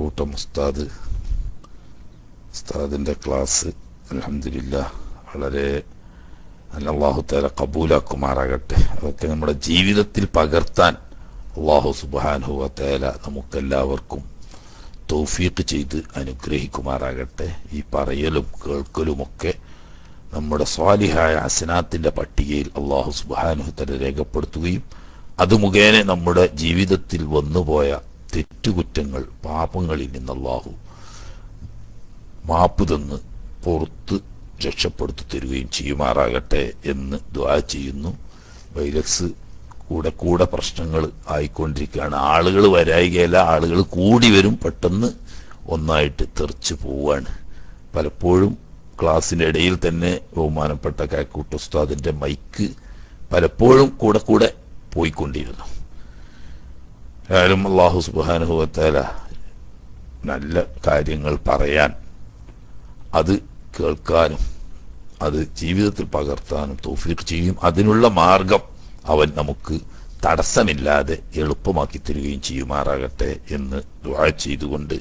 കഴക്കൂട്ടം ഉസ്താദ് ഉസ്താദിൻ്റെ ക്ലാസ് അലഹമില്ല വളരെ നല്ല അള്ളാഹു തല കബൂലാക്കുമാറാകട്ടെ അതൊക്കെ നമ്മുടെ ജീവിതത്തിൽ പകർത്താൻ അള്ളാഹു സുബാനുഹ തേല നമുക്കെല്ലാവർക്കും തൗഫീഖ് ചെയ്ത് അനുഗ്രഹിക്കുമാറാകട്ടെ ഈ പറയലും കേൾക്കലുമൊക്കെ നമ്മുടെ സ്വാലിഹായ അസനാത്തിന്റെ പട്ടികയിൽ അള്ളാഹു സുബാനുഹു തല രേഖപ്പെടുത്തുകയും അത് മുഖേന നമ്മുടെ ജീവിതത്തിൽ വന്നുപോയ തെറ്റുകുറ്റങ്ങൾ പാപങ്ങളിൽ നിന്ന് അള്ളാഹു മാപ്പ് തന്ന് പുറത്ത് രക്ഷപ്പെടുത്തി തരികയും ചെയ്യുമാറാകട്ടെ എന്ന് ദ്വാ ചെയ്യുന്നു വൈരക്സ് കൂടെ കൂടെ പ്രശ്നങ്ങൾ ആയിക്കൊണ്ടിരിക്കുകയാണ് ആളുകൾ വരായികയല്ല ആളുകൾ കൂടി വരും പെട്ടെന്ന് ഒന്നായിട്ട് തെറിച്ച് പോവാണ് പലപ്പോഴും ക്ലാസ്സിന്റെ ഇടയിൽ തന്നെ ബഹുമാനപ്പെട്ട കാക്കൂട്ട് ഉസ്താദിന്റെ മൈക്ക് പലപ്പോഴും കൂടെ കൂടെ പോയിക്കൊണ്ടിരുന്നു ആയാലും അള്ളാഹു സുബാനുഭവത്താല നല്ല കാര്യങ്ങൾ പറയാൻ അത് കേൾക്കാനും അത് ജീവിതത്തിൽ പകർത്താനും തോഫീർ ചെയ്യും അതിനുള്ള മാർഗം അവൻ നമുക്ക് തടസ്സമില്ലാതെ എളുപ്പമാക്കി തരികയും ചെയ്യുമാറാകട്ടെ എന്ന് ദുആ ചെയ്തുകൊണ്ട്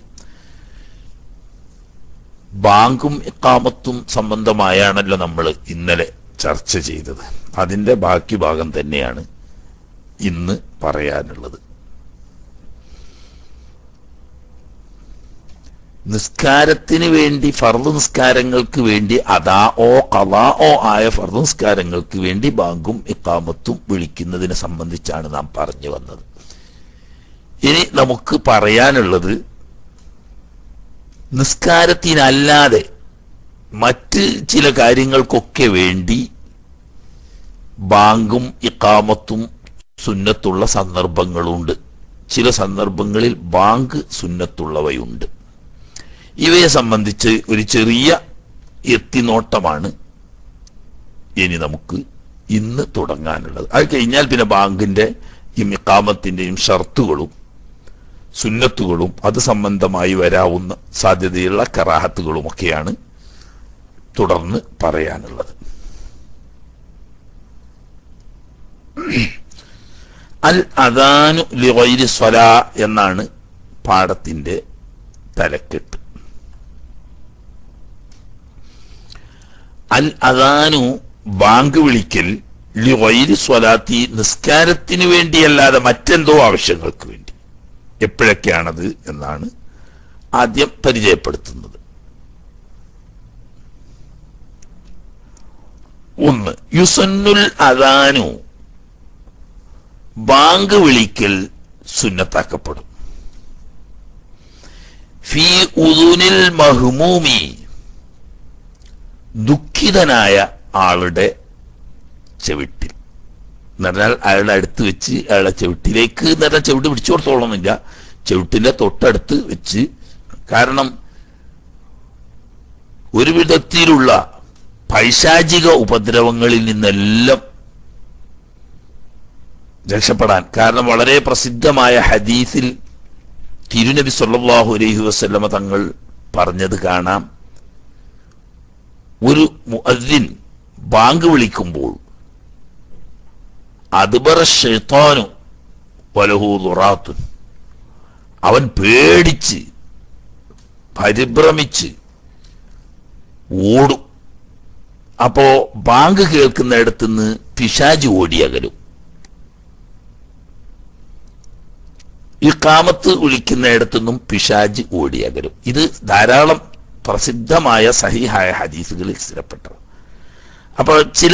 ബാങ്കും ഇക്കാമത്തും സംബന്ധമായാണല്ലോ നമ്മൾ ഇന്നലെ ചർച്ച ചെയ്തത് അതിന്റെ ബാക്കി ഭാഗം തന്നെയാണ് ഇന്ന് പറയാനുള്ളത് നിസ്കാരത്തിന് വേണ്ടി ഫർദ് നിസ്കാരങ്ങൾക്ക് വേണ്ടി അതാ ഓ കലാ ഓ ആയ ഫർദ് നിസ്കാരങ്ങൾക്ക് വേണ്ടി ബാങ്കും ഇക്കാമത്തും വിളിക്കുന്നതിനെ സംബന്ധിച്ചാണ് നാം പറഞ്ഞു വന്നത് ഇനി നമുക്ക് പറയാനുള്ളത് നിസ്കാരത്തിനല്ലാതെ മറ്റ് ചില കാര്യങ്ങൾക്കൊക്കെ വേണ്ടി ബാങ്കും ഇക്കാമത്തും സുന്നത്തുള്ള സന്ദർഭങ്ങളുണ്ട് ചില സന്ദർഭങ്ങളിൽ ബാങ്ക് സുന്നത്തുള്ളവയുണ്ട് ഇവയെ സംബന്ധിച്ച് ഒരു ചെറിയ എത്തിനോട്ടമാണ് ഇനി നമുക്ക് ഇന്ന് തുടങ്ങാനുള്ളത് അത് കഴിഞ്ഞാൽ പിന്നെ ബാങ്കിന്റെ ഈ മിക്കാമത്തിന്റെയും ഷർത്തുകളും സുന്നത്തുകളും അത് സംബന്ധമായി വരാവുന്ന സാധ്യതയുള്ള കറാഹത്തുകളുമൊക്കെയാണ് തുടർന്ന് പറയാനുള്ളത് അൽ അദാനു ലിഗൈരി സ്വലാ എന്നാണ് പാഠത്തിന്റെ തലക്കെട്ട് അൽ അദാനു ബാങ്ക് വിളിക്കൽ ലിഗൈരി സ്വലാത്തി നിസ്കാരത്തിന് വേണ്ടിയല്ലാതെ മറ്റെന്തോ ആവശ്യങ്ങൾക്ക് വേണ്ടി എപ്പോഴൊക്കെയാണത് എന്നാണ് ആദ്യം പരിചയപ്പെടുത്തുന്നത് ഒന്ന് യുസന്നുൽ അദാനു ബാങ്ക് വിളിക്കൽ സുന്നത്താക്കപ്പെടും ഫി ഉദുനിൽ മഹ്മൂമി ദുഃഖിതനായ ആളുടെ ചെവിട്ടിൽ എന്ന് പറഞ്ഞാൽ അയാളുടെ അടുത്ത് വെച്ച് അയാളുടെ ചെവിട്ടിലേക്ക് എന്ന് പറഞ്ഞാൽ ചെവിട്ട് പിടിച്ചു കൊടുത്തോളന്നില്ല ചെവിട്ടിന്റെ തൊട്ടടുത്ത് വെച്ച് കാരണം ഒരു വിധത്തിലുള്ള പൈശാചിക ഉപദ്രവങ്ങളിൽ നിന്നെല്ലാം രക്ഷപ്പെടാൻ കാരണം വളരെ പ്രസിദ്ധമായ ഹദീസിൽ തിരുനബി സല്ലല്ലാഹു അലൈഹി വസല്ലമ തങ്ങൾ പറഞ്ഞത് കാണാം ഒരു മുഅദ്ദിൻ ബാങ്ക് വിളിക്കുമ്പോൾ അതുബറ ഷെയ്ത്താനു വലഹു ദുറാത്തുൻ അവൻ പേടിച്ച് പരിഭ്രമിച്ച് ഓടും അപ്പോ ബാങ്ക് കേൾക്കുന്നിടത്തുനിന്ന് പിശാജ് ഓടിയകലും ഈ കാമത്ത് വിളിക്കുന്നിടത്തുനിന്നും പിശാജ് ഓടിയകലും ഇത് ധാരാളം പ്രസിദ്ധമായ സഹിഹായ ഹദീസുകളിൽ സ്ഥിരപ്പെട്ടത് അപ്പോൾ ചില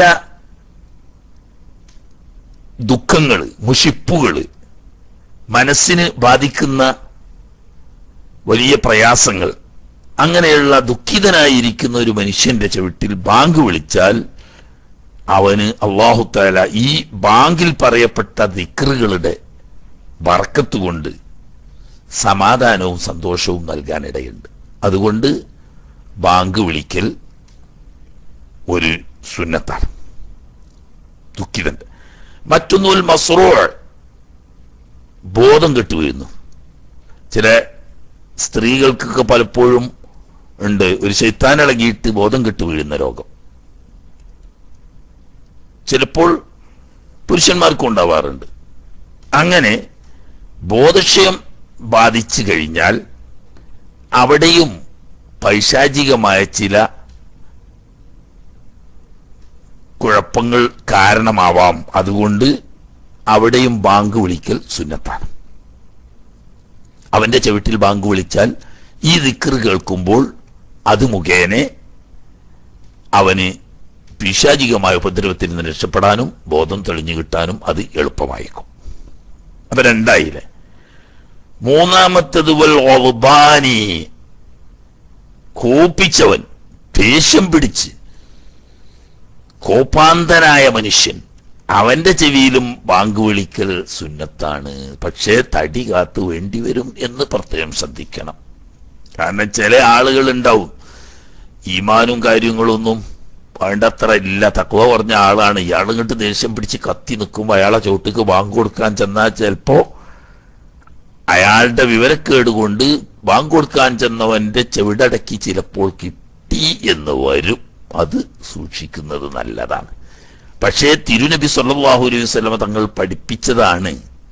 ദുഃഖങ്ങൾ മുഷിപ്പുകൾ മനസ്സിന് ബാധിക്കുന്ന വലിയ പ്രയാസങ്ങൾ അങ്ങനെയുള്ള ദുഃഖിതനായിരിക്കുന്ന ഒരു മനുഷ്യന്റെ ചവിട്ടിൽ ബാങ്ക് വിളിച്ചാൽ അവന് അള്ളാഹുത്താല ഈ ബാങ്കിൽ പറയപ്പെട്ട ദിക്റുകളുടെ വറക്കത്ത് കൊണ്ട് സമാധാനവും സന്തോഷവും നൽകാനിടയുണ്ട് അതുകൊണ്ട് ബാങ്ക് വിളിക്കൽ ഒരു സുന്നത്താണ് ദുഃഖിതന്റെ മറ്റൊന്നുൽ മസ്രൂ ബോധം കെട്ടു വീഴുന്നു ചില സ്ത്രീകൾക്കൊക്കെ പലപ്പോഴും ഉണ്ട് ഒരു ശൈത്താനിളകിയിട്ട് ബോധം കെട്ടു വീഴുന്ന രോഗം ചിലപ്പോൾ പുരുഷന്മാർക്കും ഉണ്ടാവാറുണ്ട് അങ്ങനെ ബോധക്ഷയം ബാധിച്ചു കഴിഞ്ഞാൽ അവിടെയും പൈശാചികമായ ചില കുഴപ്പങ്ങൾ കാരണമാവാം അതുകൊണ്ട് അവിടെയും ബാങ്ക് വിളിക്കൽ സുന്നത്താണ് അവന്റെ ചവിട്ടിൽ ബാങ്ക് വിളിച്ചാൽ ഈ ദിക്ർ കേൾക്കുമ്പോൾ അത് മുഖേന അവന് പിശാചികമായ ഉപദ്രവത്തിൽ നിന്ന് രക്ഷപ്പെടാനും ബോധം തെളിഞ്ഞു കിട്ടാനും അത് എളുപ്പമായിരിക്കും അപ്പൊ രണ്ടായില്ലേ മൂന്നാമത്തത് വൽ ഒൾബാനി കോപ്പിച്ചവൻ ദേഷ്യം പിടിച്ച് കോപ്പാന്തനായ മനുഷ്യൻ അവന്റെ ചെവിയിലും ബാങ്ക് വിളിക്കൽ സുന്നത്താണ് പക്ഷേ തടി കാത്തു വേണ്ടി വരും എന്ന് പ്രത്യേകം ശ്രദ്ധിക്കണം കാരണം ചില ആളുകൾ ഉണ്ടാവും ഈമാനും കാര്യങ്ങളൊന്നും വേണ്ടത്ര ഇല്ല തക്കുവ പറഞ്ഞ ആളാണ് ഇയാൾ ഇങ്ങോട്ട് ദേഷ്യം പിടിച്ച് കത്തി നിൽക്കുമ്പോൾ അയാളെ ചോട്ടിക്ക് ബാങ്ക് കൊടുക്കാൻ ചെന്നാൽ ചിലപ്പോ അയാളുടെ വിവരക്കേട് കൊണ്ട് ബാങ്ക് കൊടുക്കാൻ ചെന്നവന്റെ ചെവിടടക്കി ചിലപ്പോൾ കിട്ടി എന്ന് വരും അത് സൂക്ഷിക്കുന്നത് നല്ലതാണ് പക്ഷേ തിരുനബി സല്ലല്ലാഹു അലൈഹി വസല്ലമ തങ്ങൾ പഠിപ്പിച്ചതാണ്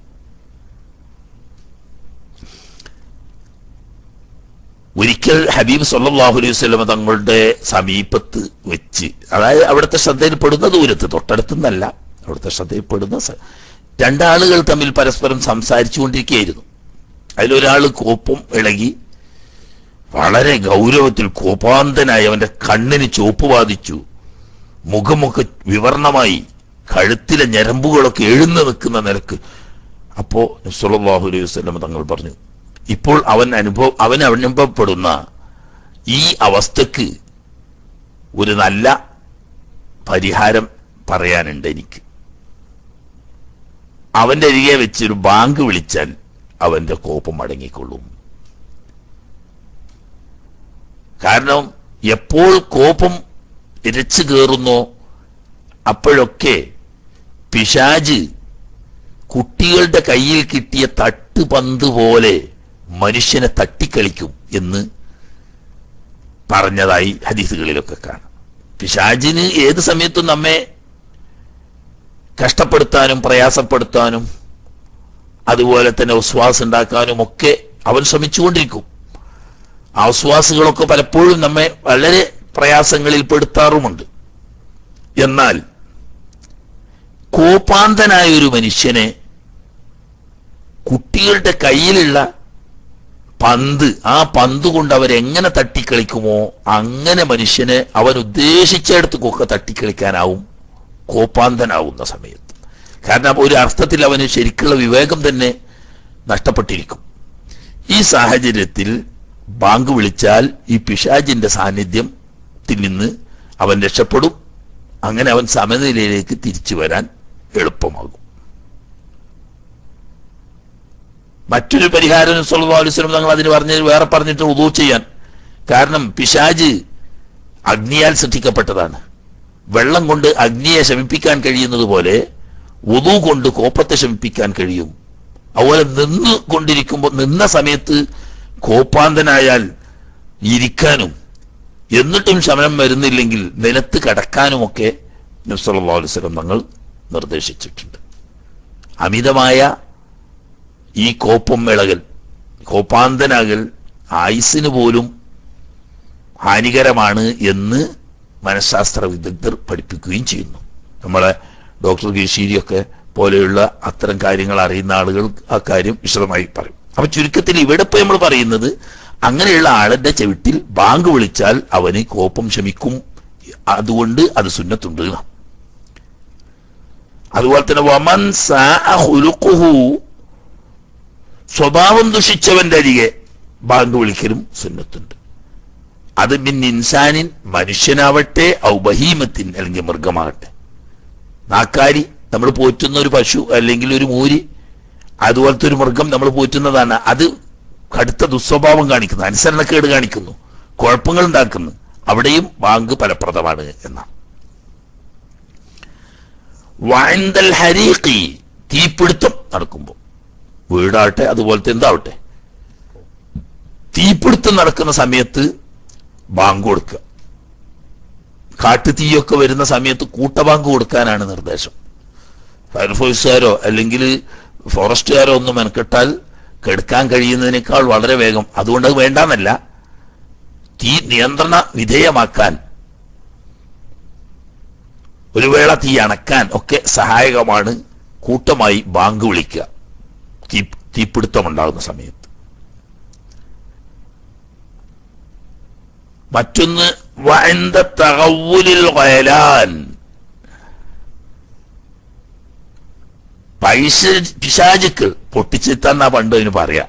ഒരിക്കൽ ഹബീബ് സല്ലല്ലാഹു അലൈഹി വസല്ലമ തങ്ങളുടെ സമീപത്ത് വെച്ച് അതായത് അവിടുത്തെ ശ്രദ്ധയിൽപ്പെടുന്ന ദൂരത്ത് തൊട്ടടുത്തുനിന്നല്ല അവിടുത്തെ ശ്രദ്ധയിൽപ്പെടുന്ന സ- രണ്ടാളുകൾ തമ്മിൽ പരസ്പരം സംസാരിച്ചു കൊണ്ടിരിക്കുകയായിരുന്നു അതിലൊരാൾ കോപ്പം ഇളകി വളരെ ഗൗരവത്തിൽ കോപാന്തനായി അവന്റെ കണ്ണിന് ചോപ്പ് ബാധിച്ചു മുഖമൊക്കെ വിവർണമായി കഴുത്തിലെ ഞരമ്പുകളൊക്കെ എഴുന്നു നിൽക്കുന്ന നിലക്ക് അപ്പോ സല്ലല്ലാഹു അലൈഹി വസല്ലം തങ്ങൾ പറഞ്ഞു ഇപ്പോൾ അവൻ അനുഭവം അവൻ അനുഭവപ്പെടുന്ന ഈ അവസ്ഥക്ക് ഒരു നല്ല പരിഹാരം പറയാനുണ്ട് എനിക്ക് അവന്റെ അരികെ വെച്ചൊരു ബാങ്ക് വിളിച്ചാൽ അവന്റെ കോപം അടങ്ങിക്കൊള്ളും കാരണം എപ്പോൾ കോപം ഇരച്ചു കയറുന്നോ അപ്പോഴൊക്കെ പിശാജ് കുട്ടികളുടെ കയ്യിൽ കിട്ടിയ തട്ടുപന്ത് പോലെ മനുഷ്യനെ തട്ടിക്കളിക്കും എന്ന് പറഞ്ഞതായി ഹദീസുകളിലൊക്കെ കാണാം പിശാജിന് ഏത് സമയത്തും നമ്മെ കഷ്ടപ്പെടുത്താനും പ്രയാസപ്പെടുത്താനും അതുപോലെ തന്നെ ഉസ്വാസ് ഉണ്ടാക്കാനും ഒക്കെ അവൻ ശ്രമിച്ചുകൊണ്ടിരിക്കും ആ ഉസ്വാസുകളൊക്കെ പലപ്പോഴും നമ്മെ വളരെ പ്രയാസങ്ങളിൽ പെടുത്താറുമുണ്ട് എന്നാൽ കോപാന്തനായ ഒരു മനുഷ്യനെ കുട്ടികളുടെ കയ്യിലുള്ള പന്ത് ആ പന്ത് കൊണ്ട് അവരെങ്ങനെ തട്ടിക്കളിക്കുമോ അങ്ങനെ മനുഷ്യനെ അവൻ ഉദ്ദേശിച്ചിടത്തേക്കൊക്കെ തട്ടിക്കളിക്കാനാവും കോപ്പാന്തനാവുന്ന സമയത്ത് കാരണം ഒരു അർത്ഥത്തിൽ അവന് ശരിക്കുള്ള വിവേകം തന്നെ നഷ്ടപ്പെട്ടിരിക്കും ഈ സാഹചര്യത്തിൽ ബാങ്ക് വിളിച്ചാൽ ഈ പിശാജിന്റെ സാന്നിധ്യത്തിൽ നിന്ന് അവൻ രക്ഷപ്പെടും അങ്ങനെ അവൻ സമനിലയിലേക്ക് തിരിച്ചു വരാൻ എളുപ്പമാകും മറ്റൊരു പരിഹാരം സല്ലല്ലാഹു അലൈഹി വസല്ലം തങ്ങൾ അതിന് പറഞ്ഞ് വേറെ പറഞ്ഞിട്ട് ഉദൂ ചെയ്യാൻ കാരണം പിശാജ് അഗ്നിയാൽ സൃഷ്ടിക്കപ്പെട്ടതാണ് വെള്ളം കൊണ്ട് അഗ്നിയെ ശമിപ്പിക്കാൻ കഴിയുന്നത് പോലെ ഉദു കൊണ്ട് കോപ്പത്തെ ശമിപ്പിക്കാൻ കഴിയും അതുപോലെ നിന്ന് കൊണ്ടിരിക്കുമ്പോൾ നിന്ന സമയത്ത് കോപ്പാന്തനായാൽ ഇരിക്കാനും എന്നിട്ടും ശമനം വരുന്നില്ലെങ്കിൽ നിലത്ത് കിടക്കാനുമൊക്കെ നബ്സല്ലാ അലുസ്ലം തങ്ങൾ നിർദ്ദേശിച്ചിട്ടുണ്ട് അമിതമായ ഈ കോപ്പം ഇളകൽ കോപ്പാന്തനാകൽ ആയുസിന് പോലും ഹാനികരമാണ് എന്ന് മനഃശാസ്ത്ര വിദഗ്ധർ പഠിപ്പിക്കുകയും ചെയ്യുന്നു നമ്മളെ ഡോക്ടർ ഗീഷീരിയൊക്കെ പോലെയുള്ള അത്തരം കാര്യങ്ങൾ അറിയുന്ന ആളുകൾ ആ കാര്യം വിശദമായി പറയും അപ്പൊ ചുരുക്കത്തിൽ ഇവിടെ ഇപ്പൊ നമ്മൾ പറയുന്നത് അങ്ങനെയുള്ള ആളിന്റെ ചെവിട്ടിൽ ബാങ്ക് വിളിച്ചാൽ അവന് കോപം ശമിക്കും അതുകൊണ്ട് അത് സുന്നത്തുണ്ട് എന്നാ. അതുപോലെ തന്നെ വമൻ സാഅ ഖുലുഖുഹു സ്വഭാവം ദുഷിച്ചവന്റെ അരികെ ബാങ്ക് വിളിക്കലും സുന്നത്തുണ്ട് അത് മിൻ ഇൻസാനിൻ മനുഷ്യനാവട്ടെ ഔ ബഹീമത്തിൻ അല്ലെങ്കിൽ മൃഗമാകട്ടെ നാക്കാരി നമ്മൾ പോറ്റുന്ന ഒരു പശു അല്ലെങ്കിൽ ഒരു മൂരി അതുപോലത്തെ ഒരു മൃഗം നമ്മൾ പോറ്റുന്നതാണ് അത് കടുത്ത ദുസ്വഭാവം കാണിക്കുന്നു അനുസരണക്കേട് കാണിക്കുന്നു കുഴപ്പങ്ങൾ ഉണ്ടാക്കുന്നു അവിടെയും ബാങ്ക് ഫലപ്രദമാണ് എന്നാണ് വായന്തൽ ഹരീഖി തീപിടുത്തം നടക്കുമ്പോൾ വീടാവട്ടെ അതുപോലത്തെ എന്താവട്ടെ തീപിടുത്തം നടക്കുന്ന സമയത്ത് ബാങ്ക് കൊടുക്കുക കാട്ടുതീയൊക്കെ വരുന്ന സമയത്ത് കൂട്ടബാങ്ക് കൊടുക്കാനാണ് നിർദ്ദേശം ഫയർഫോഴ്സുകാരോ അല്ലെങ്കിൽ ഫോറസ്റ്റുകാരോ ഒന്നും മെനക്കെട്ടാൽ കെടുക്കാൻ കഴിയുന്നതിനേക്കാൾ വളരെ വേഗം അതുകൊണ്ട് അത് വേണ്ടാന്നല്ല തീ നിയന്ത്രണ വിധേയമാക്കാൻ ഒരു വേള തീ അണക്കാൻ ഒക്കെ സഹായകമാണ് കൂട്ടമായി ബാങ്ക് വിളിക്കുക തീ തീപിടുത്തമുണ്ടാകുന്ന സമയത്ത് മറ്റൊന്ന് വഅന്ദ തഗവ്വുലിൽ ഗയലാൻ പൈസ പിശാചുക്കൾ പൊട്ടിച്ചെത്താന്നാ പണ്ട് അതിന് പറയാ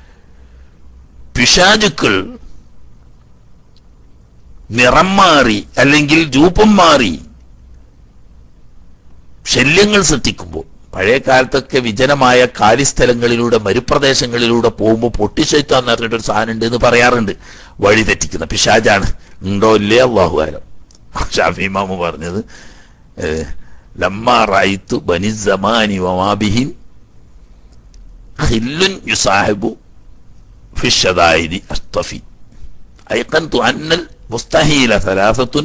പിശാചുക്കൾ നിറം മാറി അല്ലെങ്കിൽ രൂപം മാറി ശല്യങ്ങൾ സൃഷ്ടിക്കുമ്പോൾ പഴയ കാലത്തൊക്കെ വിജനമായ കാലിസ്ഥലങ്ങളിലൂടെ മരുപ്രദേശങ്ങളിലൂടെ പോകുമ്പോൾ പൊട്ടിച്ചെത്താന്ന് പറഞ്ഞിട്ടൊരു സാധനം ഉണ്ട് എന്ന് പറയാറുണ്ട് വഴി തെറ്റിക്കുന്ന പിശാജാണ് ഉണ്ടോ ഇല്ലേ അള്ളാഹു ആലം ഷാഫിമാമു പറഞ്ഞത് ഏഹ്, ലമ്മാ റായിത്തു ബനി സമാനി വമാബിഹിം ഖില്ലുൻ യുസാഹിബു ഫിഷദായിദി അസ്തഫി أيقنت أن المستحيل ثلاثة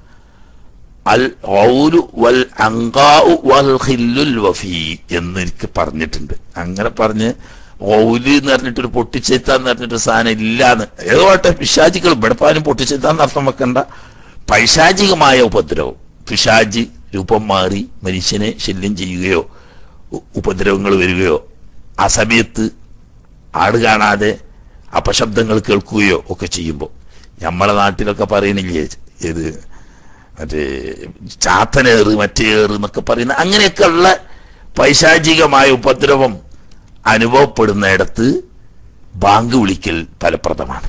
الغول والعنقاء والخل الوفي എന്ന് എനിക്ക് പറഞ്ഞിട്ടുണ്ട് അങ്ങനെ പറഞ്ഞ് ഗൗല് എന്ന് പറഞ്ഞിട്ടൊരു പൊട്ടിച്ചെത്താന്ന് പറഞ്ഞിട്ട് സാധനം ഇല്ലാന്ന് ഏതോട്ടെ പിശാചികൾ ബെടപ്പാനും പൊട്ടിച്ചെത്താന്ന് അർത്ഥം വെക്കണ്ട പൈശാചികമായ ഉപദ്രവം പിശാചി രൂപം മാറി മനുഷ്യനെ ശല്യം ചെയ്യുകയോ ഉ- ഉപദ്രവങ്ങൾ വരികയോ ആ സമയത്ത് ആട് കാണാതെ അപശബ്ദങ്ങൾ കേൾക്കുകയോ ഒക്കെ ചെയ്യുമ്പോൾ നമ്മളെ നാട്ടിലൊക്കെ പറയണില്ലേ ഇത് മറ്റേ ചാത്തനേറ് മറ്റേറ് എന്നൊക്കെ പറയുന്ന അങ്ങനെയൊക്കെയുള്ള പൈശാചികമായ ഉപദ്രവം അനുഭവപ്പെടുന്നിടത്ത് ബാങ്ക് വിളിക്കൽ ഫലപ്രദമാണ്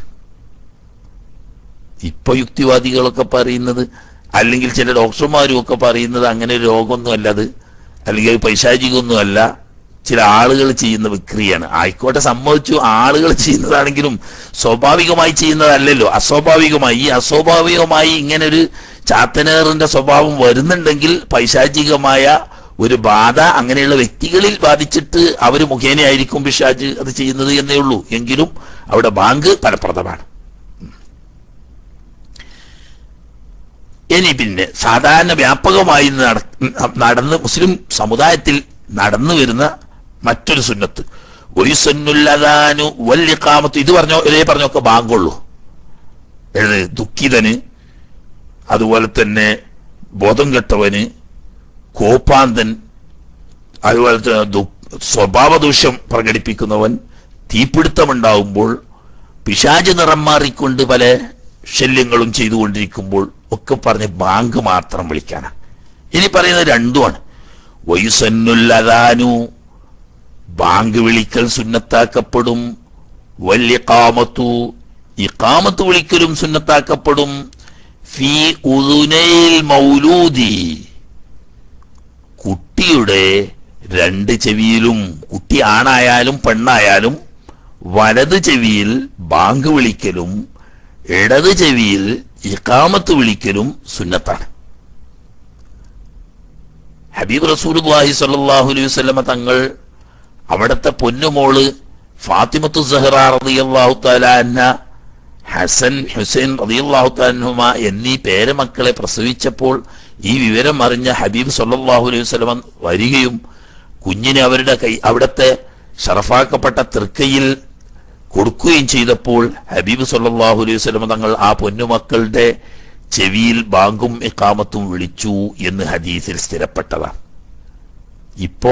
ഇപ്പൊ യുക്തിവാദികളൊക്കെ പറയുന്നത് അല്ലെങ്കിൽ ചില ഡോക്ടർമാരും ഒക്കെ പറയുന്നത് അങ്ങനെ ഒരു രോഗമൊന്നും അല്ലത് അല്ലെങ്കിൽ അത് പൈശാചികമൊന്നും അല്ല ചില ആളുകൾ ചെയ്യുന്ന വിക്രിയാണ് ആയിക്കോട്ടെ സമ്മതിച്ചു ആളുകൾ ചെയ്യുന്നതാണെങ്കിലും സ്വാഭാവികമായി ചെയ്യുന്നതല്ലല്ലോ അസ്വാഭാവികമായി ഈ അസ്വാഭാവികമായി ഇങ്ങനെ ഒരു ചാത്തനേറിന്റെ സ്വഭാവം വരുന്നുണ്ടെങ്കിൽ പൈശാചികമായ ഒരു ബാധ അങ്ങനെയുള്ള വ്യക്തികളിൽ ബാധിച്ചിട്ട് അവർ മുഖേനയായിരിക്കും പിശാജ് അത് ചെയ്യുന്നത് എന്നേ ഉള്ളൂ എങ്കിലും അവിടെ ബാങ്ക് ഫലപ്രദമാണ് ഇനി പിന്നെ സാധാരണ വ്യാപകമായി നട- നടന്ന് മുസ്ലിം സമുദായത്തിൽ നടന്നു വരുന്ന മറ്റൊരു സുന്നത്ത് ഒരു സുന്നുല്ലതാനു വല്യക്കാമത്ത് ഇത് പറഞ്ഞോ ഇതേ പറഞ്ഞൊക്കെ ബാങ്കുള്ളൂ ഏത് ദുഃഖിതന് അതുപോലെ തന്നെ ബോധം കെട്ടവന് കോപ്പാന്തൻ അതുപോലെ തന്നെ ദു- സ്വഭാവദൂഷ്യം പ്രകടിപ്പിക്കുന്നവൻ തീപിടുത്തമുണ്ടാവുമ്പോൾ പിശാച് നിറം മാറിക്കൊണ്ട് പല ശല്യങ്ങളും ചെയ്തുകൊണ്ടിരിക്കുമ്പോൾ ഒക്കെ പറഞ്ഞ് ബാങ്ക് മാത്രം വിളിക്കാനാണ് ഇനി പറയുന്നത് രണ്ടുമാണ് വയുസന്നുല്ലതാനു ബാങ്ക് വിളിക്കൽ സുന്നത്താക്കപ്പെടും വലിയ കാമത്തു ഈ കാമത്ത് വിളിക്കലും സുന്നത്താക്കപ്പെടും ഫി ഉദുനയിൽ മൗലൂദി കുട്ടിയുടെ രണ്ട് ചെവിയിലും കുട്ടി ആണായാലും പെണ്ണായാലും വലത് ചെവിയിൽ ബാങ്ക് വിളിക്കലും ഇടത് ചെവിയിൽ ഇക്കാമത്ത് വിളിക്കലും സുന്നത്താണ് ഹബീബ് റസൂലുള്ളാഹി സ്വല്ലല്ലാഹു അലൈഹി വസല്ലമ തങ്ങൾ അവിടുത്തെ പൊന്നുമോള് ഫാത്തിമത്തു സഹറ റളിയല്ലാഹു തആല അൻഹ ഹസൻ ഹുസൈൻ റളിയല്ലാഹു തആല അൻഹുമ എന്നീ പേരമക്കളെ പ്രസവിച്ചപ്പോൾ ഈ വിവരം അറിഞ്ഞ ഹബീബ് സല്ലല്ലാഹു അലൈഹി വസല്ലമ വരികയും കുഞ്ഞിനെ അവരുടെ കൈ അവിടുത്തെ ഷറഫാക്കപ്പെട്ട തൃക്കയിൽ കൊടുക്കുകയും ചെയ്തപ്പോൾ ഹബീബ് സല്ലല്ലാഹു അലൈഹി വസല്ലമ തങ്ങൾ ആ പൊന്നുമക്കളുടെ ചെവിയിൽ ബാങ്കും ഇക്കാമത്തും വിളിച്ചു എന്ന് ഹദീസിൽ സ്ഥിരപ്പെട്ടതാണ് ഇപ്പോ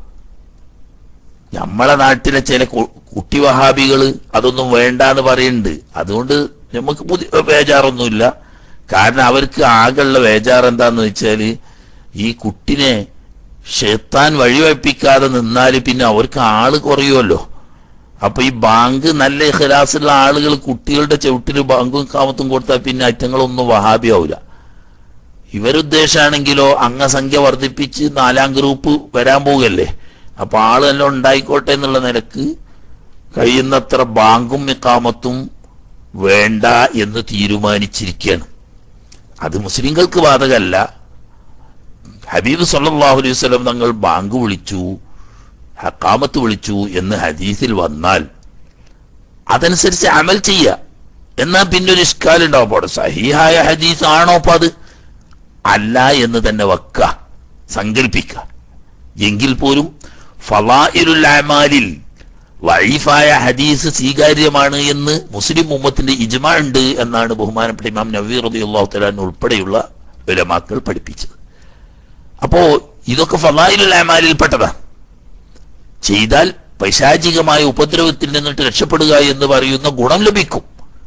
നമ്മളെ നാട്ടിലെ ചില കു- കുട്ടി വഹാബികള് അതൊന്നും വേണ്ട എന്ന് പറയുന്നുണ്ട് അതുകൊണ്ട് നമുക്ക് പുതിയ ബേജാറൊന്നുമില്ല കാരണം അവർക്ക് ആകെയുള്ള ബേജാർ എന്താന്ന് വെച്ചാല് ഈ കുട്ടിനെ ഷെത്താൻ വഴിവയ്പ്പിക്കാതെ നിന്നാല് പിന്നെ അവർക്ക് ആള് കുറയുമല്ലോ അപ്പൊ ഈ ബാങ്ക് നല്ല ഇഖലാസുള്ള ആളുകൾ കുട്ടികളുടെ ചവിട്ടില് ബാങ്കും കാമത്തും കൊടുത്താൽ പിന്നെ അറ്റങ്ങളൊന്നും വഹാബിയാവൂല ഇവരുദ്ദേശമാണെങ്കിലോ അംഗസംഖ്യ വർദ്ധിപ്പിച്ച് നാലാം ഗ്രൂപ്പ് വരാൻ പോകല്ലേ അപ്പൊ ആളെല്ലാം ഉണ്ടായിക്കോട്ടെ എന്നുള്ള നിലക്ക് കഴിയുന്നത്ര ബാങ്കും ഇക്കാമത്തും വേണ്ട എന്ന് തീരുമാനിച്ചിരിക്കുകയാണ് അത് മുസ്ലിങ്ങൾക്ക് ബാധകല്ല ഹബീബ് സല്ലല്ലാഹു അലൈഹി വസല്ലം തങ്ങൾ ബാങ്ക് വിളിച്ചു ഹക്കാമത്ത് വിളിച്ചു എന്ന് ഹദീസിൽ വന്നാൽ അതനുസരിച്ച് അമൽ ചെയ്യുക എന്നാ പിന്നെ ഒരു ഇഷ്കാൽ ഉണ്ടാവും അവിടെ സഹിഹായ ഹദീസ് ആണോ അപ്പൊ അത് അല്ല എന്ന് തന്നെ വെക്ക സങ്കല്പിക്ക എങ്കിൽ പോലും ഫലായിലുൽ അമാലിൽ വൈഫായ ഹദീസ് സ്വീകാര്യമാണ് എന്ന് മുസ്ലിം ഉമ്മത്തിന്റെ ഇജ്മാ ഉണ്ട് എന്നാണ് ബഹുമാനപ്പെട്ട ഇമാം നവീർ റബി അള്ളാഹു തലാൻ ഉൾപ്പെടെയുള്ള വിലമാക്കൾ പഠിപ്പിച്ചത് അപ്പോ ഇതൊക്കെ ഫലായിലുള്ള അമാലിൽപ്പെട്ടതാണ് ചെയ്താൽ പൈശാചികമായ ഉപദ്രവത്തിൽ നിന്നിട്ട് രക്ഷപ്പെടുക എന്ന് പറയുന്ന ഗുണം ലഭിക്കും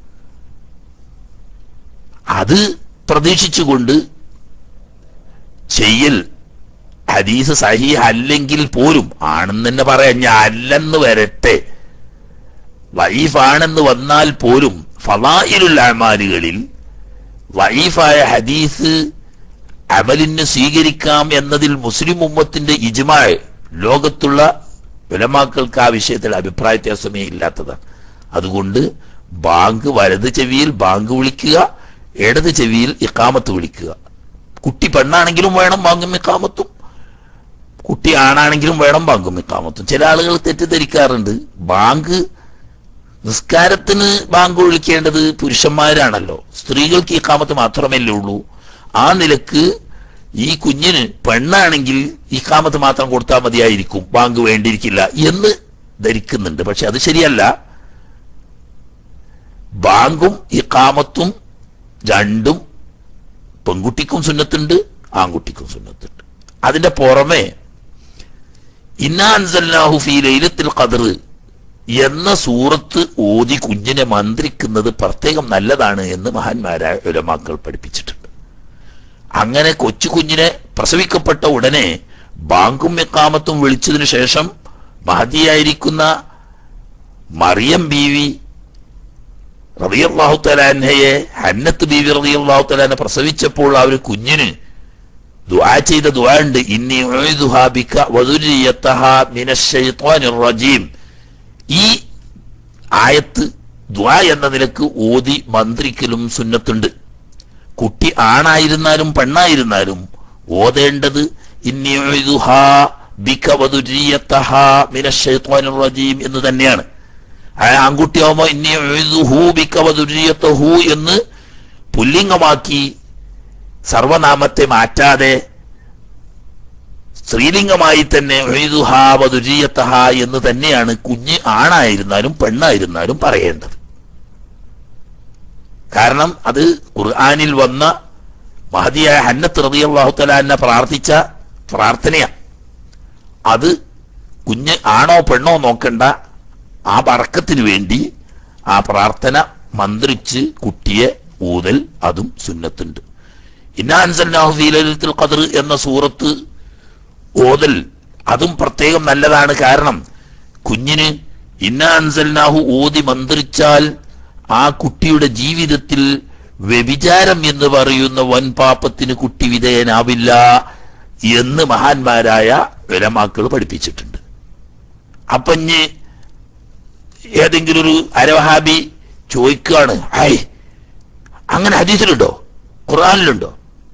അത് പ്രതീക്ഷിച്ചുകൊണ്ട് ചെയ്യൽ ഹദീസ് സഹീഹ് അല്ലെങ്കിൽ പോലും ആണെന്ന് തന്നെ പറയാം ഞാൻ അല്ലെന്ന് വരട്ടെ വൈഫാണെന്ന് വന്നാൽ പോലും ഫലായിലുള്ള അമാലുകളിൽ വൈഫായ ഹദീസ് അമലിന് സ്വീകരിക്കാം എന്നതിൽ മുസ്ലിം ഉമ്മത്തിന്റെ ഇജ്മായ ലോകത്തുള്ള വിലമാക്കൾക്ക് ആ വിഷയത്തിൽ അഭിപ്രായ വ്യത്യാസമേ ഇല്ലാത്തതാണ് അതുകൊണ്ട് ബാങ്ക് വലത് ചെവിയിൽ ബാങ്ക് വിളിക്കുക ഇടത് ചെവിയിൽ ഇക്കാമത്ത് വിളിക്കുക കുട്ടി പെണ്ണാണെങ്കിലും വേണം ബാങ്കും ഇക്കാമത്തും കുട്ടി ആണാണെങ്കിലും വേണം ബാങ്കും ഇക്കാമത്തും ചില ആളുകൾ തെറ്റിദ്ധരിക്കാറുണ്ട് ബാങ്ക് നിസ്കാരത്തിന് ബാങ്ക് വിളിക്കേണ്ടത് പുരുഷന്മാരാണല്ലോ സ്ത്രീകൾക്ക് ഇക്കാമത്ത് മാത്രമല്ലേ ഉള്ളൂ ആ നിലക്ക് ഈ കുഞ്ഞിന് പെണ്ണാണെങ്കിൽ ഇക്കാമത്ത് മാത്രം കൊടുത്താൽ മതിയായിരിക്കും ബാങ്ക് വേണ്ടിയിരിക്കില്ല എന്ന് ധരിക്കുന്നുണ്ട് പക്ഷെ അത് ശരിയല്ല ബാങ്കും ഇക്കാമത്തും രണ്ടും പെൺകുട്ടിക്കും സുന്നത്തുണ്ട് ആൺകുട്ടിക്കും സുന്നത്തുണ്ട് അതിന്റെ പുറമെ ഇന്നാൻസല്ലാഹു ഫീ ലൈലത്തിൽ ഖദർ എന്ന സൂറത്ത് ഓതി കുഞ്ഞിനെ മന്ത്രിക്കുന്നത് പ്രത്യേകം നല്ലതാണ് എന്ന് മഹാന്മാരായ ഉലമാക്കൾ പഠിപ്പിച്ചിട്ടുണ്ട് അങ്ങനെ കൊച്ചു കുഞ്ഞിനെ പ്രസവിക്കപ്പെട്ട ഉടനെ ബാങ്കും എക്കാമത്തും വിളിച്ചതിനു ശേഷം മഹതിയായിരിക്കുന്ന മറിയം ബീവി റളിയല്ലാഹു തലാൻഹയെ ഹന്നത്ത് ബീവി റളിയല്ലാഹു തലാനെ പ്രസവിച്ചപ്പോൾ ആ ഒരു കുഞ്ഞിന് ദുആ ചെയ്ത ദുആ ഉണ്ട് ഇന്നി ഉഈദുഹാ ബിക വദുരിയതഹാ മിനശ്ശൈത്വാനിർ റജീം ഈ ആയത്ത് ദ്വാ എന്ന നിലക്ക് ഓതി മന്ത്രിക്കലും സുന്നത്തുണ്ട് കുട്ടി ആണായിരുന്നാലും പെണ്ണായിരുന്നാലും ഓതേണ്ടത് ഇന്നി ഉഈദുഹാ ബിക വദുരിയതഹാ മിനശ്ശൈത്വാനിർ റജീം എന്ന് തന്നെയാണ് ആ ആൺകുട്ടിയാവുമ്പോ ഇന്നി ഉഈദുഹു ബിക വദുരിയതഹു എന്ന് പുല്ലിംഗമാക്കി സർവനാമത്തെ മാറ്റാതെ സ്ത്രീലിംഗമായി തന്നെ ഉഈദുഹാ വദുരിയതഹാ എന്ന് തന്നെയാണ് കുഞ്ഞ് ആണായിരുന്നാലും പെണ്ണായിരുന്നാലും പറയേണ്ടത് കാരണം അത് ഖുർആനിൽ വന്ന മഹതിയായ ഹന്നത്ത് റളിയല്ലാഹു തആല എന്നെ പ്രാർത്ഥിച്ച പ്രാർത്ഥനയാണ് അത് കുഞ്ഞ് ആണോ പെണ്ണോ നോക്കണ്ട ആ ബറക്കത്തിന് വേണ്ടി ആ പ്രാർത്ഥന മന്ത്രിച്ച് കുട്ടിയെ ഊതൽ അതും സുന്നത്തുണ്ട് ഇന്നാൻസല്ലാഹു ഫീ ലൈലത്തുൽ ഖദർ എന്ന സൂറത്ത് ഓതൽ അതും പ്രത്യേകം നല്ലതാണ് കാരണം കുഞ്ഞിന് ഇന്നാൻസൽനാഹു ഓതി മന്ത്രിച്ചാൽ ആ കുട്ടിയുടെ ജീവിതത്തിൽ വ്യഭിചാരം എന്ന് പറയുന്ന വൻപാപത്തിന് കുട്ടി വിധേയനാവില്ല എന്ന് മഹാന്മാരായ വിലമാക്കൾ പഠിപ്പിച്ചിട്ടുണ്ട് അപ്പഞ്ഞ് ഏതെങ്കിലും ഒരു അരവഹാബി ചോദിക്കുകയാണ് ഹായ് അങ്ങനെ ഹദീസിലുണ്ടോ ഖുറാനിലുണ്ടോ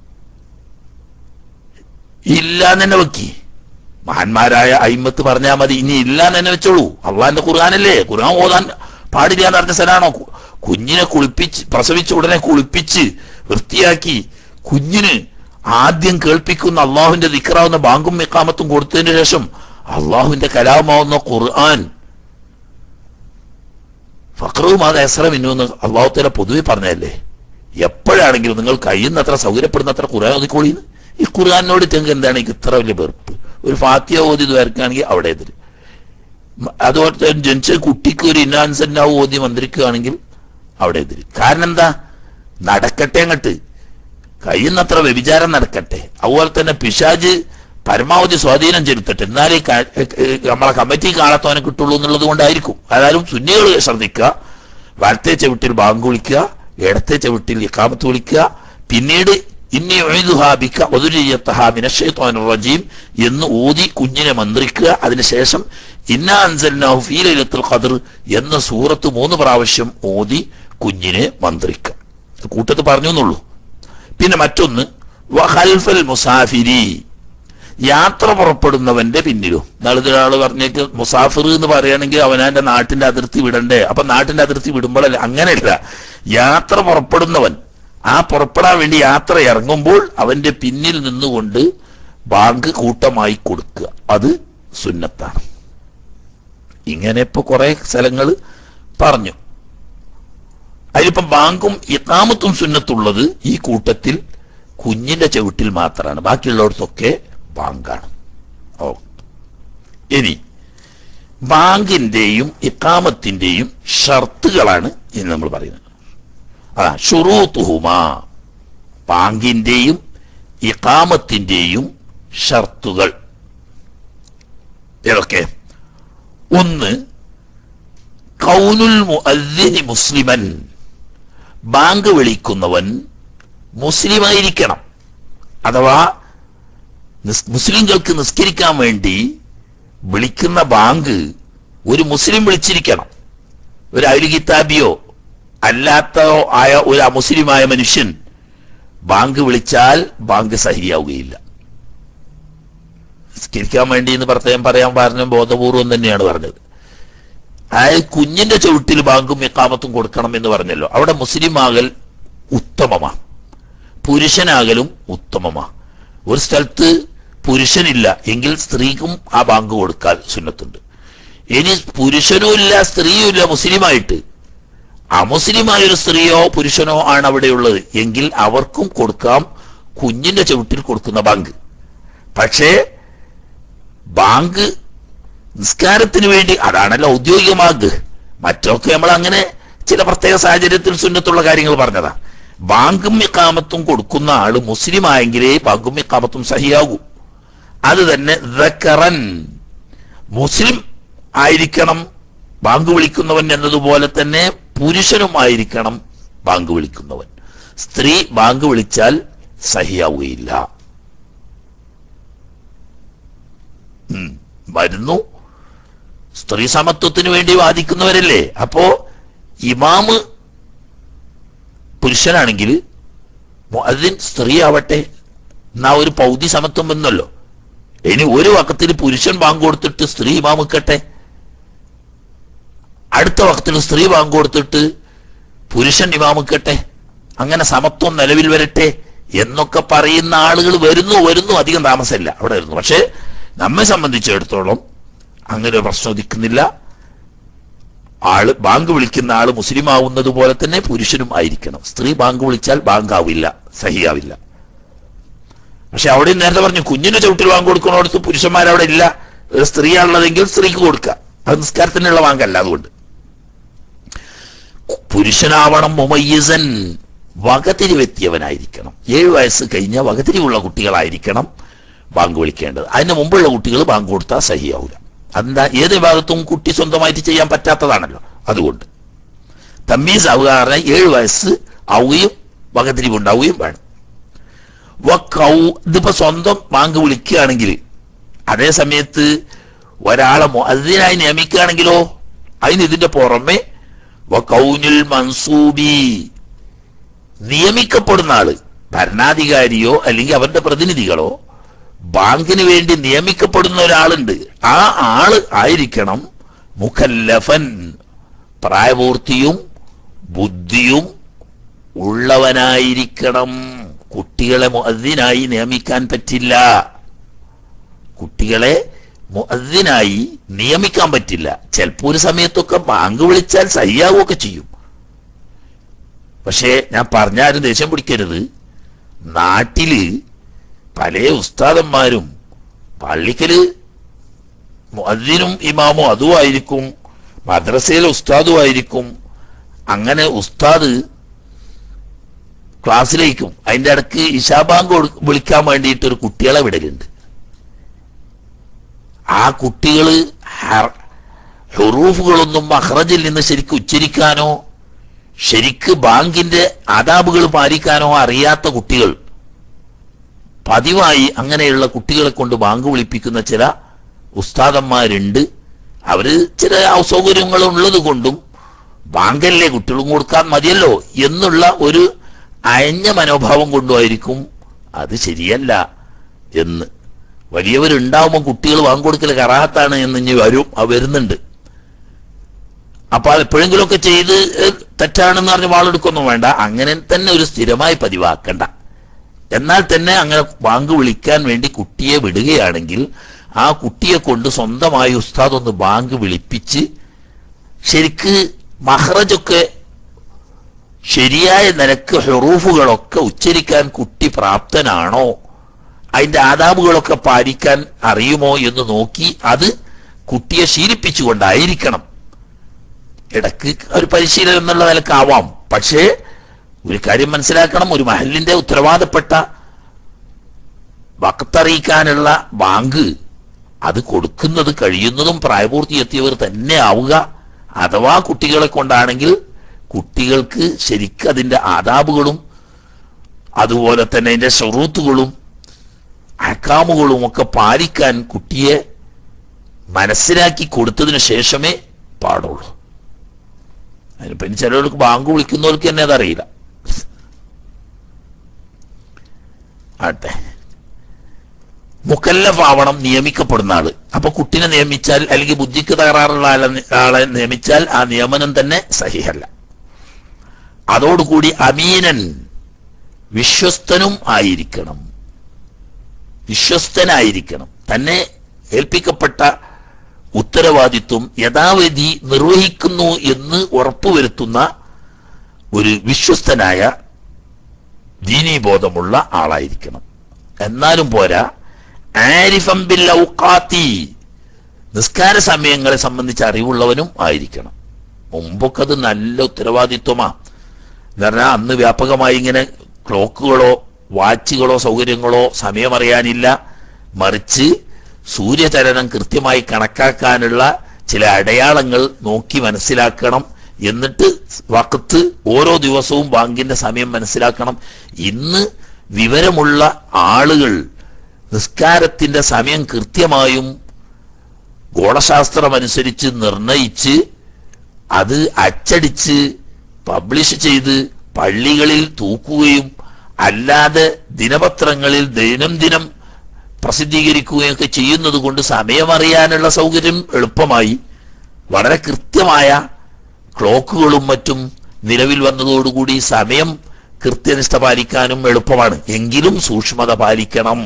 ഇല്ല തന്നെ വെക്കി മഹാന്മാരായ അയിമത്ത് പറഞ്ഞാൽ മതി ഇനി ഇല്ല തന്നെ വെച്ചോളൂ അള്ളാന്റെ ഖുർആാനല്ലേ ഖുർആൻ ഓതാൻ പാടില്ല എന്ന് പറഞ്ഞ സ്ഥലമാണോ കു- കുഞ്ഞിനെ കുളിപ്പിച്ച് പ്രസവിച്ച ഉടനെ കുളിപ്പിച്ച് വൃത്തിയാക്കി കുഞ്ഞിന് ആദ്യം കേൾപ്പിക്കുന്ന അള്ളാഹുവിന്റെ ദിക്കറാവുന്ന ബാങ്കും മെക്കാമത്തും കൊടുത്തതിന് ശേഷം അള്ളാഹുവിന്റെ കലാമാവുന്ന ഖുർആൻ ഫക്രവും അത് എസ്രമിന്നു എന്ന് അള്ളാഹുത്തല പൊതുവെ പറഞ്ഞതല്ലേ എപ്പോഴാണെങ്കിലും നിങ്ങൾ കഴിയുന്നത്ര സൗകര്യപ്പെടുന്നത്ര ഖുർആൻ ഒതുക്കോളിന്ന് ഈ ഖുർആാനോട് തെങ്ക് എന്താണ് എനിക്ക് ഇത്ര വലിയ വെറുപ്പ് ഒരു ഫാത്തിയ ഓതി വരക്കുകയാണെങ്കിൽ അവിടെ എതിര് മ- അതുപോലെ തന്നെ ജനിച്ച കുട്ടിക്ക് ഒരു ഇന്നാൻസന്നാവ് ഓതി മന്ത്രിക്കുകയാണെങ്കിൽ അവിടെ എതിര് കാരണം എന്താ നടക്കട്ടെ അങ്ങട്ട് കഴിയുന്നത്ര വ്യഭിചാരം നടക്കട്ടെ അതുപോലെ തന്നെ പിശാജ് പരമാവധി സ്വാധീനം ചെലുത്തട്ടെ എന്നാലേ ക- ഏ- ഏ- നമ്മളെ കമ്മിറ്റി കാണാത്തവനെ കിട്ടുള്ളൂ എന്നുള്ളത് കൊണ്ടായിരിക്കും അതായാലും സുന്നികൾ ശ്രദ്ധിക്കുക വലത്തെ ചവിട്ടിൽ ബാങ്ക് വിളിക്കുക ഇടത്തെ ചവിട്ടിൽ ഇക്കാമത്ത് വിളിക്കുക പിന്നീട് ഇന്നി ഉഈദുഹാ ബിക വദുരിയത്തഹാ മിനശ്ശൈത്വാനിർ റജീം എന്ന് ഓതി കുഞ്ഞിനെ മന്ത്രിക്കുക അതിനുശേഷം ഇന്നാ അൻസൽനാഹു ഫീ ലൈലത്തുൽ ഖദർ എന്ന സൂറത്ത് മൂന്ന് പ്രാവശ്യം ഓതി കുഞ്ഞിനെ മന്ത്രിക്കുക കൂട്ടത്ത് പറഞ്ഞു എന്നുള്ളൂ പിന്നെ മറ്റൊന്ന് വഖൽഫൽ മുസാഫിരി യാത്ര പുറപ്പെടുന്നവന്റെ പിന്നിലും നാളെ ഒരാൾ പറഞ്ഞേക്ക് മുസാഫിർ എന്ന് പറയുകയാണെങ്കിൽ അവനാന്റെ നാട്ടിന്റെ അതിർത്തി വിടണ്ടേ അപ്പൊ നാട്ടിന്റെ അതിർത്തി വിടുമ്പോഴല്ല അങ്ങനെയല്ല യാത്ര പുറപ്പെടുന്നവൻ ആ പുറപ്പെടാൻ വേണ്ടി യാത്ര ഇറങ്ങുമ്പോൾ അവന്റെ പിന്നിൽ നിന്നുകൊണ്ട് ബാങ്ക് കൂട്ടമായി കൊടുക്കുക അത് സുന്നത്താണ് ഇങ്ങനെ ഇപ്പൊ കുറെ സ്ഥലങ്ങൾ പറഞ്ഞു അതിലിപ്പം ബാങ്കും ഇക്കാമത്തും സുന്നത്തുള്ളത് ഈ കൂട്ടത്തിൽ കുഞ്ഞിന്റെ ചവിട്ടിൽ മാത്രമാണ് ബാക്കിയുള്ളിടത്തൊക്കെ ബാങ്കാണ് ഓ ഇനി ബാങ്കിന്റെയും ഇക്കാമത്തിന്റെയും ഷർത്തുകളാണ് ഇനി നമ്മൾ പറയുന്നത് അതാ ഷുറൂത്തുഹുമാ ബാങ്കിന്റെയും ഇക്കാമത്തിന്റെയും ഷർത്തുകൾ ഏതൊക്കെ ഒന്ന് കൗനുൽ മുഅദ്ദിനി മുസ്ലിമൻ ബാങ്ക് വിളിക്കുന്നവൻ മുസ്ലിമായിരിക്കണം അഥവാ നിസ്- മുസ്ലിങ്ങൾക്ക് നിസ്കരിക്കാൻ വേണ്ടി വിളിക്കുന്ന ബാങ്ക് ഒരു മുസ്ലിം വിളിച്ചിരിക്കണം ഒരു അയൽ കിതാബിയോ അല്ലാത്തോ ആയ ഒരു അമുസ്ലിമായ മനുഷ്യൻ ബാങ്ക് വിളിച്ചാൽ ബാങ്ക് സഹിയാവുകയില്ല നിസ്കരിക്കാൻ വേണ്ടി എന്ന് പ്രത്യേകം പറയാൻ പറഞ്ഞ ബോധപൂർവം തന്നെയാണ് പറഞ്ഞത് അതായത് കുഞ്ഞിന്റെ ചവിട്ടിൽ ബാങ്കും ഇക്കാമത്തും കൊടുക്കണം എന്ന് പറഞ്ഞല്ലോ അവിടെ മുസ്ലിം ആകൽ ഉത്തമമാ പുരുഷനാകലും ഉത്തമമാ ഒരു സ്ഥലത്ത് പുരുഷനില്ല എങ്കിൽ സ്ത്രീക്കും ആ ബാങ്ക് കൊടുക്കാൻ സുന്നത്തുണ്ട് ഇനി പുരുഷനും ഇല്ല സ്ത്രീയും ഇല്ല മുസ്ലിമായിട്ട് അമുസ്ലിമായ ഒരു സ്ത്രീയോ പുരുഷനോ ആണ് അവിടെയുള്ളത് എങ്കിൽ അവർക്കും കൊടുക്കാം കുഞ്ഞിന്റെ ചവിട്ടിൽ കൊടുക്കുന്ന ബാങ്ക് പക്ഷേ ബാങ്ക് നിസ്കാരത്തിന് വേണ്ടി അതാണല്ലോ ഔദ്യോഗിക ബാങ്ക് മറ്റൊക്കെ നമ്മൾ അങ്ങനെ ചില പ്രത്യേക സാഹചര്യത്തിൽ സുന്നത്തുള്ള കാര്യങ്ങൾ പറഞ്ഞതാ ബാങ്കും ഇക്കാമത്തും കൊടുക്കുന്ന ആള് മുസ്ലിം ആയെങ്കിലേ ബാങ്കും ഇക്കാമത്തും സഹിയാകൂ അത് തന്നെ ദക്കറൻ മുസ്ലിം ആയിരിക്കണം ബാങ്ക് വിളിക്കുന്നവൻ എന്നതുപോലെ തന്നെ പുരുഷനുമായിരിക്കണം ബാങ്ക് വിളിക്കുന്നവൻ സ്ത്രീ ബാങ്ക് വിളിച്ചാൽ സഹിയാവുകയില്ല ഉം. വരുന്നു സ്ത്രീ സമത്വത്തിന് വേണ്ടി വാദിക്കുന്നവരല്ലേ അപ്പോ ഇമാമ് പുരുഷനാണെങ്കിൽ മുഅദ്ദിൻ സ്ത്രീ ആവട്ടെ എന്നാ ഒരു പൗതി സമത്വം വന്നല്ലോ ഇനി ഒരു വക്കത്തിൽ പുരുഷൻ ബാങ്ക് കൊടുത്തിട്ട് സ്ത്രീ ഇമാമിക്കട്ടെ അടുത്ത വക്കത്തിൽ സ്ത്രീ ബാങ്ക് കൊടുത്തിട്ട് പുരുഷൻ ഇമാമിക്കട്ടെ അങ്ങനെ സമത്വം നിലവിൽ വരട്ടെ എന്നൊക്കെ പറയുന്ന ആളുകൾ വരുന്നു വരുന്നു അധികം താമസമില്ല അവിടെ വരുന്നു പക്ഷേ നമ്മെ സംബന്ധിച്ചിടത്തോളം അങ്ങനെ ഒരു പ്രശ്നം ഉദിക്കുന്നില്ല ആള് ബാങ്ക് വിളിക്കുന്ന ആള് മുസ്ലിം ആവുന്നത് പോലെ തന്നെ പുരുഷനും ആയിരിക്കണം സ്ത്രീ ബാങ്ക് വിളിച്ചാൽ ബാങ്ക് ആവില്ല സഹിയാവില്ല പക്ഷെ അവിടെ നേരത്തെ പറഞ്ഞു കുഞ്ഞിന് ചവിട്ടിൽ ബാങ്ക് കൊടുക്കണോടത്ത് പുരുഷന്മാരവിടെ ഇല്ല ഒരു സ്ത്രീയാണുള്ളതെങ്കിൽ സ്ത്രീക്ക് കൊടുക്കുക അത് നിസ്കാരത്തിനുള്ള ബാങ്കല്ല അതുകൊണ്ട് പുരുഷനാവണം മുമയ്യസൻ വകതിരിവെത്തിയവനായിരിക്കണം ഏഴ് വയസ്സ് കഴിഞ്ഞ വകതിരിവുള്ള കുട്ടികളായിരിക്കണം ബാങ്ക് വിളിക്കേണ്ടത് അതിന് മുമ്പുള്ള കുട്ടികൾ ബാങ്ക് കൊടുത്താൽ സഹിയാവില്ല അതെന്താ ഏത് വിഭാഗത്തും കുട്ടി സ്വന്തമായിട്ട് ചെയ്യാൻ പറ്റാത്തതാണല്ലോ അതുകൊണ്ട് തമ്മീസ് ആവുക പറഞ്ഞാൽ ഏഴ് വയസ്സ് ആവുകയും വകതിരിവുണ്ടാവുകയും വേണം വക്കൗ ഇതിപ്പോ സ്വന്തം ബാങ്ക് വിളിക്കുകയാണെങ്കിൽ അതേ സമയത്ത് ഒരാളെ അതിനായി നിയമിക്കുകയാണെങ്കിലോ അതിന് ഇതിന്റെ പുറമെ വക്കൗനുൽ മൻസൂബി നിയമിക്കപ്പെടുന്ന ആള് ഭരണാധികാരിയോ അല്ലെങ്കിൽ അവരുടെ പ്രതിനിധികളോ ബാങ്കിന് വേണ്ടി നിയമിക്കപ്പെടുന്ന ഒരാളുണ്ട് ആ ആള് ആയിരിക്കണം മുഖല്ലഫൻ പ്രായപൂർത്തിയും ബുദ്ധിയും ഉള്ളവനായിരിക്കണം കുട്ടികളെ മുഅദ്ദിനായി നിയമിക്കാൻ പറ്റില്ല കുട്ടികളെ മുഅദ്ദിനായി നിയമിക്കാൻ പറ്റില്ല ചിലപ്പോ ഒരു സമയത്തൊക്കെ ബാങ്ക് വിളിച്ചാൽ സഹിയാവുകയൊക്കെ ചെയ്യും പക്ഷേ ഞാൻ പറഞ്ഞാലും ദേഷ്യം പിടിക്കരുത് നാട്ടില് പല ഉസ്താദന്മാരും പള്ളിക്കല് മുഅദ്ദിനും ഇമാമും അതും ആയിരിക്കും മദ്രസയിലെ ഉസ്താദും ആയിരിക്കും അങ്ങനെ ഉസ്താദ് ക്ലാസ്സിലേക്കും അതിന്റെ ഇടക്ക് ഇഷാബാങ്ക് കൊടു- വിളിക്കാൻ വേണ്ടിയിട്ട് ഒരു കുട്ടികളെ വിടലുണ്ട് ആ കുട്ടികള് ഹർ- ഹുറൂഫുകളൊന്നും മഹ്റജിൽ നിന്ന് ശരിക്കും ഉച്ചരിക്കാനോ ശരിക്ക് ബാങ്കിന്റെ ആദാബുകൾ പാലിക്കാനോ അറിയാത്ത കുട്ടികൾ പതിവായി അങ്ങനെയുള്ള കുട്ടികളെ കൊണ്ട് ബാങ്ക് വിളിപ്പിക്കുന്ന ചില ഉസ്താദന്മാരുണ്ട് അവര് ചില അസൗകര്യങ്ങൾ ഉള്ളത് കൊണ്ടും ബാങ്കല്ലേ കുട്ടികളും കൊടുക്കാൻ മതിയല്ലോ എന്നുള്ള ഒരു അയഞ്ഞ മനോഭാവം കൊണ്ടുമായിരിക്കും അത് ശരിയല്ല എന്ന് വലിയവരുണ്ടാവുമ്പോൾ കുട്ടികൾ ബാങ്ക് കൊടുക്കൽ കറാത്താണ് എന്ന് ഇനി വരും ആ വരുന്നുണ്ട് അപ്പൊ അത് എപ്പോഴെങ്കിലുമൊക്കെ ചെയ്ത് ഏഹ്, തെറ്റാണെന്ന് പറഞ്ഞ് വാളെടുക്കൊന്നും വേണ്ട അങ്ങനെ തന്നെ ഒരു സ്ഥിരമായി പതിവാക്കണ്ട എന്നാൽ തന്നെ അങ്ങനെ ബാങ്ക് വിളിക്കാൻ വേണ്ടി കുട്ടിയെ വിടുകയാണെങ്കിൽ ആ കുട്ടിയെ കൊണ്ട് സ്വന്തമായി ഉസ്താദ് ഒന്ന് ബാങ്ക് വിളിപ്പിച്ച് ശരിക്ക് മഹ്റജൊക്കെ ശരിയായ നിലക്ക് ഹെറൂഫുകളൊക്കെ ഉച്ചരിക്കാൻ കുട്ടി പ്രാപ്തനാണോ അതിന്റെ ആദാബുകളൊക്കെ പാലിക്കാൻ അറിയുമോ എന്ന് നോക്കി അത് കുട്ടിയെ ശീലിപ്പിച്ചുകൊണ്ടായിരിക്കണം ഇടക്ക് ഒരു പരിശീലനം എന്നുള്ള നിലക്കാവാം പക്ഷേ ഒരു കാര്യം മനസ്സിലാക്കണം ഒരു മഹലിന്റെ ഉത്തരവാദപ്പെട്ട വക്കത്തറിയിക്കാനുള്ള ബാങ്ക് അത് കൊടുക്കുന്നത് കഴിയുന്നതും പ്രായപൂർത്തി എത്തിയവർ തന്നെ ആവുക അഥവാ കുട്ടികളെ കൊണ്ടാണെങ്കിൽ കുട്ടികൾക്ക് ശരിക്കും അതിന്റെ ആദാബുകളും അതുപോലെ തന്നെ അതിന്റെ ഷറൂത്തുകളും അക്കാമുകളും ഒക്കെ പാലിക്കാൻ കുട്ടിയെ മനസ്സിലാക്കി കൊടുത്തതിന് ശേഷമേ പാടുള്ളൂ അതിനിപ്പോ ഇനി ചിലർക്ക് ബാങ്ക് വിളിക്കുന്നവർക്ക് തന്നെ അതറിയില്ല ആട്ടെ മുക്കല്ലഫ് ആവണം നിയമിക്കപ്പെടുന്ന ആള് അപ്പൊ കുട്ടിനെ നിയമിച്ചാൽ അല്ലെങ്കിൽ ബുദ്ധിക്ക് തകരാറുള്ള ആളെ ആളെ നിയമിച്ചാൽ ആ നിയമനം തന്നെ സഹിഹല്ല അതോടുകൂടി അമീനൻ വിശ്വസ്തനും ആയിരിക്കണം വിശ്വസ്തനായിരിക്കണം തന്നെ ഏൽപ്പിക്കപ്പെട്ട ഉത്തരവാദിത്വം യഥാവിധി നിർവഹിക്കുന്നു എന്ന് ഉറപ്പുവരുത്തുന്ന ഒരു വിശ്വസ്തനായ ദീനീബോധമുള്ള ആളായിരിക്കണം എന്നാലും പോരാ ആരിഫം ബിൽ ഔഖാത്തി നിസ്കാര സമയങ്ങളെ സംബന്ധിച്ച് അറിവുള്ളവനും ആയിരിക്കണം മുമ്പൊക്കെ അത് നല്ല ഉത്തരവാദിത്വമാ എന്ന് പറഞ്ഞാൽ അന്ന് വ്യാപകമായി ഇങ്ങനെ ക്ലോക്കുകളോ വാച്ചുകളോ സൗകര്യങ്ങളോ സമയമറിയാനില്ല മറിച്ച് സൂര്യചലനം കൃത്യമായി കണക്കാക്കാനുള്ള ചില അടയാളങ്ങൾ നോക്കി മനസ്സിലാക്കണം എന്നിട്ട് വക്കത്ത് ഓരോ ദിവസവും ബാങ്കിന്റെ സമയം മനസ്സിലാക്കണം ഇന്ന് വിവരമുള്ള ആളുകൾ നിസ്കാരത്തിന്റെ സമയം കൃത്യമായും ഗോളശാസ്ത്രമനുസരിച്ച് നിർണയിച്ച് അത് അച്ചടിച്ച് പബ്ലിഷ് ചെയ്ത് പള്ളികളിൽ തൂക്കുകയും അല്ലാതെ ദിനപത്രങ്ങളിൽ ദൈനംദിനം പ്രസിദ്ധീകരിക്കുകയൊക്കെ ചെയ്യുന്നത് കൊണ്ട് സമയമറിയാനുള്ള സൗകര്യം എളുപ്പമായി വളരെ കൃത്യമായ ക്ലോക്കുകളും മറ്റും നിലവിൽ വന്നതോടുകൂടി സമയം കൃത്യനിഷ്ഠ പാലിക്കാനും എളുപ്പമാണ് എങ്കിലും സൂക്ഷ്മത പാലിക്കണം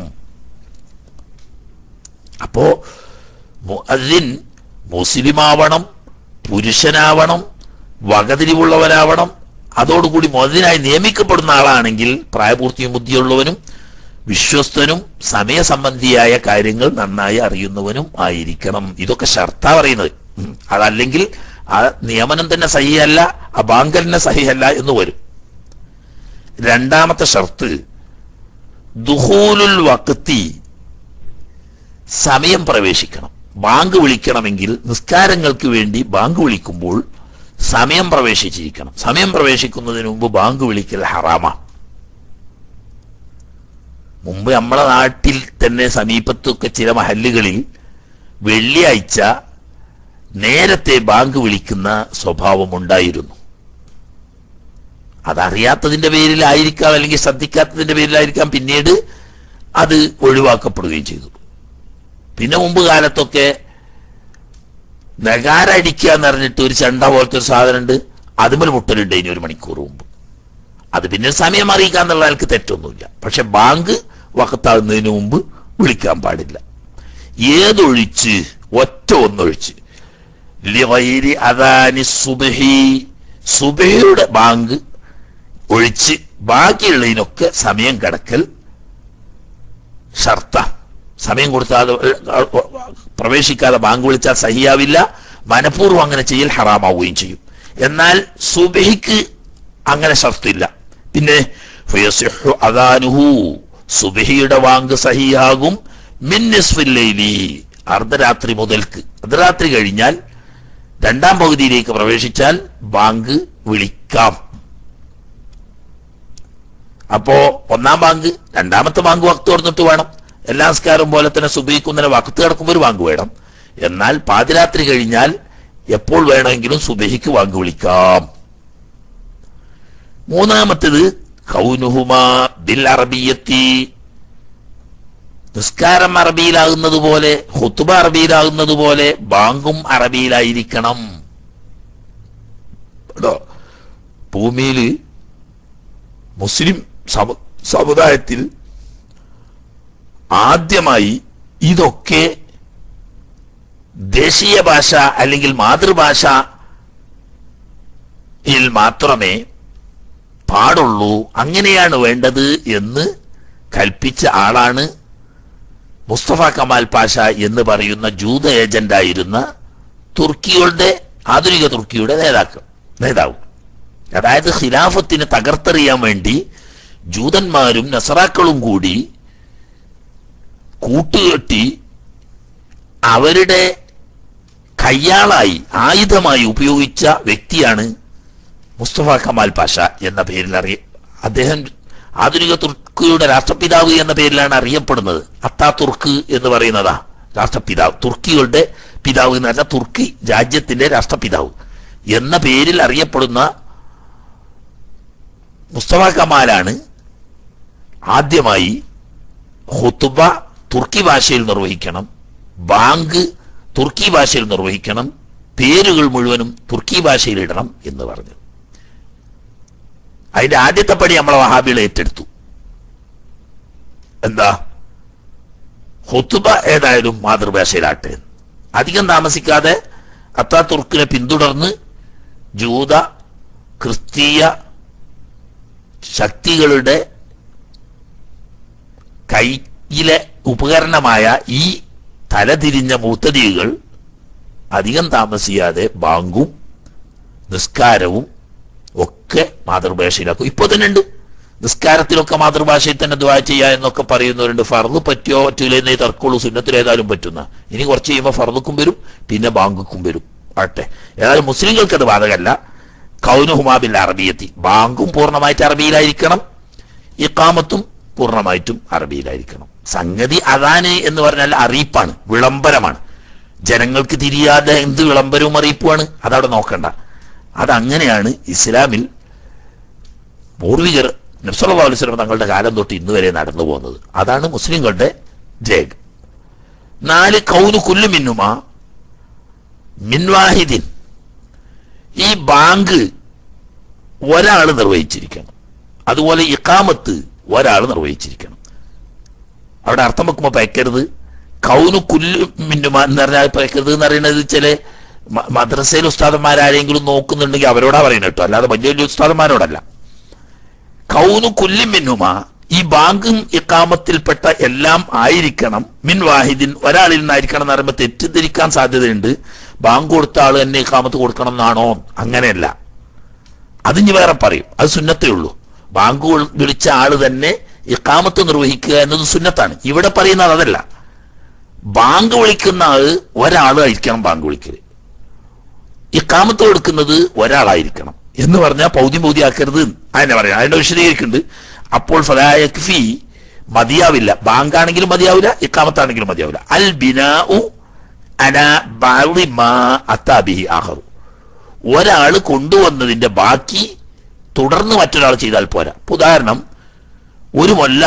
അപ്പോ മുഅദ്ദിൻ മുസ്ലിമാവണം പുരുഷനാവണം വകതിരിവുള്ളവനാവണം അതോടുകൂടി മുഅദ്ദിനായി നിയമിക്കപ്പെടുന്ന ആളാണെങ്കിൽ പ്രായപൂർത്തിയും ബുദ്ധിയുള്ളവനും വിശ്വസ്തനും സമയസംബന്ധിയായ കാര്യങ്ങൾ നന്നായി അറിയുന്നവനും ആയിരിക്കണം ഇതൊക്കെ ഷർത്താ പറയുന്നത് ഉം. അതല്ലെങ്കിൽ ആ നിയമനം തന്നെ സഹിയല്ല ആ ബാങ്ക് തന്നെ സഹിയല്ല എന്ന് വരും രണ്ടാമത്തെ ഷർത്ത് ദുഹൂലുൽ വക്തി സമയം പ്രവേശിക്കണം ബാങ്ക് വിളിക്കണമെങ്കിൽ നിസ്കാരങ്ങൾക്ക് വേണ്ടി ബാങ്ക് വിളിക്കുമ്പോൾ സമയം പ്രവേശിച്ചിരിക്കണം സമയം പ്രവേശിക്കുന്നതിന് മുമ്പ് ബാങ്ക് വിളിക്കൽ ഹറാമ മുമ്പ് നമ്മളെ നാട്ടിൽ തന്നെ സമീപത്തൊക്കെ ചില മഹല്ലുകളിൽ വെള്ളിയാഴ്ച നേരത്തെ ബാങ്ക് വിളിക്കുന്ന സ്വഭാവമുണ്ടായിരുന്നു അതറിയാത്തതിന്റെ പേരിലായിരിക്കാം അല്ലെങ്കിൽ ശ്രദ്ധിക്കാത്തതിന്റെ പേരിലായിരിക്കാം പിന്നീട് അത് ഒഴിവാക്കപ്പെടുകയും ചെയ്തു പിന്നെ മുമ്പ് കാലത്തൊക്കെ നഗാര അടിക്കുക എന്ന് പറഞ്ഞിട്ട് ഒരു ചെണ്ട പോലത്തെ ഒരു സാധനം ഉണ്ട് അതുമേൽ മുട്ടലുണ്ട് ഇനി ഒരു മണിക്കൂർ മുമ്പ് അത് പിന്നെ സമയം അറിയിക്കാൻ എന്നുള്ള ആൾക്ക് തെറ്റൊന്നുമില്ല പക്ഷെ ബാങ്ക് വക്കത്താകുന്നതിന് മുമ്പ് വിളിക്കാൻ പാടില്ല ഏതൊഴിച്ച് ഒറ്റ ഒന്നൊഴിച്ച് ലിഗൈരി അദാനി സുബഹി സുബഹിയുടെ ബാങ്ക് ഒഴിച്ച് ബാക്കിയുള്ളതിനൊക്കെ സമയം കിടക്കൽ ഷർത്ത സമയം കൊടുത്താതെ ഏഹ്, പ്രവേശിക്കാതെ ബാങ്ക് വിളിച്ചാൽ സഹിയാവില്ല മനഃപൂർവ്വം അങ്ങനെ ചെയ്യൽ ഹറാമാവുകയും ചെയ്യും എന്നാൽ സുബഹിക്ക് അങ്ങനെ ഷർത്തില്ല പിന്നെ ഫയസിഹു അദാനുഹു സുബഹിയുടെ വാങ്ക് സഹിയാകും മിൻ നിസ്ഫിൽ ലൈലി അർദ്ധരാത്രി മുതൽക്ക് അർദ്ധരാത്രി കഴിഞ്ഞാൽ രണ്ടാം പകുതിയിലേക്ക് പ്രവേശിച്ചാൽ ബാങ്ക് വിളിക്കാം അപ്പോ ഒന്നാം ബാങ്ക് രണ്ടാമത്തെ ബാങ്ക് വക്ത് തുറന്നിട്ട് വേണം എല്ലാ സംസ്കാരം പോലെ തന്നെ സുബഹിക്കുന്നതിന് വക്ത് കിടക്കുമ്പോൾ ഒരു ബാങ്ക് വേണം എന്നാൽ പാതിരാത്രി കഴിഞ്ഞാൽ എപ്പോൾ വേണമെങ്കിലും സുബഹിക്ക് ബാങ്ക് വിളിക്കാം മൂന്നാമത്തേത് കൗനുഹുമാ ബിൽ അറബിയത്തി നിസ്കാരം അറബിയിലാകുന്നത് പോലെ ഹുത്തുബ അറബിയിലാകുന്നത് പോലെ ബാങ്കും അറബിയിലായിരിക്കണം കേട്ടോ ഭൂമിയില് മുസ്ലിം സമു സമുദായത്തിൽ ആദ്യമായി ഇതൊക്കെ ദേശീയ ഭാഷ അല്ലെങ്കിൽ മാതൃഭാഷയിൽ മാത്രമേ പാടുള്ളൂ അങ്ങനെയാണ് വേണ്ടത് എന്ന് കൽപ്പിച്ച ആളാണ് മുസ്തഫ കമാൽ പാഷ എന്ന് പറയുന്ന ജൂത ഏജന്റായിരുന്ന തുർക്കികളുടെ ആധുനിക തുർക്കിയുടെ നേതാക്കൾ നേതാവ് അതായത് ഖിലാഫത്തിനെ തകർത്തെറിയാൻ വേണ്ടി ജൂതന്മാരും നസറാക്കളും കൂടി കൂട്ടുകെട്ടി അവരുടെ കയ്യാളായി ആയുധമായി ഉപയോഗിച്ച വ്യക്തിയാണ് മുസ്തഫ കമാൽ പാഷ എന്ന പേരിൽ അറിയ അദ്ദേഹം ആധുനിക തുർക്കിയുടെ രാഷ്ട്രപിതാവ് എന്ന പേരിലാണ് അറിയപ്പെടുന്നത് അത്താ തുർക്ക് എന്ന് പറയുന്നതാ രാഷ്ട്രപിതാവ് തുർക്കികളുടെ പിതാവ് എന്ന് പറഞ്ഞാൽ തുർക്കി രാജ്യത്തിന്റെ രാഷ്ട്രപിതാവ് എന്ന പേരിൽ അറിയപ്പെടുന്ന മുസ്തഫ കമാലാണ് ആദ്യമായി ഹുത്തുബ തുർക്കി ഭാഷയിൽ നിർവഹിക്കണം ബാങ്ക് തുർക്കി ഭാഷയിൽ നിർവഹിക്കണം പേരുകൾ മുഴുവനും തുർക്കി ഭാഷയിൽ ഇടണം എന്ന് പറഞ്ഞു അതിന്റെ ആദ്യത്തെ പടി നമ്മളെ വഹാബികൾ ഏറ്റെടുത്തു എന്താ ഹുത്തുബ ഏതായാലും മാതൃഭാഷയിലാട്ടെ അധികം താമസിക്കാതെ അത്താ തുർക്കിനെ പിന്തുടർന്ന് ജൂത ക്രിസ്തീയ ശക്തികളുടെ കൈയിലെ ഉപകരണമായ ഈ തലതിരിഞ്ഞ മൂത്തതികൾ അധികം താമസിയാതെ ബാങ്കും നിസ്കാരവും ഒക്കെ മാതൃഭാഷയിലാക്കും ഇപ്പൊ തന്നെ ഉണ്ട് നിസ്കാരത്തിലൊക്കെ മാതൃഭാഷയിൽ തന്നെ ദ്വാ ചെയ്യുക എന്നൊക്കെ പറയുന്നവരുണ്ട് ഫർദ് പറ്റിയോ പറ്റൂല എന്നേ തർക്കമുള്ളൂ സുന്നത്തിൽ ഏതായാലും പറ്റുന്ന ഇനി കുറച്ച് കഴിയുമ്പോൾ ഫർദുക്കും വരും പിന്നെ ബാങ്കുക്കും വരും ആട്ടെ ഏതായാലും മുസ്ലിങ്ങൾക്ക് അത് ബാധകമല്ല കൗനുഹുമാബിൽ അറബിയെത്തി ബാങ്കും പൂർണ്ണമായിട്ട് അറബിയിലായിരിക്കണം ഇക്കാമത്തും പൂർണ്ണമായിട്ടും അറബിയിലായിരിക്കണം സംഗതി അതാണ് എന്ന് പറഞ്ഞാൽ അറിയിപ്പാണ് വിളംബരമാണ് ജനങ്ങൾക്ക് തിരിയാതെ എന്ത് വിളംബരവും അറിയിപ്പുമാണ് അതവിടെ നോക്കണ്ട അതങ്ങനെയാണ് ഇസ്ലാമിൽ പൂർവികർ നബ്സല്ലാ അലുസ്ലം തങ്ങളുടെ കാലം തൊട്ട് ഇന്ന് വരെ നടന്നു പോകുന്നത് അതാണ് മുസ്ലിങ്ങളുടെ ജേഗ് നാല് കൗനു കുല്ലു മിന്നുമ മിൻവാഹിദിൻ ഈ ബാങ്ക് ഒരാൾ നിർവഹിച്ചിരിക്കണം അതുപോലെ ഇക്കാമത്ത് ഒരാൾ നിർവഹിച്ചിരിക്കണം അവിടെ അർത്ഥം വെക്കുമ്പോൾ പയക്കരുത് കൗനു കുല്ലു മിന്നുമ എന്ന് പറഞ്ഞാൽ പയക്കരുത് എന്ന് പറയുന്നത് ചില മ- മദ്രസയിൽ ഉസ്താദന്മാരാരെങ്കിലും നോക്കുന്നുണ്ടെങ്കിൽ അവരോടാ പറയുന്നത് കേട്ടോ അല്ലാതെ വലിയ വലിയ ഉസ്താദന്മാരോടല്ല കൗനു കുല്ലി മിന്നുമ ഈ ബാങ്കും ഇക്കാമത്തിൽപ്പെട്ട എല്ലാം ആയിരിക്കണം മിൻ വാഹിദിൻ ഒരാളിൽ നിന്നായിരിക്കണം എന്ന് പറയുമ്പോൾ തെറ്റിദ്ധരിക്കാൻ സാധ്യതയുണ്ട് ബാങ്ക് കൊടുത്ത ആള് തന്നെ ഇക്കാമത്ത് കൊടുക്കണം എന്നാണോ അങ്ങനെയല്ല അത് ഇനി വേറെ പറയും അത് സുന്നത്തേ ഉള്ളൂ ബാങ്ക് വിളി- വിളിച്ച ആള് തന്നെ ഇക്കാമത്ത് നിർവഹിക്കുക എന്നത് സുന്നത്താണ് ഇവിടെ പറയുന്നത് അതല്ല ബാങ്ക് വിളിക്കുന്ന ആള് ഒരാളായിരിക്കണം ബാങ്ക് വിളിക്കല് ഇക്കാമത്ത് കൊടുക്കുന്നത് ഒരാളായിരിക്കണം എന്ന് പറഞ്ഞാൽ പൗതി പൗതി ആക്കരുത് അതിനെ പറയാം അതിന്റെ വിശദീകരിക്കുന്നുണ്ട് അപ്പോൾ ഫലായക്ഫി മതിയാവില്ല ബാങ്കാണെങ്കിലും മതിയാവില്ല ഇക്കാമത്താണെങ്കിലും മതിയാവില്ല അൽ ബിനാഉ അന ബഅദി മാ അത്താ ബിഹി ആഖറു ഒരാൾ കൊണ്ടുവന്നതിന്റെ ബാക്കി തുടർന്ന് മറ്റൊരാൾ ചെയ്താൽ പോരാ ഇപ്പൊ ഉദാഹരണം ഒരു മൊല്ല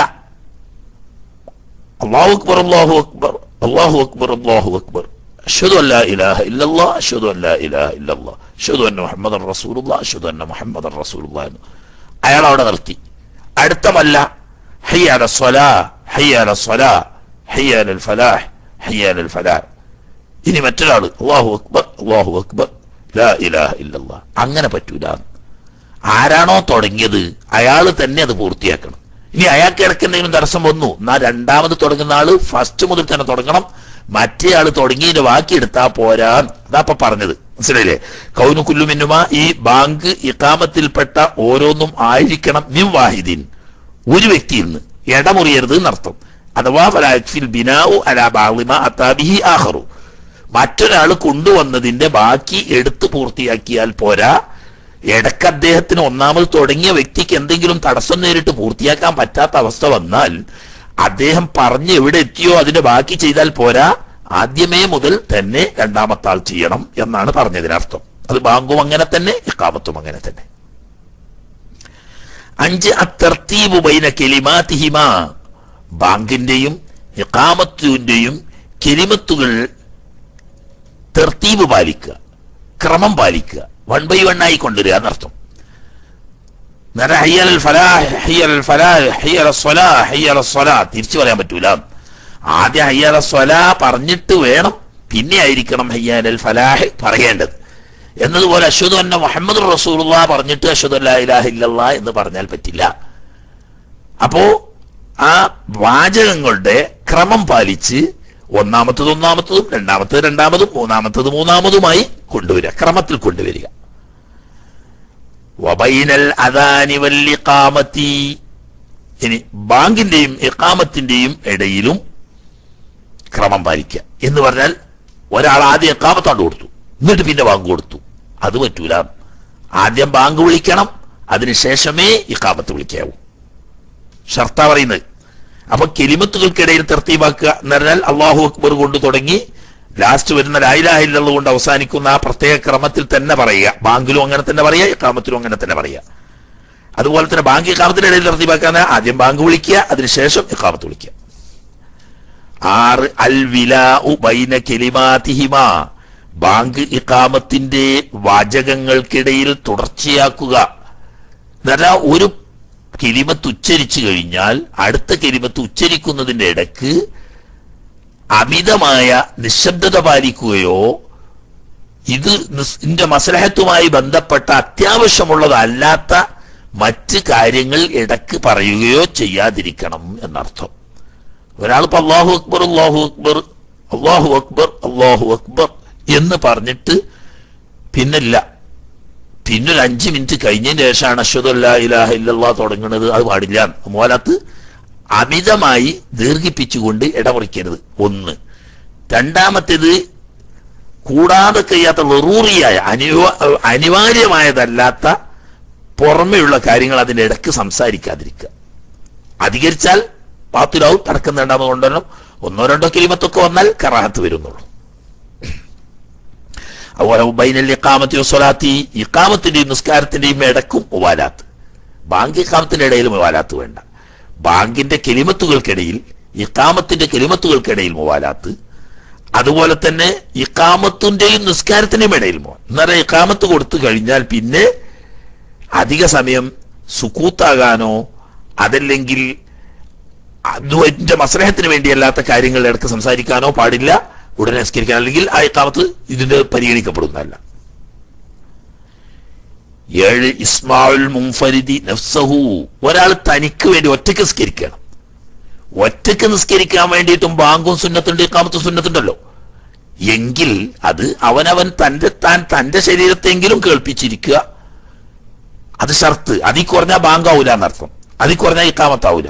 അള്ളാഹു അക്ബർ അള്ളാഹു അക്ബർ അള്ളാഹു അക്ബർ അള്ളാഹു അക്ബർ അഷ്ഹദു അല്ലാ ഇലാഹ ഇല്ലല്ലാഹ് അഷ്ഹദു അല്ലാ ഇലാഹ ഇല്ലല്ലാഹ് അഷ്ഹദു അന്ന മുഹമ്മദൻ റസൂലുള്ളാഹ് അഷ്ഹദു അന്ന മുഹമ്മദൻ റസൂലുള്ളാഹ് എന്ന് അയാൾ അവിടെ നിർത്തി അടുത്ത മല്ല ഹയ്യ അല സ്വലാ ഹയ്യ അല സ്വലാ ഹയ്യ അലൽ ഫലാഹ് ഹയ്യ അലൽ ഫലാഹ് ഇനി മറ്റൊരാൾ അള്ളാഹു അക്ബർ അള്ളാഹു അക്ബർ ലാ ഇലാഹ ഇല്ലല്ലാഹ് അങ്ങനെ പറ്റൂല ആരാണോ തുടങ്ങിയത് അയാൾ തന്നെ അത് പൂർത്തിയാക്കണം ഇനി അയാൾക്ക് ഇടയ്ക്ക് എന്തെങ്കിലും തടസ്സം വന്നു എന്നാ രണ്ടാമത് തുടങ്ങുന്ന ആള് ഫസ്റ്റ് മുതൽ തന്നെ തുടങ്ങണം മറ്റേ ആള് തുടങ്ങിയതിന്റെ ബാക്കി എടുത്താ പോരാ അതാ ഇപ്പൊ പറഞ്ഞത് മനസ്സിലായില്ലേ കൗനു കുല്ലുമിന്നുമ ഈ ബാങ്ക് ഇക്കാമത്തിൽപ്പെട്ട ഓരോന്നും ആയിരിക്കണം മിം വാഹിദീൻ ഒരു വ്യക്തിയിൽ നിന്ന് ഇടമുറിയരുത് എന്നർത്ഥം അഥവാ ഫലാക്ഫിൽ ബിനാഉ അലാ ബാളിമ അത്താബിഹി ആഹറു മറ്റൊരാൾ കൊണ്ടുവന്നതിന്റെ ബാക്കി എടുത്തു പൂർത്തിയാക്കിയാൽ പോരാ ഇടക്ക് അദ്ദേഹത്തിന് ഒന്നാമത് തുടങ്ങിയ വ്യക്തിക്ക് എന്തെങ്കിലും തടസ്സം നേരിട്ട് പൂർത്തിയാക്കാൻ പറ്റാത്ത അവസ്ഥ വന്നാൽ അദ്ദേഹം പറഞ്ഞ് എവിടെ എത്തിയോ അതിന്റെ ബാക്കി ചെയ്താൽ പോരാ ആദ്യമേ മുതൽ തന്നെ രണ്ടാമത്തെ ആൾ ചെയ്യണം എന്നാണ് പറഞ്ഞതിനർത്ഥം അത് ബാങ്കും അങ്ങനെ തന്നെ ഇക്കാമത്തും അങ്ങനെ തന്നെ അഞ്ച് അത്തർത്തീബ് ബൈന കെലിമാതിഹിമ ബാങ്കിന്റെയും ഇക്കാമത്തുവിന്റെയും കെലിമത്തുകൾ തെർത്തീബ് പാലിക്കുക ക്രമം പാലിക്കുക വൺ ബൈ വൺ ആയി കൊണ്ടുവരിക എന്നർത്ഥം നേരെ ഹയ്യൽ ഫലാഹ് ഹയ്യൽ ഫലാഹ് ഹയ്യൽ സ്വലാ ഹയ്യൽ സ്വലാ തിരിച്ചു പറയാൻ പറ്റൂല ആദ്യം ഹയ്യൽ സ്വലാ പറഞ്ഞിട്ട് വേണം പിന്നെ ആയിരിക്കണം ഹയ്യാനൽ ഫലാഹ് പറയേണ്ടത് എന്നതുപോലെ അശ്വതു അന്ന മുഹമ്മദ് റസൂലുള്ള പറഞ്ഞിട്ട് അശ്വതു അല്ലാ ഇലാഹ ഇല്ലല്ലാ എന്ന് പറഞ്ഞാൽ പറ്റില്ല അപ്പോ ആ വാചകങ്ങളുടെ ക്രമം പാലിച്ച് ഒന്നാമത്തത് ഒന്നാമത്തതും രണ്ടാമത്തത് രണ്ടാമതും മൂന്നാമത്തത് മൂന്നാമതുമായി കൊണ്ടുവരിക ക്രമത്തിൽ കൊണ്ടുവരിക വബൈനൽ അദാനി വല്ലിഖാമത്തി ഇനി ബാങ്കിന്റെയും ഇഖാമത്തിന്റെയും ഇടയിലും ക്രമം പാലിക്കുക എന്ന് പറഞ്ഞാൽ ഒരാൾ ആദ്യം എക്കാമത്താണ്ട് കൊടുത്തു എന്നിട്ട് പിന്നെ ബാങ്ക് കൊടുത്തു അത് പറ്റൂല ആദ്യം ബാങ്ക് വിളിക്കണം അതിനുശേഷമേ ഇക്കാമത്ത് വിളിക്കാവൂ ഷർത്ത പറയുന്നത് അപ്പൊ കെലിമത്തുകൾക്കിടയിൽ തർത്തീവാക്കുക എന്ന് പറഞ്ഞാൽ അള്ളാഹു അക്ബർ കൊണ്ട് തുടങ്ങി ലാസ്റ്റ് വരുന്ന ലായിലാഹില്ലത് കൊണ്ട് അവസാനിക്കുന്ന ആ പ്രത്യേക ക്രമത്തിൽ തന്നെ പറയുക ബാങ്കിലും അങ്ങനെ തന്നെ പറയുക ഇക്കാമത്തിലും അങ്ങനെ തന്നെ പറയുക അതുപോലെ തന്നെ ബാങ്ക് ഇക്കാമത്തിന്റെ ഇടയിൽ തർത്തീവാക്കാൻ ആദ്യം ബാങ്ക് വിളിക്കുക അതിനുശേഷം ഇക്കാമത്ത് വിളിക്കുക ആറ് അൽ വിലാഉ ബൈന കെലിമാതിഹിമ ബാങ്ക് ഇക്കാമത്തിന്റെ വാചകങ്ങൾക്കിടയിൽ തുടർച്ചയാക്കുക എന്നല്ല ഒരു കിലിമത്ത് ഉച്ചരിച്ചു കഴിഞ്ഞാൽ അടുത്ത കിലിമത്ത് ഉച്ചരിക്കുന്നതിന്റെ ഇടക്ക് അമിതമായ നിശബ്ദത പാലിക്കുകയോ ഇത് നിസ്- ഇതിന്റെ മസലഹത്തുമായി ബന്ധപ്പെട്ട അത്യാവശ്യമുള്ളതല്ലാത്ത മറ്റ് കാര്യങ്ങൾ ഇടക്ക് പറയുകയോ ചെയ്യാതിരിക്കണം എന്നർത്ഥം ഒരാൾ ഇപ്പൊ അള്ളാഹു അക്ബർ അള്ളാഹു അക്ബർ അള്ളാഹു അക്ബർ അള്ളാഹു അക്ബർ എന്ന് പറഞ്ഞിട്ട് പിന്നില്ല പിന്നെ ഒരു അഞ്ച് മിനിറ്റ് കഴിഞ്ഞതിന് ശേഷമാണ് അശ്വദ് അല്ലാ ഇലാഹ ഇല്ലല്ലാ തുടങ്ങുന്നത് അത് പാടില്ല മോലത്ത് അമിതമായി ദീർഘിപ്പിച്ചുകൊണ്ട് ഇടമുറിക്കരുത് ഒന്ന് രണ്ടാമത്തേത് കൂടാതെ കഴിയാത്ത വെറൂറിയായ അനിവാ അനിവാര്യമായതല്ലാത്ത പുറമെയുള്ള കാര്യങ്ങൾ അതിന്റെ ഇടക്ക് സംസാരിക്കാതിരിക്കുക അധികരിച്ചാൽ പാത്തിലാവും തടക്കം നേണ്ടാമെന്ന് കൊണ്ടുവരണം ഒന്നോ രണ്ടോ കിലിമത്തൊക്കെ വന്നാൽ കറാഹത്ത് വരുന്നുള്ളൂ അതുപോലെ ബൈനൽ ഇക്കാമത്തി സ്വലാത്തി ഇക്കാമത്തിന്റെയും നിസ്കാരത്തിന്റെയും ഇടക്കും മുവാലാത്ത് ബാങ്ക് ഇക്കാമത്തിന്റെ ഇടയിൽ മുവാലാത്ത് വേണ്ട ബാങ്കിന്റെ കെലിമത്തുകൾക്കിടയിൽ ഇക്കാമത്തിന്റെ കെലിമത്തുകൾക്കിടയിൽ മുവാലാത്ത് അതുപോലെ തന്നെ ഇക്കാമത്തിന്റെയും നിസ്കാരത്തിന്റെയും ഇടയിൽ മുവാ എന്നാൽ ഇക്കാമത്ത് കൊടുത്തു കഴിഞ്ഞാൽ പിന്നെ അധിക സമയം സുക്കൂത്താകാനോ അതല്ലെങ്കിൽ അതിന്റെ മസ്ലഹത്തിന് വേണ്ടിയല്ലാത്ത കാര്യങ്ങളുടെ ഇടക്ക് സംസാരിക്കാനോ പാടില്ല ഉടനെ നിസ്കരിക്കാൻ അല്ലെങ്കിൽ ആ ഇക്കാമത്ത് ഇതിന്റെ പരിഗണിക്കപ്പെടുന്നതല്ല ഏഴ് ഇസ്മാഉൽ മുൻഫരിദി നഫ്സഹു ഒരാൾ തനിക്ക് വേണ്ടി ഒറ്റയ്ക്ക് നിസ്കരിക്കണം ഒറ്റയ്ക്ക് നിസ്കരിക്കാൻ വേണ്ടിയിട്ടും ബാങ്കും സുന്നത്തുണ്ട് ഇക്കാമത്തും സുന്നത്തുണ്ടല്ലോ എങ്കിൽ അത് അവനവൻ തന്റെ താൻ തന്റെ ശരീരത്തെങ്കിലും കേൾപ്പിച്ചിരിക്കുക അത് ഷർത്ത് അതിൽ കുറഞ്ഞാൽ ബാങ്കാവൂല എന്നർത്ഥം അതിൽ കുറഞ്ഞാൽ ഇക്കാമത്താവൂല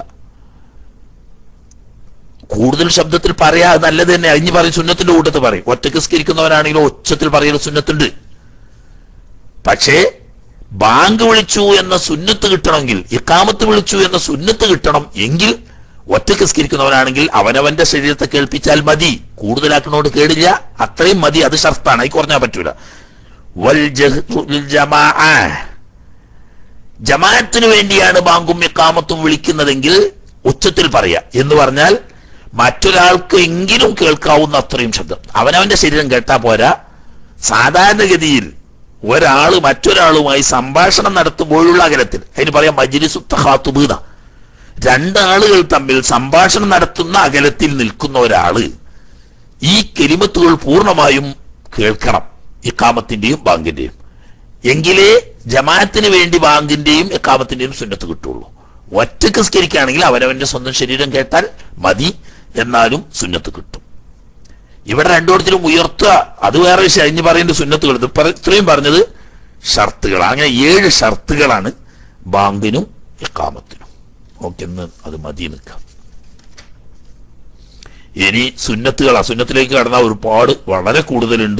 കൂടുതൽ ശബ്ദത്തിൽ പറയാ അത് നല്ലത് തന്നെ അഞ്ഞ് പറയും സുന്നത്തിന്റെ കൂട്ടത്തിൽ പറയും ഒറ്റയ്ക്ക് സ്കരിക്കുന്നവരാണെങ്കിലും ഒച്ചത്തിൽ പറയുന്ന സുന്നത്തുണ്ട് പക്ഷേ ബാങ്ക് വിളിച്ചു എന്ന സുന്നത്ത് കിട്ടണമെങ്കിൽ ഇക്കാമത്ത് വിളിച്ചു എന്ന സുന്നത്ത് കിട്ടണം എങ്കിൽ ഒറ്റയ്ക്ക് സ്കരിക്കുന്നവനാണെങ്കിൽ അവനവന്റെ ശരീരത്തെ കേൾപ്പിച്ചാൽ മതി കൂടുതലാക്കുന്നോട് കേടില്ല അത്രയും മതി അത് ഷർത്താണ് അത് കുറഞ്ഞാൽ പറ്റൂല വൽ ജഹ്റു ലിൽ ജമാഅ. ജമാഅത്തിന് വേണ്ടിയാണ് ബാങ്കും ഇക്കാമത്തും വിളിക്കുന്നതെങ്കിൽ ഉച്ചത്തിൽ പറയാ എന്ന് പറഞ്ഞാൽ മറ്റൊരാൾക്ക് എങ്കിലും കേൾക്കാവുന്ന അത്രയും ശബ്ദം അവനവന്റെ ശരീരം കേട്ടാ പോരാ സാധാരണഗതിയിൽ ഒരാള് മറ്റൊരാളുമായി സംഭാഷണം നടത്തുമ്പോഴുള്ള അകലത്തിൽ അതിന് പറയാം മജിലിസു തഹാത്തുബീന രണ്ടാളുകൾ തമ്മിൽ സംഭാഷണം നടത്തുന്ന അകലത്തിൽ നിൽക്കുന്ന ഒരാള് ഈ കെലിമത്തുകൾ പൂർണ്ണമായും കേൾക്കണം ഇക്കാമത്തിന്റെയും ബാങ്കിന്റെയും എങ്കിലേ ജമാഅത്തിന് വേണ്ടി ബാങ്കിന്റെയും എക്കാമത്തിന്റെയും സുന്നത്ത് കിട്ടുള്ളൂ ഒറ്റക്ക് സ്കരിക്കുകയാണെങ്കിൽ അവനവന്റെ സ്വന്തം ശരീരം കേട്ടാൽ മതി എന്നാലും സുന്നത്ത് കിട്ടും ഇവിടെ രണ്ടിടത്തിലും ഉയർത്തുക അത് വേറെ വിഷയം ഇനി പറയേണ്ട സുന്നത്തുകൾ ഇത് പറ- ഇത്രയും പറഞ്ഞത് ഷർത്തുകൾ അങ്ങനെ ഏഴ് ഷർത്തുകളാണ് ബാങ്കിനും ഇക്കാമത്തിനും ഓക്കെ എന്ന് അത് മതി നിൽക്കാം ഇനി സുന്നത്തുകളാ സുന്നത്തിലേക്ക് കടന്നാൽ ഒരുപാട് വളരെ കൂടുതലുണ്ട്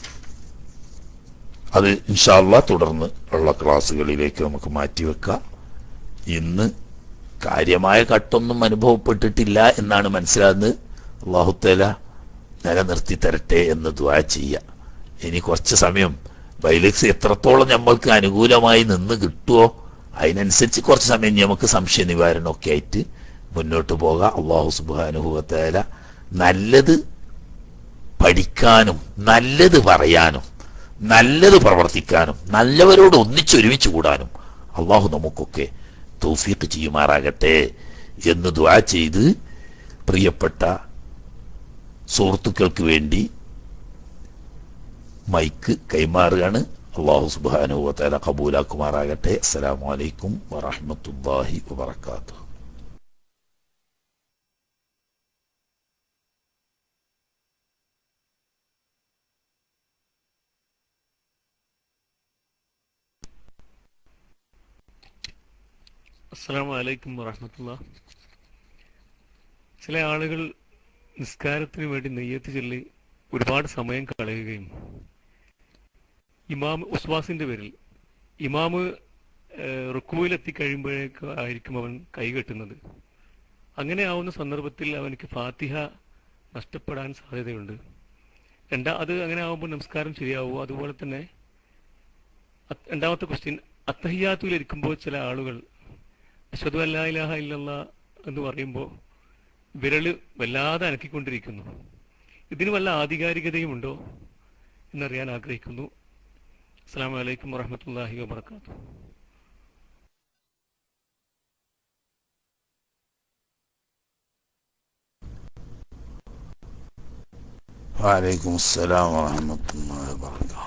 അത് ഇൻഷാല്ല തുടർന്ന് ഉള്ള ക്ലാസ്സുകളിലേക്ക് നമുക്ക് മാറ്റിവെക്കാം ഇന്ന് കാര്യമായ കട്ടൊന്നും അനുഭവപ്പെട്ടിട്ടില്ല എന്നാണ് മനസ്സിലാകുന്നത് അള്ളാഹുത്തേല നിലനിർത്തി തരട്ടെ എന്ന് ദ്വാ ചെയ്യുക ഇനി കുറച്ച് സമയം ബൈലക്സ് എത്രത്തോളം നമ്മൾക്ക് അനുകൂലമായി നിന്ന് കിട്ടുമോ അതിനനുസരിച്ച് കുറച്ച് സമയം ഇനി നമുക്ക് സംശയ നിവാരണമൊക്കെ ആയിട്ട് മുന്നോട്ട് പോകാം അള്ളാഹു സുബാനുഭവത്തേല നല്ലത് പഠിക്കാനും നല്ലത് പറയാനും നല്ലത് പ്രവർത്തിക്കാനും നല്ലവരോട് ഒന്നിച്ചൊരുമിച്ച് കൂടാനും അള്ളാഹു നമുക്കൊക്കെ തൗഫീഖ് ചെയ്യുമാറാകട്ടെ എന്ന് ദ്വാ ചെയ്ത് പ്രിയപ്പെട്ട സുഹൃത്തുക്കൾക്ക് വേണ്ടി മൈക്ക് കൈമാറുകയാണ് അള്ളാഹു സുബ്ഹാനഹു വതആല കബൂലാക്കുമാറാകട്ടെ അസ്സലാമു അലൈക്കും വറഹ്മത്തുള്ളാഹി വബറകാതുഹു അസ്സാം വലൈക്കും വറഹമത്തുള്ള ചില ആളുകൾ നിസ്കാരത്തിന് വേണ്ടി നെയ്യത്ത് ചൊല്ലി ഒരുപാട് സമയം കളയുകയും ഇമാം ഉസ്വാസിന്റെ പേരിൽ ഇമാമ് റുക്കുവിൽ എത്തിക്കഴിയുമ്പോഴേക്ക് ആയിരിക്കും അവൻ കൈകെട്ടുന്നത് അങ്ങനെ ആവുന്ന സന്ദർഭത്തിൽ അവനക്ക് ഫാത്തിഹ നഷ്ടപ്പെടാൻ സാധ്യതയുണ്ട് രണ്ടാ അത് അങ്ങനെ ആവുമ്പോൾ നമസ്കാരം ശരിയാവുമോ അതുപോലെ തന്നെ അത് രണ്ടാമത്തെ ക്വസ്റ്റ്യൻ അത്തഹിയാത്തുൽ ഇരിക്കുമ്പോൾ ചില ആളുകൾ അശ്വതു അല്ലാ ഇലാഹ ഇല്ലല്ല എന്ന് പറയുമ്പോൾ വിരല് വല്ലാതെ അനക്കിക്കൊണ്ടിരിക്കുന്നു ഇതിന് വല്ല ആധികാരികതയുമുണ്ടോ എന്നറിയാൻ ആഗ്രഹിക്കുന്നു അസ്സാം വലൈക്കും വറഹമത്തല്ലാഹി വാബർക്കാത്തു വലൈക്കും അസ്സലാം വറഹ്മത്തുള്ളാഹി വബറകാതുഹു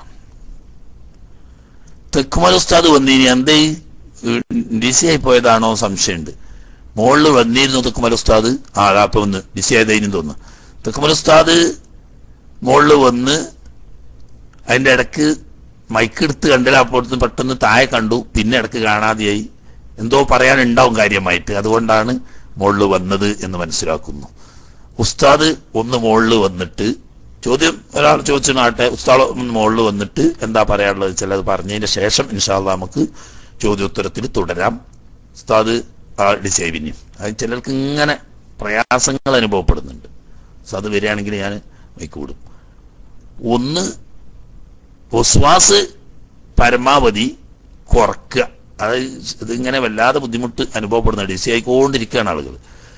തെക്കുമൽ ഉസ്താദ് വന്നീനി എന്തേ ഡിസി ആയി പോയതാണോ സംശയമുണ്ട് മുകളിൽ വന്നിരുന്നു തെക്കുമൽ ഉസ്താദ് ആ അപ്പൊ വന്ന് ഡിസി ആയതായിരുന്നു തോന്നുന്നു തെക്കുമൽ ഉസ്താദ് മുകളിൽ വന്ന് അതിന്റെ ഇടക്ക് മൈക്ക് എടുത്ത് കണ്ടില്ല അപ്പോൾ പെട്ടെന്ന് താഴെ കണ്ടു പിന്നെ ഇടക്ക് കാണാതെയായി എന്തോ പറയാനുണ്ടാവും കാര്യമായിട്ട് അതുകൊണ്ടാണ് മുകളിൽ വന്നത് എന്ന് മനസ്സിലാക്കുന്നു ഉസ്താദ് ഒന്ന് മുകളിൽ വന്നിട്ട് ചോദ്യം ഒരാൾ ചോദിച്ചു നാട്ടെ ഉസ്താദ് ഒന്ന് മുകളിൽ വന്നിട്ട് എന്താ പറയാനുള്ളത് ചിലത് പറഞ്ഞതിന് ശേഷം ഇൻഷാല്ല നമുക്ക് ചോദ്യോത്തരത്തിൽ തുടരാം ഉസ്താദ് ആ ഡിസൈവിന് അത് ചിലർക്ക് ഇങ്ങനെ പ്രയാസങ്ങൾ അനുഭവപ്പെടുന്നുണ്ട് ഉസ്താദ് വരികയാണെങ്കിൽ ഞാൻ മൈക്ക് വിടും ഒന്ന് ഒസ്വാസ് പരമാവധി കുറക്കുക അത് ഇതിങ്ങനെ വല്ലാതെ ബുദ്ധിമുട്ട് അനുഭവപ്പെടുന്ന ഡിസി ആയിക്കൊണ്ടിരിക്കുകയാണ് ആളുകൾ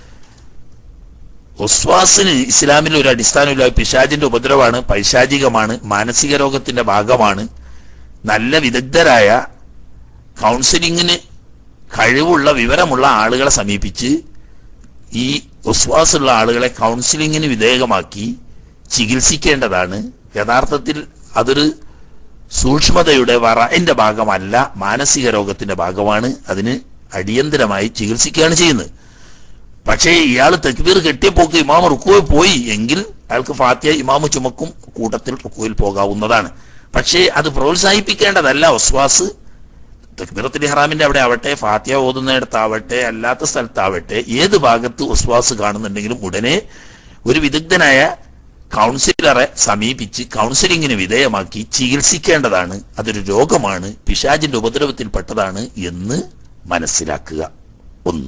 ഒസ്വാസിന് ഇസ്ലാമിൽ ഒരു അടിസ്ഥാനമില്ല പിശാജിന്റെ ഉപദ്രവമാണ് പൈശാചികമാണ് മാനസിക രോഗത്തിന്റെ ഭാഗമാണ് നല്ല വിദഗ്ധരായ കൗൺസിലിങ്ങിന് കഴിവുള്ള വിവരമുള്ള ആളുകളെ സമീപിച്ച് ഈ ഒസ്വാസുള്ള ആളുകളെ കൗൺസിലിങ്ങിന് വിധേയമാക്കി ചികിത്സിക്കേണ്ടതാണ് യഥാർത്ഥത്തിൽ അതൊരു സൂക്ഷ്മതയുടെ വറന്റെ ഭാഗമല്ല മാനസിക രോഗത്തിന്റെ ഭാഗമാണ് അതിന് അടിയന്തരമായി ചികിത്സിക്കുകയാണ് ചെയ്യുന്നത് പക്ഷേ ഇയാൾ തെക്ബീർ കെട്ടിയപ്പോക്ക് ഇമാം റുക്കുവിൽ പോയി എങ്കിൽ അയാൾക്ക് ഫാത്തിയ ഇമാമ് ചുമക്കും കൂട്ടത്തിൽ റുക്കുവിൽ പോകാവുന്നതാണ് പക്ഷേ അത് പ്രോത്സാഹിപ്പിക്കേണ്ടതല്ല ഒസ്വാസ് തക്ബീറത്തുൽ ഇഹ്റാമിന്റെ അവിടെ ആവട്ടെ ഫാത്തിയ ഓതുന്നിടത്താവട്ടെ അല്ലാത്ത സ്ഥലത്താവട്ടെ ഏത് ഭാഗത്ത് ഒസ്വാസ് കാണുന്നുണ്ടെങ്കിലും ഉടനെ ഒരു വിദഗ്ധനായ കൗൺസിലറെ സമീപിച്ച് കൗൺസിലിങ്ങിന് വിധേയമാക്കി ചികിത്സിക്കേണ്ടതാണ് അതൊരു രോഗമാണ് പിശാജിന്റെ ഉപദ്രവത്തിൽപ്പെട്ടതാണ് എന്ന് മനസ്സിലാക്കുക ഒന്ന്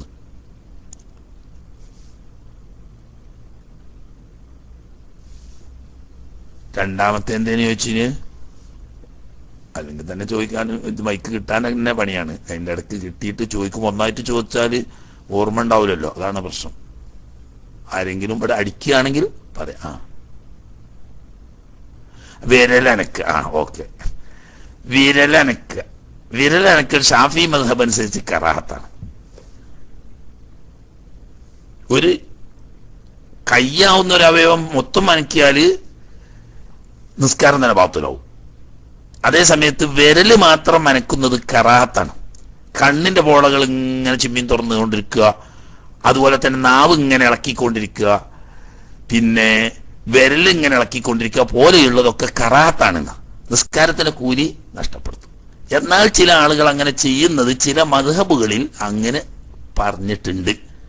രണ്ടാമത്തെ എന്തേന്ന് ചോദിച്ചിന് അല്ലെങ്കിൽ തന്നെ ചോദിക്കാൻ ഇത് മൈക്ക് കിട്ടാൻ തന്നെ പണിയാണ് അതിന്റെ ഇടയ്ക്ക് കിട്ടിയിട്ട് ചോദിക്കുമ്പോൾ ഒന്നായിട്ട് ചോദിച്ചാൽ ഓർമ്മ ഉണ്ടാവില്ലല്ലോ അതാണ് പ്രശ്നം ആരെങ്കിലും ഇവിടെ അടിക്കുകയാണെങ്കിൽ പറയാം ആ വിരലനക്ക് ആ ഓക്കെ വിരലനക്ക് വിരലനക്ക് ഷാഫി മധബ് അനുസരിച്ച് കറാഹത്താണ് ഒരു കയ്യാവുന്ന ഒരു അവയവം മൊത്തം അനക്കിയാല് നിസ്കാരം തന്നെ ബാത്തുലാവും അതേ സമയത്ത് വിരല് മാത്രം മനക്കുന്നത് കറാഹത്താണ് കണ്ണിന്റെ പോളകൾ ഇങ്ങനെ ചിമ്മീൻ തുറന്നുകൊണ്ടിരിക്കുക അതുപോലെ തന്നെ നാവ് ഇങ്ങനെ ഇളക്കിക്കൊണ്ടിരിക്കുക പിന്നെ വിരൽ ഇങ്ങനെ ഇളക്കിക്കൊണ്ടിരിക്കുക പോലെയുള്ളതൊക്കെ കറാഹത്താണ് നിസ്കാരത്തിന്റെ കൂലി നഷ്ടപ്പെടുത്തും എന്നാൽ ചില ആളുകൾ അങ്ങനെ ചെയ്യുന്നത് ചില മധുഹബുകളിൽ അങ്ങനെ പറഞ്ഞിട്ടുണ്ട്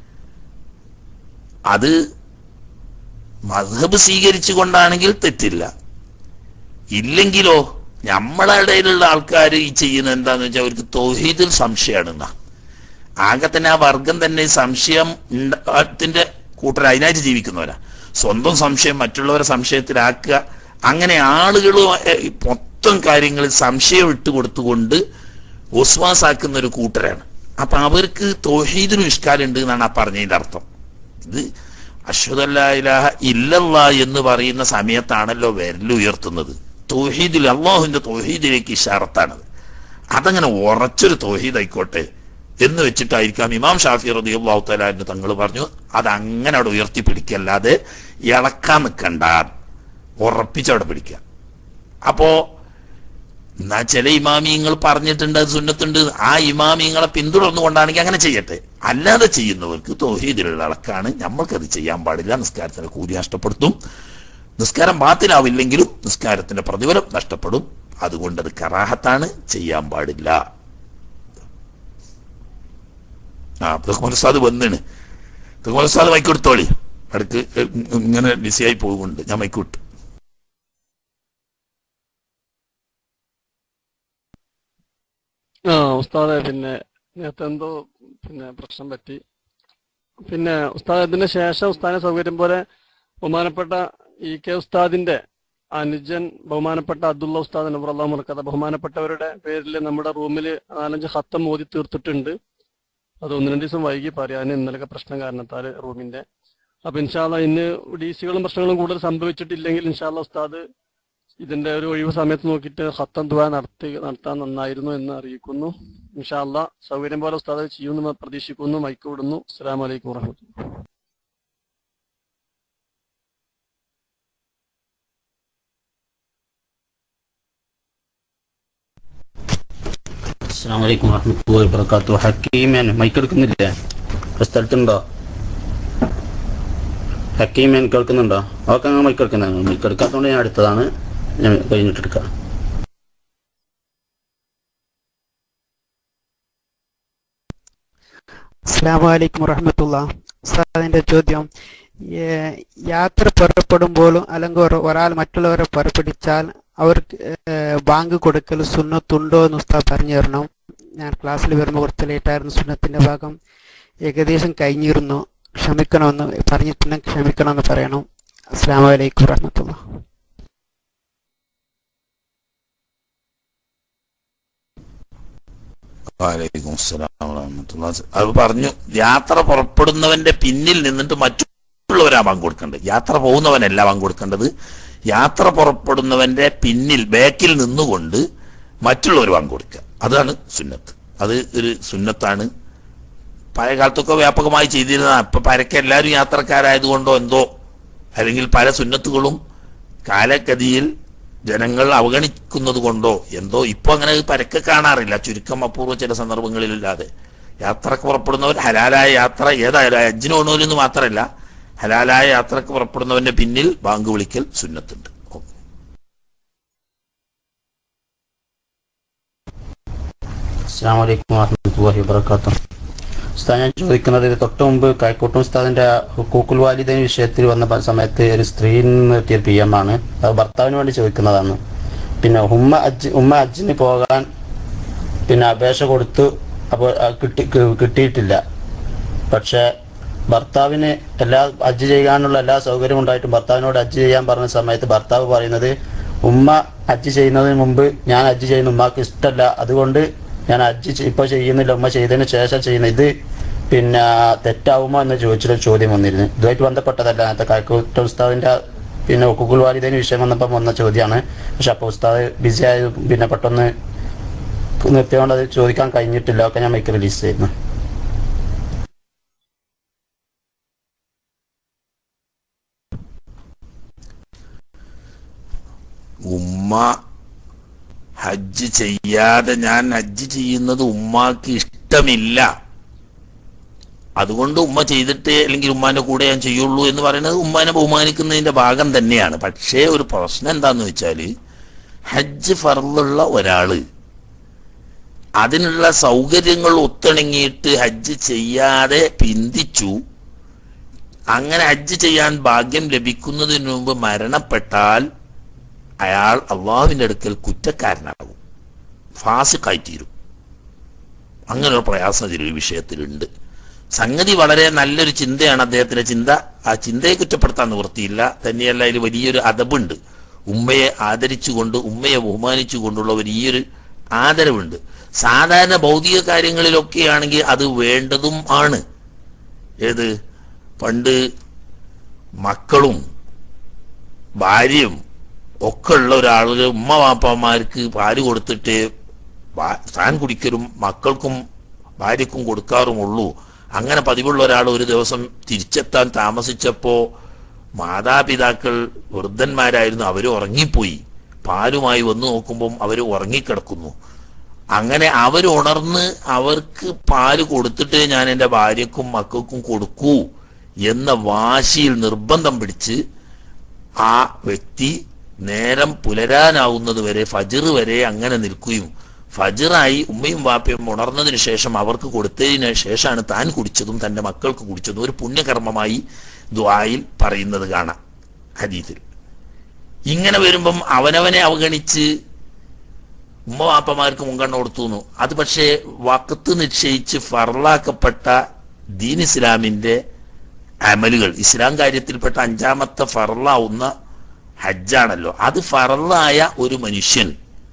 അത് മധുഹബ് സ്വീകരിച്ചുകൊണ്ടാണെങ്കിൽ തെറ്റില്ല ഇല്ലെങ്കിലോ നമ്മളെ ഇടയിലുള്ള ആൾക്കാർ ഈ ചെയ്യുന്നത് എന്താന്ന് വെച്ചാൽ അവർക്ക് തൊഹീദിൽ സംശയമാണ് എന്നാ ആകെ തന്നെ ആ വർഗം തന്നെ സംശയം ത്തിന്റെ കൂട്ടർ അതിനായിട്ട് ജീവിക്കുന്നവരാ സ്വന്തം സംശയം മറ്റുള്ളവരെ സംശയത്തിലാക്കുക അങ്ങനെ ആളുകൾ മൊത്തം കാര്യങ്ങളിൽ സംശയം ഇട്ട് കൊടുത്തുകൊണ്ട് ഒസ്വാസാക്കുന്ന ഒരു കൂട്ടരാണ് അപ്പൊ അവർക്ക് തൊഹീദിനും ഇഷ്കാലുണ്ട് എന്നാണ് ആ പറഞ്ഞതിന്റെ അർത്ഥം ഇത് അശ്വതല്ലാഹ ഇല്ലല്ല എന്ന് പറയുന്ന സമയത്താണല്ലോ വിരലുയർത്തുന്നത് തോഹീദിൽ അള്ളാഹുവിന്റെ തോഹീദിലേക്ക് ഇഷാറത്താണത് അതങ്ങനെ ഉറച്ചൊരു തോഹീദ് ആയിക്കോട്ടെ എന്ന് വെച്ചിട്ടായിരിക്കാം ഇമാം ഷാഫി റതി അള്ളാഹു തലാന്ന് തങ്ങൾ പറഞ്ഞു അത് അങ്ങനെ അവിടെ ഉയർത്തി പിടിക്കല്ലാതെ ഇളക്കാൻ നിൽക്കണ്ട ഉറപ്പിച്ചവിടെ പിടിക്കുക അപ്പോ എന്നാ ചില ഇമാമിയങ്ങൾ പറഞ്ഞിട്ടുണ്ട് അത് സുന്നത്തുണ്ട് ആ ഇമാമിയങ്ങളെ പിന്തുടർന്നുകൊണ്ടാണെങ്കിൽ അങ്ങനെ ചെയ്യട്ടെ അല്ലാതെ ചെയ്യുന്നവർക്ക് തോഹീദിലുള്ള അളക്കാണ് നമ്മൾക്കത് ചെയ്യാൻ പാടില്ല നിസ്കാരത്തിന്റെ കൂലി നഷ്ടപ്പെടുത്തും നിസ്കാരം ബാത്തിലാവില്ലെങ്കിലും നിസ്കാരത്തിന്റെ പ്രതിഫലം നഷ്ടപ്പെടും അതുകൊണ്ട് അത് കറാഹത്താണ് ചെയ്യാൻ പാടില്ല ആ തുഹ്മൽസാദ് വന്നിണ് തുഹ്മൽസാദ് മൈക്കെടുത്തോളി അടുക്ക് ഇങ്ങനെ ബിസിയായി പോകുന്നുണ്ട് ഞാൻ മൈക്കിട്ടു ആ ഉസ്താദെ പിന്നെ നേരത്തെ എന്തോ പിന്നെ പ്രശ്നം പറ്റി പിന്നെ ഉസ്താദ് ഇതിന് ശേഷം ഉസ്താദിനെ സൗകര്യം പോലെ ബഹുമാനപ്പെട്ട ഇ കെ ഉസ്താദിന്റെ അനുജൻ ബഹുമാനപ്പെട്ട അബ്ദുള്ള ഉസ്താദ് നബുറല്ലാ മുറക്കഥ ബഹുമാനപ്പെട്ടവരുടെ പേരിൽ നമ്മുടെ റൂമിൽ നാലഞ്ച് ഹത്തം മോദി തീർത്തിട്ടുണ്ട് അത് ഒന്ന് രണ്ട് ദിവസം വൈകി പറയാൻ ഇന്നലൊക്കെ പ്രശ്നം കാരണത്താൽ റൂമിന്റെ അപ്പൊ ഇൻഷാല്ല ഇന്ന് ഡി സികളും പ്രശ്നങ്ങളും കൂടുതൽ സംഭവിച്ചിട്ടില്ലെങ്കിൽ ഇൻഷാല്ല ഉസ്താദ് ഇതിന്റെ ഒരു ഒഴിവ് സമയത്ത് നോക്കിയിട്ട് ഹത്തം ദുവ നടത്തി നടത്താൻ നന്നായിരുന്നു എന്ന് അറിയിക്കുന്നു ഇൻഷാല്ല സൗകര്യം പോലെ ഉസ്താദ് ചെയ്യുമെന്ന് പ്രതീക്ഷിക്കുന്നു മൈക്ക് വിടുന്നു അസ്സാം വലൈക്കും വാഹമത്തുള്ള അസ്സാം വലൈക്കും വാഹമത്തുള്ളാഹി വബറകാതുഹു ഹക്കീമൻ മൈക്ക് എടുക്കുന്നില്ലേ ഒരു സ്ഥലത്തുണ്ടോ ഹക്കീമൻ കേൾക്കുന്നുണ്ടോ ഓക്കെ അങ്ങനെ മൈക്ക് എടുക്കുന്നത് മൈക്ക് എടുക്കാത്തതുകൊണ്ട് ഞാൻ എടുത്തതാണ് ഞാൻ കഴിഞ്ഞിട്ട് എടുക്കാം അസ്സാമലൈക്കും വറഹമത്തുള്ള ഉസ്താദിന്റെ ചോദ്യം ഏ, യാത്ര പുറപ്പെടുമ്പോഴും അല്ലെങ്കിൽ ഒരു- ഒരാൾ മറ്റുള്ളവരെ പുറപ്പെടിച്ചാൽ അവർക്ക് ഏ, ബാങ്ക് കൊടുക്കൽ സുന്നത്തുണ്ടോ എന്ന് ഉസ്താദ് പറഞ്ഞു തരണം ഞാൻ ക്ലാസ്സിൽ വരുമ്പോൾ കുറച്ച് ലേറ്റായിരുന്നു സുന്നത്തിന്റെ ഭാഗം ഏകദേശം കഴിഞ്ഞിരുന്നു ക്ഷമിക്കണമെന്ന് പറഞ്ഞിട്ടുണ്ടെങ്കിൽ ക്ഷമിക്കണമെന്ന് പറയണം അസ്സാം വലൈക്കും വറഹമത്തുള്ള വാലൈക്കും അസ്സലാം വറഹ്മത്തുള്ളാഹി. അത് പറഞ്ഞു യാത്ര പുറപ്പെടുന്നവന്റെ പിന്നിൽ നിന്നിട്ട് മറ്റുള്ളവരാ പങ്ക് കൊടുക്കേണ്ടത് യാത്ര പോകുന്നവനല്ല പങ്ക് കൊടുക്കേണ്ടത് യാത്ര പുറപ്പെടുന്നവന്റെ പിന്നിൽ ബാക്കിൽ നിന്നുകൊണ്ട് മറ്റുള്ളവർ പങ്ക് കൊടുക്കുക അതാണ് സുന്നത്ത് അത് ഒരു സുന്നത്താണ് പഴയ കാലത്തൊക്കെ വ്യാപകമായി ചെയ്തിരുന്ന ഇപ്പൊ പരക്കെ എല്ലാവരും യാത്രക്കാരായതുകൊണ്ടോ എന്തോ അല്ലെങ്കിൽ പല സുന്നത്തുകളും കാലഗതിയിൽ ജനങ്ങൾ അവഗണിക്കുന്നത് കൊണ്ടോ എന്തോ ഇപ്പൊ അങ്ങനെ പരക്കെ കാണാറില്ല ചുരുക്കം അപൂർവ ചില സന്ദർഭങ്ങളിലല്ലാതെ യാത്രക്ക് പുറപ്പെടുന്നവർ ഹലാലായ യാത്ര ഏതായാലും അജ്ജിന് പോകണമെന്ന് മാത്രമല്ല ഹലാലായ യാത്രക്ക് പുറപ്പെടുന്നവന്റെ പിന്നിൽ ബാങ്ക് വിളിക്കൽ സുന്നത്തുണ്ട് ഓക്കേ. അസ്സാം വലൈക്കും വാഹമത്തുള്ളാഹി വബറകാതുഹു ഉസ്താദ് ഞാൻ ചോദിക്കുന്നത് ഇത് തൊട്ട് മുമ്പ് കൈക്കോട്ടും ഉസ്താദിന്റെ ഹുക്കൂക്കുൽ വാലിദൈൻ വിഷയത്തിൽ വന്ന പ- സമയത്ത് ഒരു സ്ത്രീയിൽ നിന്ന് കിട്ടിയ പി എം ആണ് അത് ഭർത്താവിന് വേണ്ടി ചോദിക്കുന്നതാണ് പിന്നെ ഉമ്മ അജ്ജ് ഉമ്മ അജ്ജിന് പോകാൻ പിന്നെ അപേക്ഷ കൊടുത്തു അപ്പോൾ അത് കിട്ടി കി- കിട്ടിയിട്ടില്ല പക്ഷെ ഭർത്താവിന് എല്ലാ ഹജ്ജ് ചെയ്യാനുള്ള എല്ലാ സൗകര്യവും ഉണ്ടായിട്ടും ഭർത്താവിനോട് ഹജ്ജ് ചെയ്യാൻ പറഞ്ഞ സമയത്ത് ഭർത്താവ് പറയുന്നത് ഉമ്മ ഹജ്ജ് ചെയ്യുന്നതിന് മുമ്പ് ഞാൻ ഹജ്ജ് ചെയ്യുന്ന ഉമ്മക്ക് ഇഷ്ടമല്ല അതുകൊണ്ട് ഞാൻ ഹജ്ജ് ചെ- ഇപ്പൊ ചെയ്യുന്നില്ല ഉമ്മ ചെയ്തതിന് ശേഷം ചെയ്യുന്ന ഇത് പിന്നെ തെറ്റാവുമോ എന്ന് ചോദിച്ചൊരു ചോദ്യം വന്നിരുന്നു ഇതുമായിട്ട് ബന്ധപ്പെട്ടതല്ല നേരത്തെ കാക്കൂട്ട ഉസ്താദിന്റെ പിന്നെ ഒക്കുകുൽ വാലിദൈന് വിഷയം വന്നപ്പോൾ വന്ന ചോദ്യമാണ് പക്ഷെ അപ്പോൾ ഉസ്താദ് ബിസി ആയത് പിന്നെ പെട്ടെന്ന് നിർത്തിയോണ്ട് അത് ചോദിക്കാൻ കഴിഞ്ഞിട്ടില്ല ഒക്കെ ഞാൻ മൈക്ക് റിലീസ് ചെയ്യുന്നു ഉമ്മ ഹജ്ജ് ചെയ്യാതെ ഞാൻ ഹജ്ജ് ചെയ്യുന്നത് ഉമ്മാക്ക് ഇഷ്ടമില്ല അതുകൊണ്ട് ഉമ്മ ചെയ്തിട്ട് അല്ലെങ്കിൽ ഉമ്മാന്റെ കൂടെ ഞാൻ ചെയ്യുള്ളൂ എന്ന് പറയുന്നത് ഉമ്മാനെ ബഹുമാനിക്കുന്നതിന്റെ ഭാഗം തന്നെയാണ് പക്ഷേ ഒരു പ്രശ്നം എന്താന്ന് വെച്ചാല് ഹജ്ജ് ഫർളുള്ള ഒരാള് അതിനുള്ള സൗകര്യങ്ങൾ ഒത്തിണങ്ങിയിട്ട് ഹജ്ജ് ചെയ്യാതെ പിന്തിച്ചു അങ്ങനെ ഹജ്ജ് ചെയ്യാൻ ഭാഗ്യം ലഭിക്കുന്നതിന് മുമ്പ് മരണപ്പെട്ടാൽ അയാൾ അള്ളാഹുവിന്റെ അടുക്കൽ കുറ്റക്കാരനാകും ഫാസിക്കായിത്തീരും അങ്ങനെ ഒരു പ്രയാസം ഇതിൽ ഈ വിഷയത്തിലുണ്ട് സംഗതി വളരെ നല്ലൊരു ചിന്തയാണ് അദ്ദേഹത്തിന്റെ ചിന്ത ആ ചിന്തയെ കുറ്റപ്പെടുത്താൻ നിവൃത്തിയില്ല തന്നെയല്ല അതിൽ വലിയൊരു അതബുണ്ട് ഉമ്മയെ ആദരിച്ചുകൊണ്ട് ഉമ്മയെ ബഹുമാനിച്ചുകൊണ്ടുള്ള വലിയൊരു ആദരവുണ്ട് സാധാരണ ഭൗതിക കാര്യങ്ങളിലൊക്കെ ആണെങ്കിൽ അത് വേണ്ടതും ആണ് ഏത് പണ്ട് മക്കളും ഭാര്യയും ഒക്കെ ഉള്ള ഒരാള് ഉമ്മ വാപ്പമാർക്ക് പാല് കൊടുത്തിട്ട് വാ- താൻ കുടിക്കലും മക്കൾക്കും ഭാര്യക്കും കൊടുക്കാറുമുള്ളൂ അങ്ങനെ പതിവുള്ള ഒരാൾ ഒരു ദിവസം തിരിച്ചെത്താൻ താമസിച്ചപ്പോ മാതാപിതാക്കൾ വൃദ്ധന്മാരായിരുന്നു അവർ ഉറങ്ങിപ്പോയി പാലുമായി വന്നു നോക്കുമ്പം അവർ ഉറങ്ങിക്കിടക്കുന്നു അങ്ങനെ അവർ ഉണർന്ന് അവർക്ക് പാല് കൊടുത്തിട്ട് ഞാൻ എൻ്റെ ഭാര്യക്കും മക്കൾക്കും കൊടുക്കൂ എന്ന വാശിയിൽ നിർബന്ധം പിടിച്ച് ആ വ്യക്തി നേരം പുലരാനാവുന്നത് വരെ ഫജിർ വരെ അങ്ങനെ നിൽക്കുകയും ഫജിറായി ഉമ്മയും വാപ്പയും ഉണർന്നതിന് ശേഷം അവർക്ക് കൊടുത്തതിന് ശേഷമാണ് താൻ കുടിച്ചതും തന്റെ മക്കൾക്ക് കുടിച്ചതും ഒരു പുണ്യകർമ്മമായി ദ്വായിൽ പറയുന്നത് കാണാം ഹദീത്തിൽ ഇങ്ങനെ വരുമ്പം അവനവനെ അവഗണിച്ച് ഉമ്മ വാപ്പമാർക്ക് മുൻഗണന കൊടുത്തു അത് പക്ഷേ വക്കത്ത് നിശ്ചയിച്ച് ഫർലാക്കപ്പെട്ട ദീൻ ഇസ്ലാമിന്റെ അമലുകൾ ഇസ്ലാം കാര്യത്തിൽപ്പെട്ട അഞ്ചാമത്തെ ഫറലാവുന്ന ഹജ്ജാണല്ലോ അത് ഫറലായ ഒരു മനുഷ്യൻ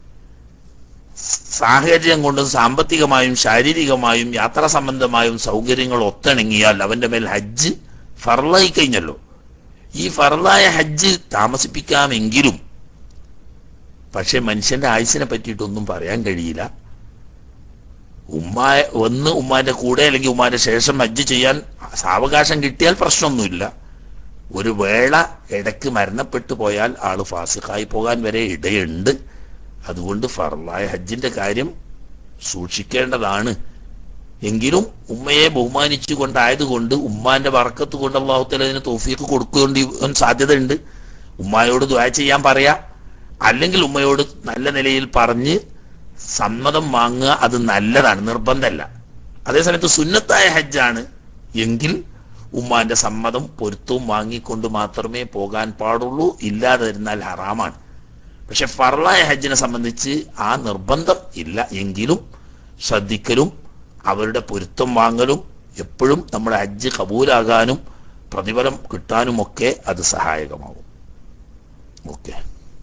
സാഹചര്യം കൊണ്ടും സാമ്പത്തികമായും ശാരീരികമായും യാത്രാ സംബന്ധമായും സൗകര്യങ്ങൾ ഒത്തിണങ്ങിയാൽ അവന്റെ മേൽ ഹജ്ജ് ഫറലായി കഴിഞ്ഞല്ലോ ഈ ഫറലായ ഹജ്ജ് താമസിപ്പിക്കാമെങ്കിലും പക്ഷെ മനുഷ്യന്റെ ആയുസിനെ പറ്റിയിട്ടൊന്നും പറയാൻ കഴിയില്ല ഉമ്മ ഒന്ന് ഉമ്മാന്റെ കൂടെ അല്ലെങ്കിൽ ഉമ്മാന്റെ ശേഷം ഹജ്ജ് ചെയ്യാൻ സാവകാശം കിട്ടിയാൽ പ്രശ്നമൊന്നുമില്ല ഒരു വേള ഇടയ്ക്ക് മരണപ്പെട്ടു പോയാൽ ആള് ഫാസിഖായി പോകാൻ വരെ ഇടയുണ്ട് അതുകൊണ്ട് ഫറലായ ഹജ്ജിന്റെ കാര്യം സൂക്ഷിക്കേണ്ടതാണ് എങ്കിലും ഉമ്മയെ ബഹുമാനിച്ചു കൊണ്ടായതുകൊണ്ട് ഉമ്മാന്റെ വറക്കത്ത് കൊണ്ട് അള്ളാഹുത്തല അതിന് തോഫീക്ക് കൊടുക്കേണ്ടി സാധ്യതയുണ്ട് ഉമ്മായോട് ദ്വാ ചെയ്യാൻ പറയാ അല്ലെങ്കിൽ ഉമ്മയോട് നല്ല നിലയിൽ പറഞ്ഞ് സമ്മതം വാങ്ങുക അത് നല്ലതാണ് നിർബന്ധമല്ല അതേസമയത്ത് സുന്നത്തായ ഹജ്ജാണ് എങ്കിൽ ഉമ്മാന്റെ സമ്മതം പൊരുത്തവും വാങ്ങിക്കൊണ്ട് മാത്രമേ പോകാൻ പാടുള്ളൂ ഇല്ലാതെ ഇരുന്നാൽ ഹറാമാണ് പക്ഷെ ഫറലായ ഹജ്ജിനെ സംബന്ധിച്ച് ആ നിർബന്ധം ഇല്ല എങ്കിലും ശ്രദ്ധിക്കലും അവരുടെ പൊരുത്തം വാങ്ങലും എപ്പോഴും നമ്മുടെ ഹജ്ജ് കബൂലാകാനും പ്രതിഫലം കിട്ടാനുമൊക്കെ അത് സഹായകമാവും ഓക്കെ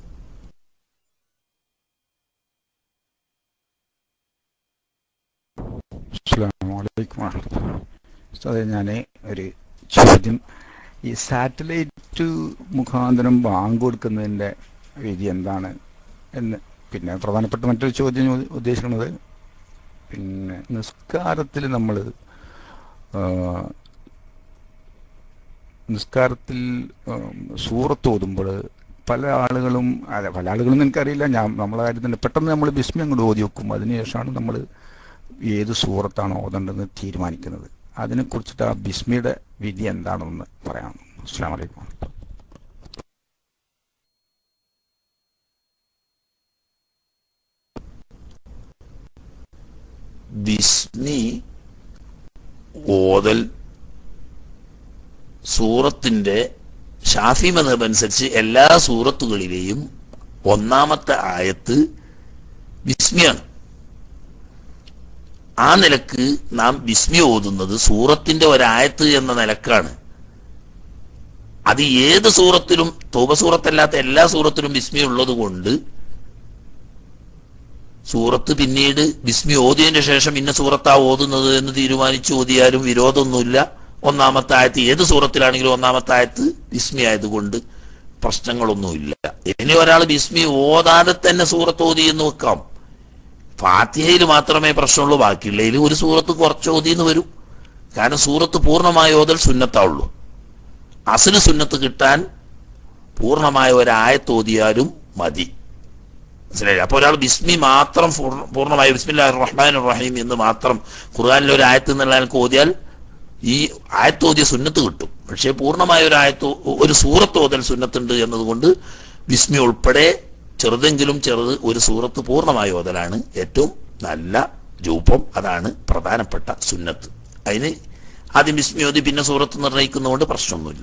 അസ്സാമലൈക്കും അതെ ഞാൻ ഒരു ചോദ്യം ഈ സാറ്റലൈറ്റ് മുഖാന്തരം ബാങ്ക് കൊടുക്കുന്നതിൻ്റെ വിധി എന്താണ് എന്ന് പിന്നെ പ്രധാനപ്പെട്ട മറ്റൊരു ചോദ്യം ഞാൻ ഉദ്ദേശിക്കുന്നത് പിന്നെ നിസ്കാരത്തിൽ നമ്മൾ നിസ്കാരത്തിൽ സൂറത്ത് ഓതുമ്പോൾ പല ആളുകളും അല്ല പല ആളുകളും എനിക്കറിയില്ല ഞാൻ നമ്മളെ കാര്യത്തിൽ പെട്ടെന്ന് നമ്മൾ ബിസ്മി അങ്ങോട്ട് ഓതി വെക്കും അതിനുശേഷമാണ് നമ്മൾ ഏത് സൂറത്താണ് ഓതേണ്ടതെന്ന് തീരുമാനിക്കുന്നത് അതിനെക്കുറിച്ചിട്ട് ആ ബിസ്മിയുടെ വിധി എന്താണെന്ന് പറയാം അസ്സാം വലൈക്കും ബിസ്മി ഓതൽ സൂറത്തിന്റെ ഷാഫി മതം അനുസരിച്ച് എല്ലാ സൂറത്തുകളിലെയും ഒന്നാമത്തെ ആയത്ത് ബിസ്മിയാണ് ആ നിലക്ക് നാം ബിസ്മി ഓതുന്നത് സൂറത്തിന്റെ ഒരായത്ത് എന്ന നിലക്കാണ് അത് ഏത് സൂറത്തിലും തോപ സൂറത്തല്ലാത്ത എല്ലാ സൂറത്തിലും ബിസ്മി ഉള്ളത് കൊണ്ട് സൂറത്ത് പിന്നീട് ബിസ്മി ഓതിയതിന് ശേഷം ഇന്ന സൂറത്താ ഓതുന്നത് എന്ന് തീരുമാനിച്ച് ഓതിയാലും വിരോധമൊന്നുമില്ല ഒന്നാമത്തെ ആയത്ത് ഏത് സൂറത്തിലാണെങ്കിലും ഒന്നാമത്തെ ആയത്ത് ബിസ്മി ആയതുകൊണ്ട് പ്രശ്നങ്ങളൊന്നുമില്ല ഇനി ഒരാൾ ബിസ്മി ഓതാതെ തന്നെ സൂറത്ത് ഓതി എന്ന് വെക്കാം ഫാത്തിഹയിൽ മാത്രമേ പ്രശ്നമുള്ളൂ ബാക്കിയുള്ളതിൽ ഒരു സൂറത്ത് കുറച്ച് ഓതിന്ന് വരും കാരണം സൂറത്ത് പൂർണ്ണമായ ഓതൽ സുന്നത്താവുള്ളൂ അസിന് സുന്നത്ത് കിട്ടാൻ പൂർണ്ണമായ ഒരായത്ത് ഓതിയാലും മതി മനസ്സിലായി അപ്പൊ ഒരാൾ ബിസ്മി മാത്രം പൂർണ്ണമായ ബിസ്മില്ലാ റഹ്മാൻ റഹീം എന്ന് മാത്രം ഖുർആാനിലെ ഒരു ആയത്ത് എന്നുള്ള ആൾക്ക് ഓതിയാൽ ഈ ആയത്ത് ഓതിയ സുന്നത്ത് കിട്ടും പക്ഷേ പൂർണ്ണമായ ഒരു ആയത്ത് ഒരു സൂറത്ത് ഓതൽ സുന്നത്തുണ്ട് എന്നതുകൊണ്ട് ബിസ്മി ഉൾപ്പെടെ ചെറുതെങ്കിലും ചെറുത് ഒരു സൂറത്ത് പൂർണ്ണമായ ഓതലാണ് ഏറ്റവും നല്ല രൂപം അതാണ് പ്രധാനപ്പെട്ട സുന്നത്ത് അതിന് ആദ്യം ബിസ്മി ഓതി പിന്നെ സൂറത്ത് നിർണ്ണയിക്കുന്നതുകൊണ്ട് പ്രശ്നമൊന്നുമില്ല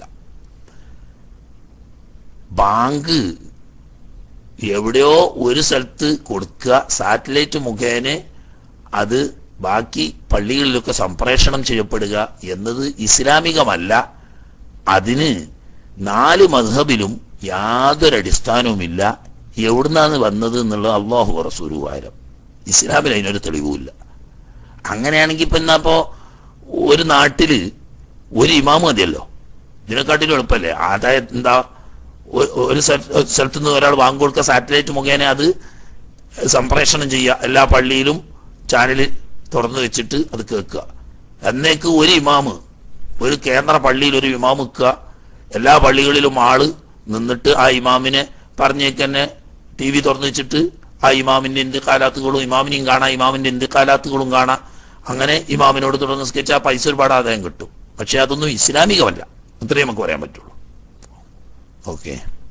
ബാങ്ക് എവിടെയോ ഒരു സ്ഥലത്ത് കൊടുക്കുക സാറ്റലൈറ്റ് മുഖേന അത് ബാക്കി പള്ളികളിലൊക്കെ സംപ്രേഷണം ചെയ്യപ്പെടുക എന്നത് ഇസ്ലാമികമല്ല അതിന് നാല് മധബിലും യാതൊരു അടിസ്ഥാനവുമില്ല എവിടുന്നാണ് വന്നത് എന്നുള്ളത് അള്ളാഹു റസൂരു വാരം ഇസ്ലാമിൽ അതിനൊരു തെളിവുമില്ല അങ്ങനെയാണെങ്കിൽ ഇപ്പൊ എന്നാപ്പോ ഒരു നാട്ടില് ഒരു ഇമാമ് മതിയല്ലോ ഇതിനെക്കാട്ടിലും എളുപ്പമല്ലേ അതായത് എന്താ ഒരു സ്ഥലത്ത് നിന്ന് ഒരാൾ വാങ്ങിക്കൊടുക്കുക സാറ്റലൈറ്റ് മുഖേന അത് സംപ്രേഷണം ചെയ്യുക എല്ലാ പള്ളിയിലും ചാനൽ തുറന്നു വെച്ചിട്ട് അത് കേൾക്കുക എന്നേക്ക് ഒരു ഇമാമ് ഒരു കേന്ദ്ര പള്ളിയിൽ ഒരു ഇമാം വെക്കുക എല്ലാ പള്ളികളിലും ആള് നിന്നിട്ട് ആ ഇമാമിനെ പറഞ്ഞേക്ക് തന്നെ ടി വി തുറന്നു വെച്ചിട്ട് ആ ഇമാമിന്റെ എന്ത് കാലാത്തുകളും ഇമാമിനെയും കാണാം ഇമാമിന്റെ എന്ത് കാലാത്തുകളും കാണാം അങ്ങനെ ഇമാമിനോട് തുടർന്ന് സ്കെച്ച് ആ പൈസ ഒരുപാട് ആദായം കിട്ടും പക്ഷെ അതൊന്നും ഇസ്ലാമികമല്ല അത്രേ നമുക്ക് പറയാൻ പറ്റുള്ളൂ ഓക്കെ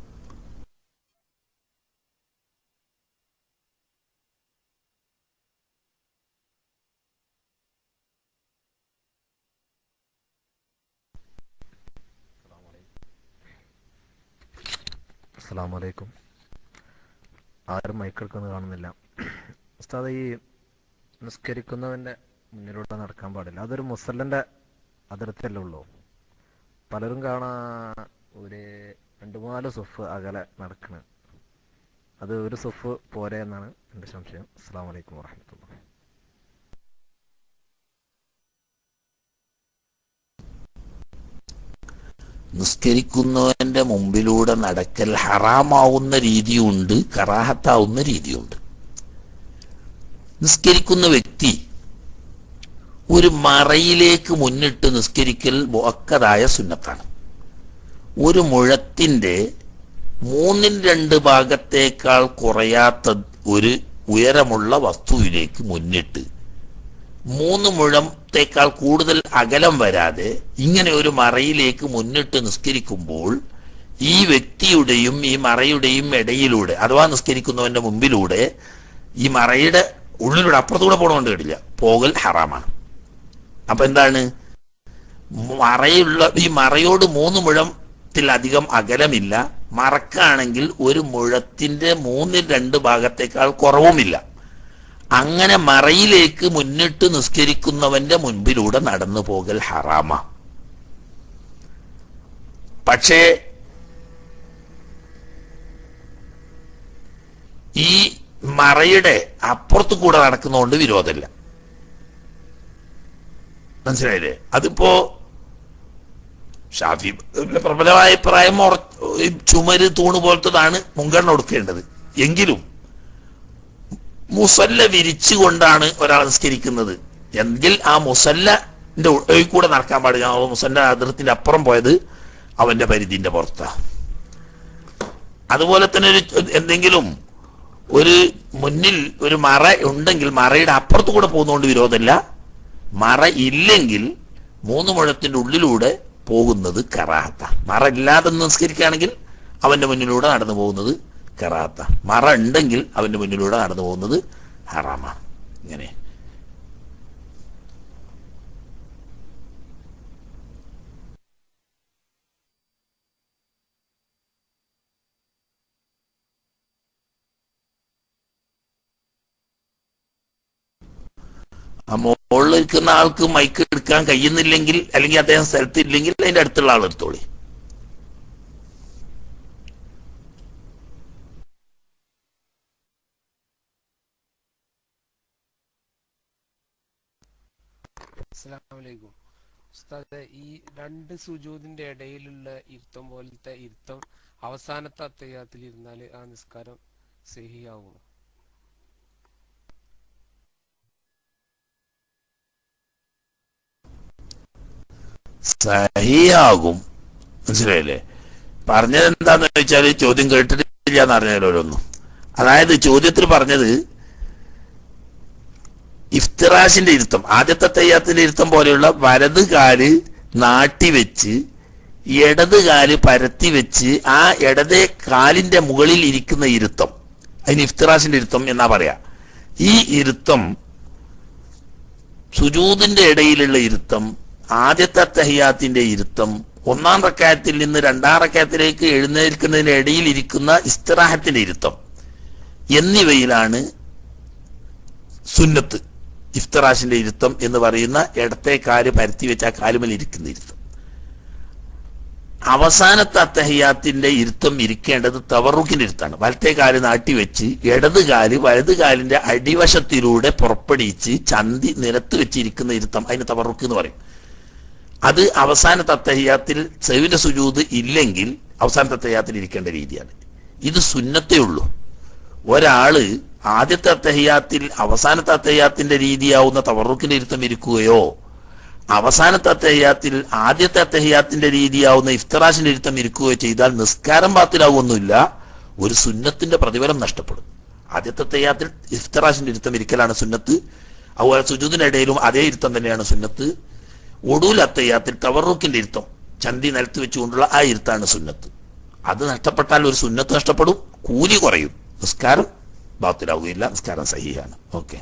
അസ്സാം വലൈക്കും ആരും മൈക്കെടുക്കുന്നത് കാണുന്നില്ല ഉസ്താദ് ഈ നിസ്കരിക്കുന്നവന്റെ മുന്നിലൂടെ നടക്കാൻ പാടില്ല അതൊരു മുസല്ലന്റെ അതിർത്തിയല്ലേ ഉള്ളൂ പലരും കാണാ ഒരു രണ്ട് മൂന്നാല് സുഫ് അകലെ നടക്കണ് അത് ഒരു സുഫ് പോരെ എന്നാണ് എൻ്റെ സംശയം അസ്സാം വലൈക്കും വാഹമത്തുള്ള നിസ്കരിക്കുന്നവന്റെ മുമ്പിലൂടെ നടക്കൽ ഹറാമാവുന്ന രീതിയുണ്ട് കറാഹത്താവുന്ന രീതിയുണ്ട് നിസ്കരിക്കുന്ന വ്യക്തി ഒരു മറയിലേക്ക് മുന്നിട്ട് നിസ്കരിക്കൽ മുഅക്കതായ സുന്നത്താണ് ഒരു മുഴത്തിന്റെ മൂന്നിൽ രണ്ട് ഭാഗത്തേക്കാൾ കുറയാത്ത ഒരു ഉയരമുള്ള വസ്തുവിലേക്ക് മുന്നിട്ട് മൂന്ന് മുഴത്തേക്കാൾ കൂടുതൽ അകലം വരാതെ ഇങ്ങനെ ഒരു മറയിലേക്ക് മുന്നിട്ട് നിസ്കരിക്കുമ്പോൾ ഈ വ്യക്തിയുടെയും ഈ മറയുടെയും ഇടയിലൂടെ അഥവാ നിസ്കരിക്കുന്നവന്റെ മുമ്പിലൂടെ ഈ മറയുടെ ഉള്ളിലൂടെ അപ്പുറത്തൂടെ പോകണമെന്ന് കേട്ടില്ല പോകൽ ഹറാമാണ് അപ്പൊ എന്താണ് മറയുള്ള ഈ മറയോട് മൂന്ന് മുഴത്തിലധികം അകലമില്ല മറക്കാണെങ്കിൽ ഒരു മുഴത്തിന്റെ മൂന്നിൽ രണ്ട് ഭാഗത്തേക്കാൾ കുറവുമില്ല അങ്ങനെ മറയിലേക്ക് മുന്നിട്ട് നിസ്കരിക്കുന്നവന്റെ മുൻപിലൂടെ നടന്നു പോകൽ ഹറാമ പക്ഷേ ഈ മറയുടെ അപ്പുറത്ത് കൂടെ നടക്കുന്നതുകൊണ്ട് വിരോധമില്ല മനസ്സിലായില്ലേ അതിപ്പോ ഷാഫി പ്രബലമായ അഭിപ്രായം ഉറ- ഈ ചുമര് തൂണ് പോലത്തതാണ് മുൻഗണന കൊടുക്കേണ്ടത് എങ്കിലും മുസല്ല വിരിച്ചുകൊണ്ടാണ് ഒരാൾ നിസ്കരിക്കുന്നത് എങ്കിൽ ആ മുസല്ലന്റെ ഉള്ളിൽ കൂടെ നടക്കാൻ പാടില്ല ആ മുസല്ല അതിർത്തിന്റെ അപ്പുറം പോയത് അവന്റെ പരിധിന്റെ പുറത്താ അതുപോലെ തന്നെ ഒരു എന്തെങ്കിലും ഒരു മുന്നിൽ ഒരു മറ ഉണ്ടെങ്കിൽ മറയുടെ അപ്പുറത്ത് കൂടെ പോകുന്നതുകൊണ്ട് വിരോധമില്ല മറ ഇല്ലെങ്കിൽ മൂന്ന് മുഴത്തിന്റെ ഉള്ളിലൂടെ പോകുന്നത് കറാഹത്ത മറ ഇല്ലാതെ നിസ്കരിക്കുകയാണെങ്കിൽ അവന്റെ മുന്നിലൂടെ നടന്നു പോകുന്നത് കറാഹത്ത മറ ഉണ്ടെങ്കിൽ അവന്റെ മുന്നിലൂടെ നടന്നു പോകുന്നത് ഹറാമാണ് ഇങ്ങനെ ആ മുകളിൽ നിൽക്കുന്ന ആൾക്ക് മൈക്ക് എടുക്കാൻ കഴിയുന്നില്ലെങ്കിൽ അല്ലെങ്കിൽ അദ്ദേഹം സ്ഥലത്തില്ലെങ്കിൽ അതിന്റെ അടുത്തുള്ള ആൾ എടുത്തോളി അസ്സലാമലൈക്കും ഉസ്താദെ ഈ രണ്ട് സുജൂദിന്റെ ഇടയിലുള്ള ഇരുത്തം പോലത്തെ ഇരുത്തം അവസാനത്തെ അത്തയ്യാത്തിൽ ഇരുന്നാൽ ആ നിസ്കാരം സഹിയാകുമോ സഹിയാകും മനസ്സിലായില്ലേ പറഞ്ഞത് എന്താന്ന് വെച്ചാൽ ചോദ്യം കേട്ടിട്ടില്ല എന്ന് അറിഞ്ഞാലോരൊന്നും അതായത് ചോദ്യത്തിൽ പറഞ്ഞത് ഇഫ്തിറാഷിന്റെ ഇരുത്തം ആദ്യത്തെ തയ്യാത്തിന്റെ ഇരുത്തം പോലെയുള്ള വലത് കാല് നാട്ടി വെച്ച് ഇടത് കാല് പരത്തി വെച്ച് ആ ഇടതേ കാലിന്റെ മുകളിൽ ഇരിക്കുന്ന ഇരുത്തം അതിന് ഇഫ്തിറാഷിന്റെ ഇരുത്തം എന്നാ പറയാ ഈ ഇരുത്തം സുജൂദിന്റെ ഇടയിലുള്ള ഇരുത്തം ആദ്യത്തെ തഹിയാത്തിന്റെ ഇരുത്തം ഒന്നാം റക്കായത്തിൽ നിന്ന് രണ്ടാം റക്കായത്തിലേക്ക് എഴുന്നേൽക്കുന്നതിന് ഇടയിൽ ഇരിക്കുന്ന ഇസ്തിറാഹത്തിന്റെ ഇരുത്തം എന്നിവയിലാണ് സുന്നത്ത് ഇഫ്തറാഷിന്റെ ഇരുത്തം എന്ന് പറയുന്ന ഇടത്തെ കാല് പരത്തി വെച്ച ആ കാലുമേൽ ഇരിക്കുന്ന ഇരുത്തം അവസാനത്തെ അത്തഹയ്യാത്തിന്റെ ഇരുത്തം ഇരിക്കേണ്ടത് തവറുക്കിന്റെ ഇരുത്താണ് വലത്തെ കാല് നാട്ടി വെച്ച് ഇടത് കാല് വലത് കാലിന്റെ അടിവശത്തിലൂടെ പുറപ്പെടിച്ച് ചന്തി നിലത്ത് വെച്ചിരിക്കുന്ന ഇരുത്തം അതിന് തവറുക്ക് എന്ന് പറയും അത് അവസാനത്തെ അത്തഹയ്യാത്തിൽ സെവിന്റെ സുജൂത് ഇല്ലെങ്കിൽ അവസാനത്തെ അത്തഹയ്യാത്തിൽ ഇരിക്കേണ്ട രീതിയാണ് ഇത് സുന്നത്തേ ഉള്ളൂ ഒരാള് ആദ്യത്തെ അത്തഹയ്യാത്തിൽ അവസാനത്തെ അത്തഹയ്യാത്തിന്റെ രീതിയാവുന്ന തവറുക്കിന്റെ ഇരുത്തം ഇരിക്കുകയോ അവസാനത്തെ അത്തഹയ്യാത്തിൽ ആദ്യത്തെ അത്തഹയ്യാത്തിന്റെ രീതിയാവുന്ന ഇഫ്തറാഷിന്റെ ഇരുത്തം ഇരിക്കുകയോ ചെയ്താൽ നിസ്കാരം പാത്തിലാവുമൊന്നുമില്ല ഒരു സുന്നത്തിന്റെ പ്രതിഫലം നഷ്ടപ്പെടും ആദ്യത്തെ തയ്യാത്തിൽ ഇഫ്തറാശിന്റെ ഇരുത്തം ഇരിക്കലാണ് സുന്നത്ത് അതുപോലെ സുജൂദിന്റെ ഇടയിലും അതേ ഇരുത്തം തന്നെയാണ് സുന്നത്ത് ഒടുവിൽ അത്തയ്യാത്തിൽ തവറുക്കിന്റെ ഇരുത്തം ചന്തി നിലത്ത് വെച്ചുകൊണ്ടുള്ള ആ ഇരുത്താണ് സുന്നത്ത് അത് നഷ്ടപ്പെട്ടാൽ ഒരു സുന്നത്ത് നഷ്ടപ്പെടും കൂലി കുറയും നിസ്കാരം ബാത്തിലാവുകയില്ല നിസ്കാരം സഹിയാണ് ഓക്കെ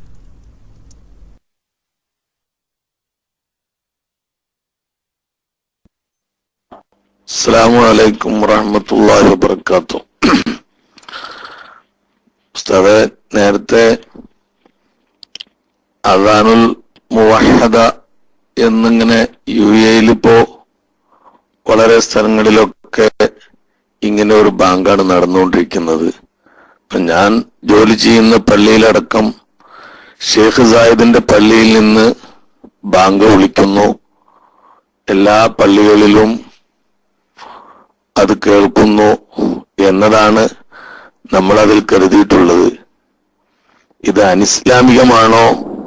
അസ്സാമു അലൈക്കും വറഹമത്തല്ലാഹി വബർക്കാത്തു ഉസ്താദെ നേരത്തെ അദാനുൽ മുവഹദ എന്നിങ്ങനെ യു എയിലിപ്പോ വളരെ സ്ഥലങ്ങളിലൊക്കെ ഇങ്ങനെ ഒരു ബാങ്കാണ് നടന്നുകൊണ്ടിരിക്കുന്നത് ഇപ്പൊ ഞാൻ ജോലി ചെയ്യുന്ന പള്ളിയിലടക്കം ഷേഖ് സായിദിന്റെ പള്ളിയിൽ നിന്ന് ബാങ്ക് വിളിക്കുന്നു എല്ലാ പള്ളികളിലും അത് കേൾക്കുന്നു എന്നതാണ് നമ്മൾ അതിൽ കരുതിയിട്ടുള്ളത് ഇത് അനിസ്ലാമികമാണോ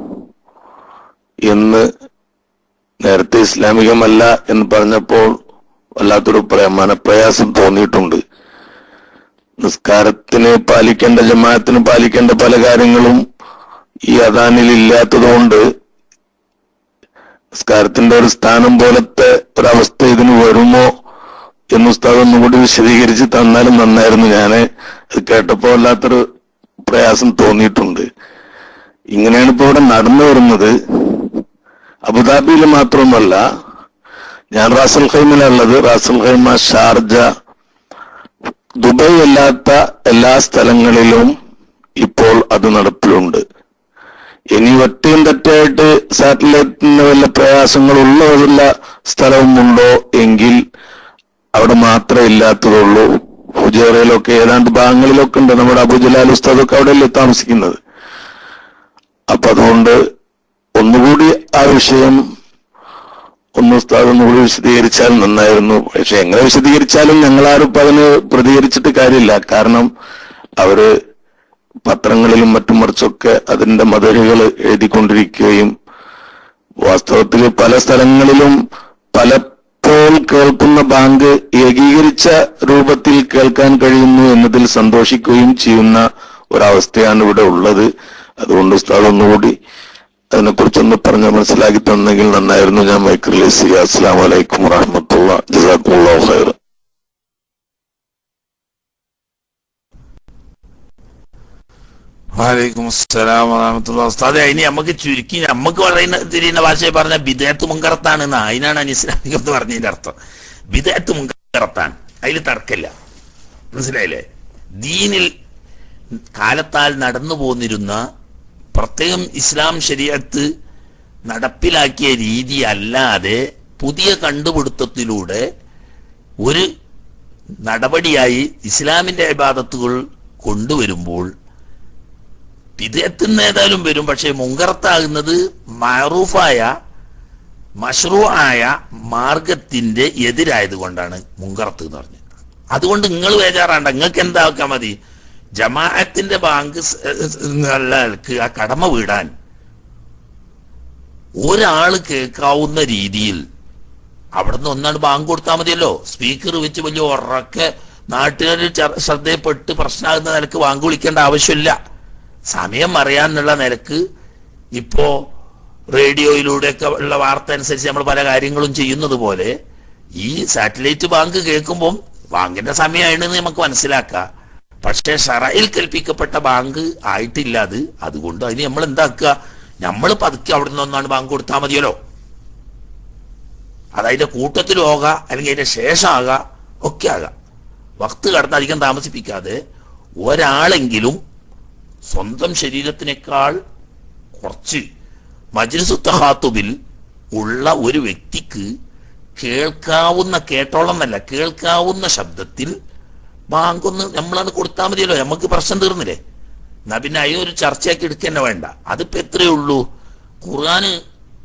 എന്ന് നേരത്തെ ഇസ്ലാമികമല്ല എന്ന് പറഞ്ഞപ്പോൾ വല്ലാത്തൊരു പ്ര- മനപ്രയാസം തോന്നിയിട്ടുണ്ട് നിസ്കാരത്തിന് പാലിക്കേണ്ട ജമാഅത്തിന് പാലിക്കേണ്ട പല കാര്യങ്ങളും ഈ അദാനിൽ ഇല്ലാത്തതുകൊണ്ട് നിസ്കാരത്തിന്റെ ഒരു സ്ഥാനം പോലത്തെ ഒരവസ്ഥ ഇതിന് വരുമോ എന്ന് ഉസ്താദ് ഒന്നും കൂടി വിശദീകരിച്ച് തന്നാലും നന്നായിരുന്നു ഞാന് അത് കേട്ടപ്പോ വല്ലാത്തൊരു പ്രയാസം തോന്നിയിട്ടുണ്ട് ഇങ്ങനെയാണ് ഇപ്പൊ ഇവിടെ നടന്നു വരുന്നത് അബുദാബിയിൽ മാത്രമല്ല ഞാൻ റാസൽ ഖൈമിലുള്ളത് റാസൽ ഖൈമ ഷാർജ ദുബായ് അല്ലാത്ത എല്ലാ സ്ഥലങ്ങളിലും ഇപ്പോൾ അത് നടപ്പിലുണ്ട് ഇനി ഒറ്റയും തെറ്റായിട്ട് സാറ്റലൈറ്റിന് വല്ല പ്രയാസങ്ങളുള്ള വല്ല സ്ഥലവുമുണ്ടോ എങ്കിൽ അവിടെ മാത്രമേ ഇല്ലാത്തതുള്ളൂ ഫുജേറയിലൊക്കെ ഏതാണ്ട് ഭാഗങ്ങളിലൊക്കെ ഉണ്ട് നമ്മുടെ അബുജലാൽ ഉസ്താദൊക്കെ അവിടെയല്ലേ താമസിക്കുന്നത് അപ്പൊ അതുകൊണ്ട് ഒന്നുകൂടി ആ വിഷയം ഒന്ന് ഉസ്താദ് ഒന്നുകൂടി വിശദീകരിച്ചാൽ നന്നായിരുന്നു പക്ഷെ എങ്ങനെ വിശദീകരിച്ചാലും ഞങ്ങളാരും ഇപ്പൊ അതിന് പ്രതികരിച്ചിട്ട് കാര്യമില്ല കാരണം അവര് പത്രങ്ങളിലും മറ്റും മറിച്ചൊക്കെ അതിന്റെ മതിലുകൾ എഴുതിക്കൊണ്ടിരിക്കുകയും വാസ്തവത്തിൽ പല സ്ഥലങ്ങളിലും പലപ്പോൾ കേൾക്കുന്ന ബാങ്ക് ഏകീകരിച്ച രൂപത്തിൽ കേൾക്കാൻ കഴിയുന്നു എന്നതിൽ സന്തോഷിക്കുകയും ചെയ്യുന്ന ഒരവസ്ഥയാണ് ഇവിടെ ഉള്ളത് അതുകൊണ്ട് ഉസ്താദ് ഒന്നുകൂടി അതിനെക്കുറിച്ചൊന്ന് പറഞ്ഞ് മനസ്സിലാക്കി തന്നെങ്കിൽ നന്നായിരുന്നു ഞാൻ മൈക്ക് റിലീസ് ചെയ്യുക അസ്സാം വലൈക്കും വറഹമത്തുള്ള ജസാഖുല്ലാ ഖൈർ വാലൈക്കും അസ്സലാം വറഹമത്തുള്ള ഉസ്താദെ ഇനി നമുക്ക് ചുരുക്കി നമുക്ക് പറയുന്ന തിരിയുന്ന ഭാഷയെ പറഞ്ഞ ബിദയത്ത് മുങ്കറത്താണ് എന്നാ അതിനാണ് അനിസ്ലാമികം എന്ന് പറഞ്ഞതിന്റെ അർത്ഥം ബിദയത്ത് മുങ്കറത്താണ് അതിൽ തർക്കമില്ല മനസ്സിലായില്ലേ ദീനിൽ കാലത്താൽ നടന്നു പോന്നിരുന്ന പ്രത്യേകം ഇസ്ലാം ശരീരത്ത് നടപ്പിലാക്കിയ രീതി അല്ലാതെ പുതിയ കണ്ടുപിടുത്തത്തിലൂടെ ഒരു നടപടിയായി ഇസ്ലാമിന്റെ ഇബാദത്തുകൾ കൊണ്ടുവരുമ്പോൾ വിദേഹത്തിന് ഏതായാലും വരും പക്ഷെ മുങ്കറത്താകുന്നത് മാറൂഫായ മഷ്റൂ ആയ മാർഗത്തിന്റെ എതിരായത് കൊണ്ടാണ് മുങ്കറത്ത് എന്ന് പറഞ്ഞത് അതുകൊണ്ട് നിങ്ങൾ ബേജാറാണ്ട നിങ്ങൾക്ക് എന്താക്കാൻ മതി ജമാഅത്തിന്റെ ബാങ്ക് സ്- സ് ഉള്ളയാൾക്ക് ആ കടമ വീടാൻ ഒരാള് കേൾക്കാവുന്ന രീതിയിൽ അവിടുന്ന് ഒന്നാണ് ബാങ്ക് കൊടുത്താൽ മതിയല്ലോ സ്പീക്കർ വെച്ച് വലിയ ഉറക്കെ നാട്ടുകാർ ശ്രദ്ധയപ്പെട്ട് പ്രശ്നമാകുന്ന നിലക്ക് ബാങ്ക് വിളിക്കേണ്ട ആവശ്യമില്ല സമയം അറിയാന്നുള്ള നിലക്ക് ഇപ്പോ റേഡിയോയിലൂടെയൊക്കെ ഉള്ള വാർത്ത അനുസരിച്ച് നമ്മൾ പല കാര്യങ്ങളും ചെയ്യുന്നത് പോലെ ഈ സാറ്റലൈറ്റ് ബാങ്ക് കേൾക്കുമ്പോൾ ബാങ്കിന്റെ സമയമാണെന്ന് നമുക്ക് മനസ്സിലാക്കാം പക്ഷേ ഷറയിൽ കൽപ്പിക്കപ്പെട്ട ബാങ്ക് ആയിട്ടില്ല അത് അതുകൊണ്ട് അതിന് നമ്മൾ എന്താക്കുക നമ്മൾ പതുക്കെ അവിടെ നിന്ന് ഒന്നാണ് ബാങ്ക് കൊടുത്താൽ മതിയല്ലോ അതതിന്റെ കൂട്ടത്തിലും ആകാം അല്ലെങ്കിൽ അതിന്റെ ശേഷം ആകാം ഒക്കെ ആകാം വക്ത് കടന്ന് അധികം താമസിപ്പിക്കാതെ ഒരാളെങ്കിലും സ്വന്തം ശരീരത്തിനേക്കാൾ കുറച്ച് മജ്ലിസു തഹാത്തുബിൽ ഉള്ള ഒരു വ്യക്തിക്ക് കേൾക്കാവുന്ന കേട്ടോളം എന്നല്ല കേൾക്കാവുന്ന ശബ്ദത്തിൽ ബാങ്കൊന്ന് നമ്മളത് കൊടുത്താൽ മതിയല്ലോ നമുക്ക് പ്രശ്നം തീർന്നില്ലേ എന്നാ പിന്നെ അതിന് ഒരു ചർച്ചയാക്കി എടുക്കന്നെ വേണ്ട അതിപ്പോ എത്രയേ ഉള്ളൂ ഖുർആന്